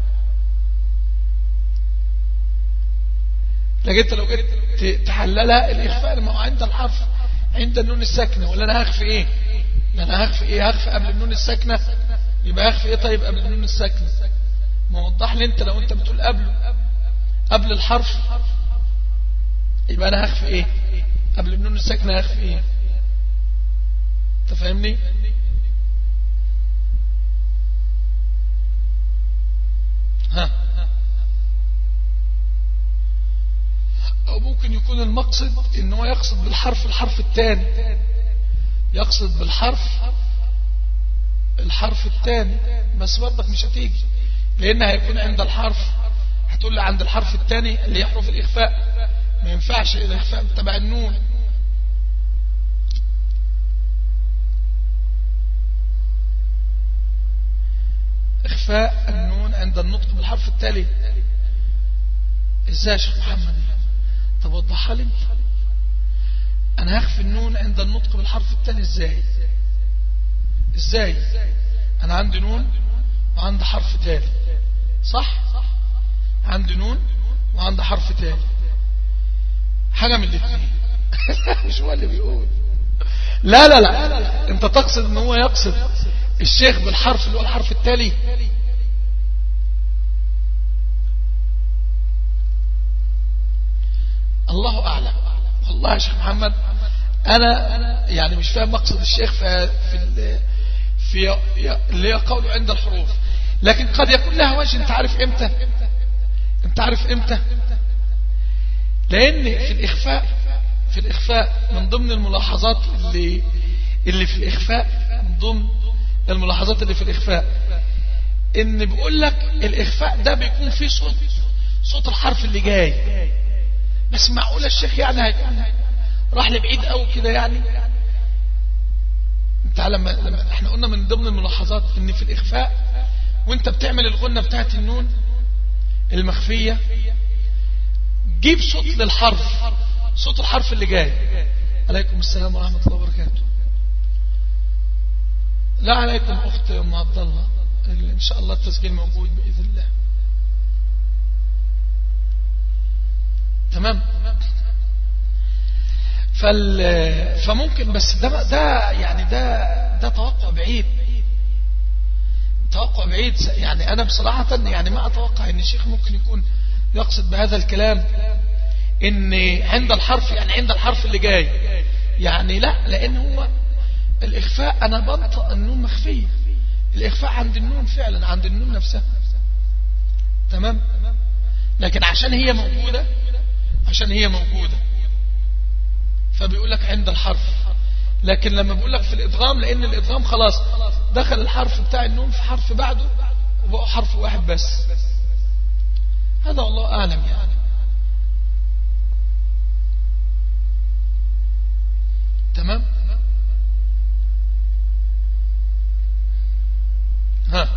لكن انت لو جيت تحللها الاخفاء ما هو عند الحرف عند النون الساكنه ولا انا هخفي ايه لا انا هخفي ايه هخفي قبل النون الساكنه يبقى هخفي ايه طيب قبل النون الساكنه ما وضح لي انت لو انت بتقول قبله قبل الحرف يبقى انا هخفي ايه قبل النون الساكنه هخفي ايه انت فاهمني ها او ممكن يكون المقصد ان هو يقصد بالحرف الحرف الثاني يقصد بالحرف الحرف الثاني بس برضك مش هتيجي لان هيكون عند الحرف هتقول لي عند الحرف الثاني اللي يحرف الاخفاء ما ينفعش الاخفاء تبع النون اخفاء النون عند النطق بالحرف التالي ازاي يا شيخ محمد طب وضحها لي انا هخفي النون عند النطق بالحرف التالي ازاي ازاي انا عندي نون وعندي حرف تالي صح عندي نون وعندي حرف تالي حاجة من الاثنين مش هو اللي بيقول لا لا لا انت تقصد ان هو يقصد الشيخ بالحرف اللي هو الحرف التالي الله أعلم والله يا شيخ محمد أنا يعني مش فاهم مقصد الشيخ في في في اللي قوله عند الحروف لكن قد يكون لها وجه انت عارف امتى انت عارف امتى لان في الاخفاء في الاخفاء من ضمن الملاحظات اللي اللي في الاخفاء من ضمن الملاحظات اللي في الاخفاء ان بيقول لك الاخفاء ده بيكون فيه صوت صوت الحرف اللي جاي بس معقول الشيخ يعني هيكون راح لبعيد قوي كده يعني انت لما, لما احنا قلنا من ضمن الملاحظات ان في الاخفاء وانت بتعمل الغنة بتاعت النون المخفية جيب صوت للحرف صوت الحرف اللي جاي عليكم السلام ورحمة الله وبركاته لا عليكم اخت ام عبد الله ان شاء الله التسجيل موجود باذن الله تمام فال فممكن بس ده ده يعني ده ده توقع بعيد توقع بعيد يعني انا بصراحة يعني ما اتوقع ان الشيخ ممكن يكون يقصد بهذا الكلام ان عند الحرف يعني عند الحرف اللي جاي يعني لا لان هو الاخفاء انا بنطق النون مخفية الاخفاء عند النون فعلا عند النون نفسها تمام لكن عشان هي موجودة عشان هي موجودة فبيقول لك عند الحرف لكن لما بيقول لك في الادغام لان الادغام خلاص دخل الحرف بتاع النون في حرف بعده وبقى حرف واحد بس هذا والله اعلم يعني تمام ها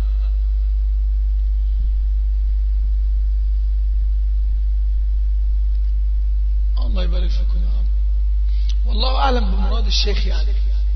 الله يبارك فيكم يا رب والله أعلم بمراد الشيخ يعني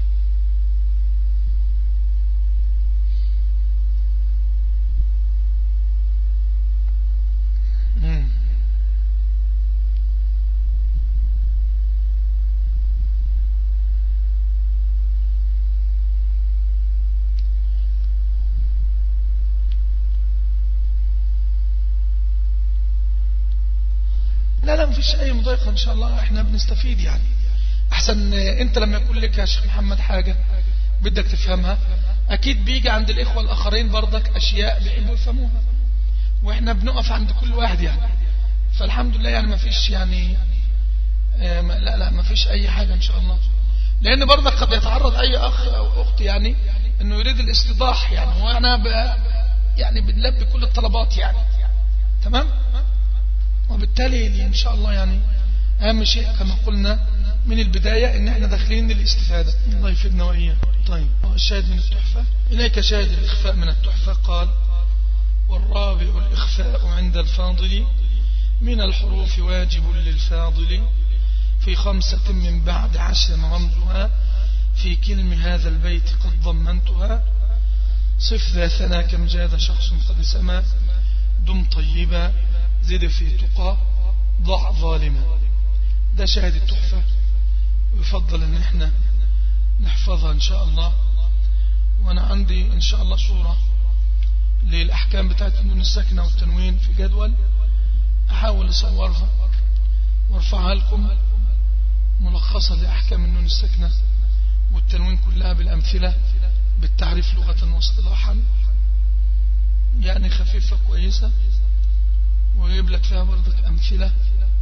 لا لا مفيش اي مضايقة ان شاء الله احنا بنستفيد يعني احسن انت لما يكون لك يا شيخ محمد حاجة بدك تفهمها اكيد بيجي عند الاخوة الاخرين برضك اشياء بيحبوا يفهموها واحنا بنقف عند كل واحد يعني فالحمد لله يعني مفيش يعني اه لا لا مفيش اي حاجة ان شاء الله لان برضك قد يتعرض اي اخ او اخت يعني انه يريد الاستيضاح يعني وانا يعني بنلبي كل الطلبات يعني تمام وبالتالي إن شاء الله يعني أهم شيء كما قلنا من البداية إن احنا داخلين للاستفادة الله يفيدنا وإياه طيب الشاهد من التحفة إليك شاهد الإخفاء من التحفة قال والرابع الإخفاء عند الفاضل من الحروف واجب للفاضل في خمسة من بعد عشر رمزها في كلم هذا البيت قد ضمنتها صف ذا ثنا كم جاد شخص قد سما دم طيبا زد في تقى ضع ظالما ده شاهد التحفة ويفضل ان احنا نحفظها ان شاء الله وانا عندي ان شاء الله صورة للاحكام بتاعت النون الساكنة والتنوين في جدول احاول اصورها وارفعها لكم ملخصة لاحكام النون الساكنة والتنوين كلها بالامثلة بالتعريف لغة واصطلاحا يعني خفيفة كويسة ويجيب لك فيها برضك أمثلة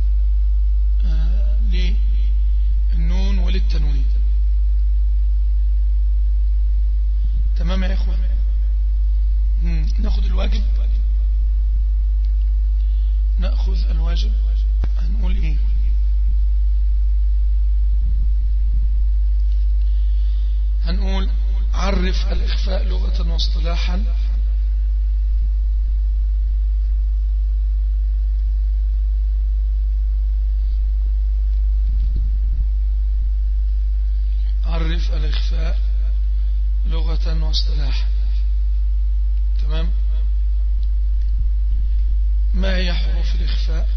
آه للنون وللتنوين تمام يا إخوة ناخذ الواجب نأخذ الواجب هنقول إيه هنقول عرف الإخفاء لغة واصطلاحا عرف الإخفاء لغة واصطلاحا تمام ما هي حروف الإخفاء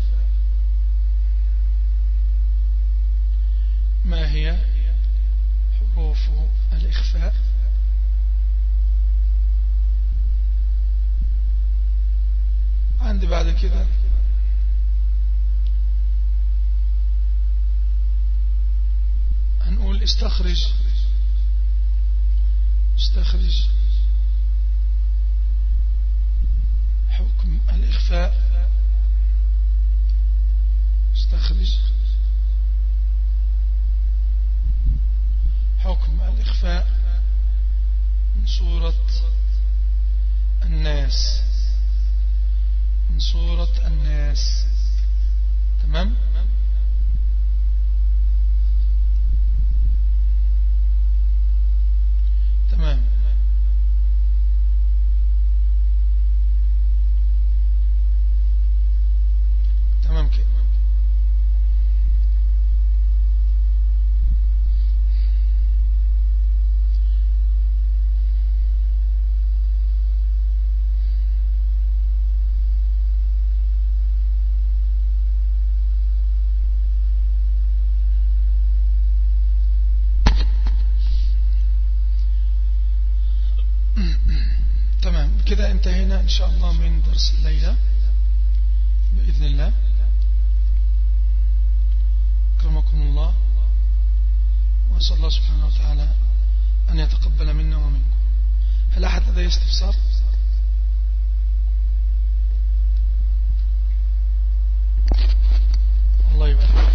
ما هي حروف الإخفاء عندي بعد كده هنقول استخرج استخرج حكم الإخفاء استخرج حكم الإخفاء من صورة الناس من صورة الناس تمام تمام تمام كده تمام كده انتهينا ان شاء الله من درس الليلة وتعالى أن يتقبل منا ومنكم هل أحد لديه استفسار الله يبارك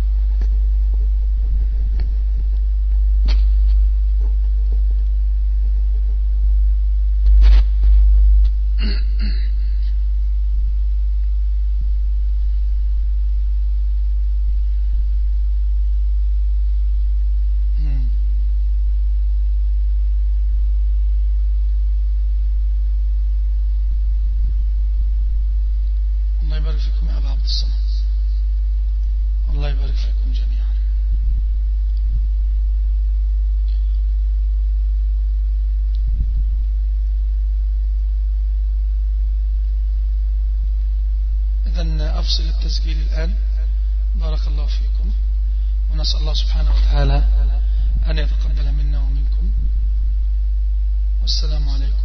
أفصل التسجيل الآن بارك الله فيكم ونسأل الله سبحانه وتعالى أن يتقبل منا ومنكم والسلام عليكم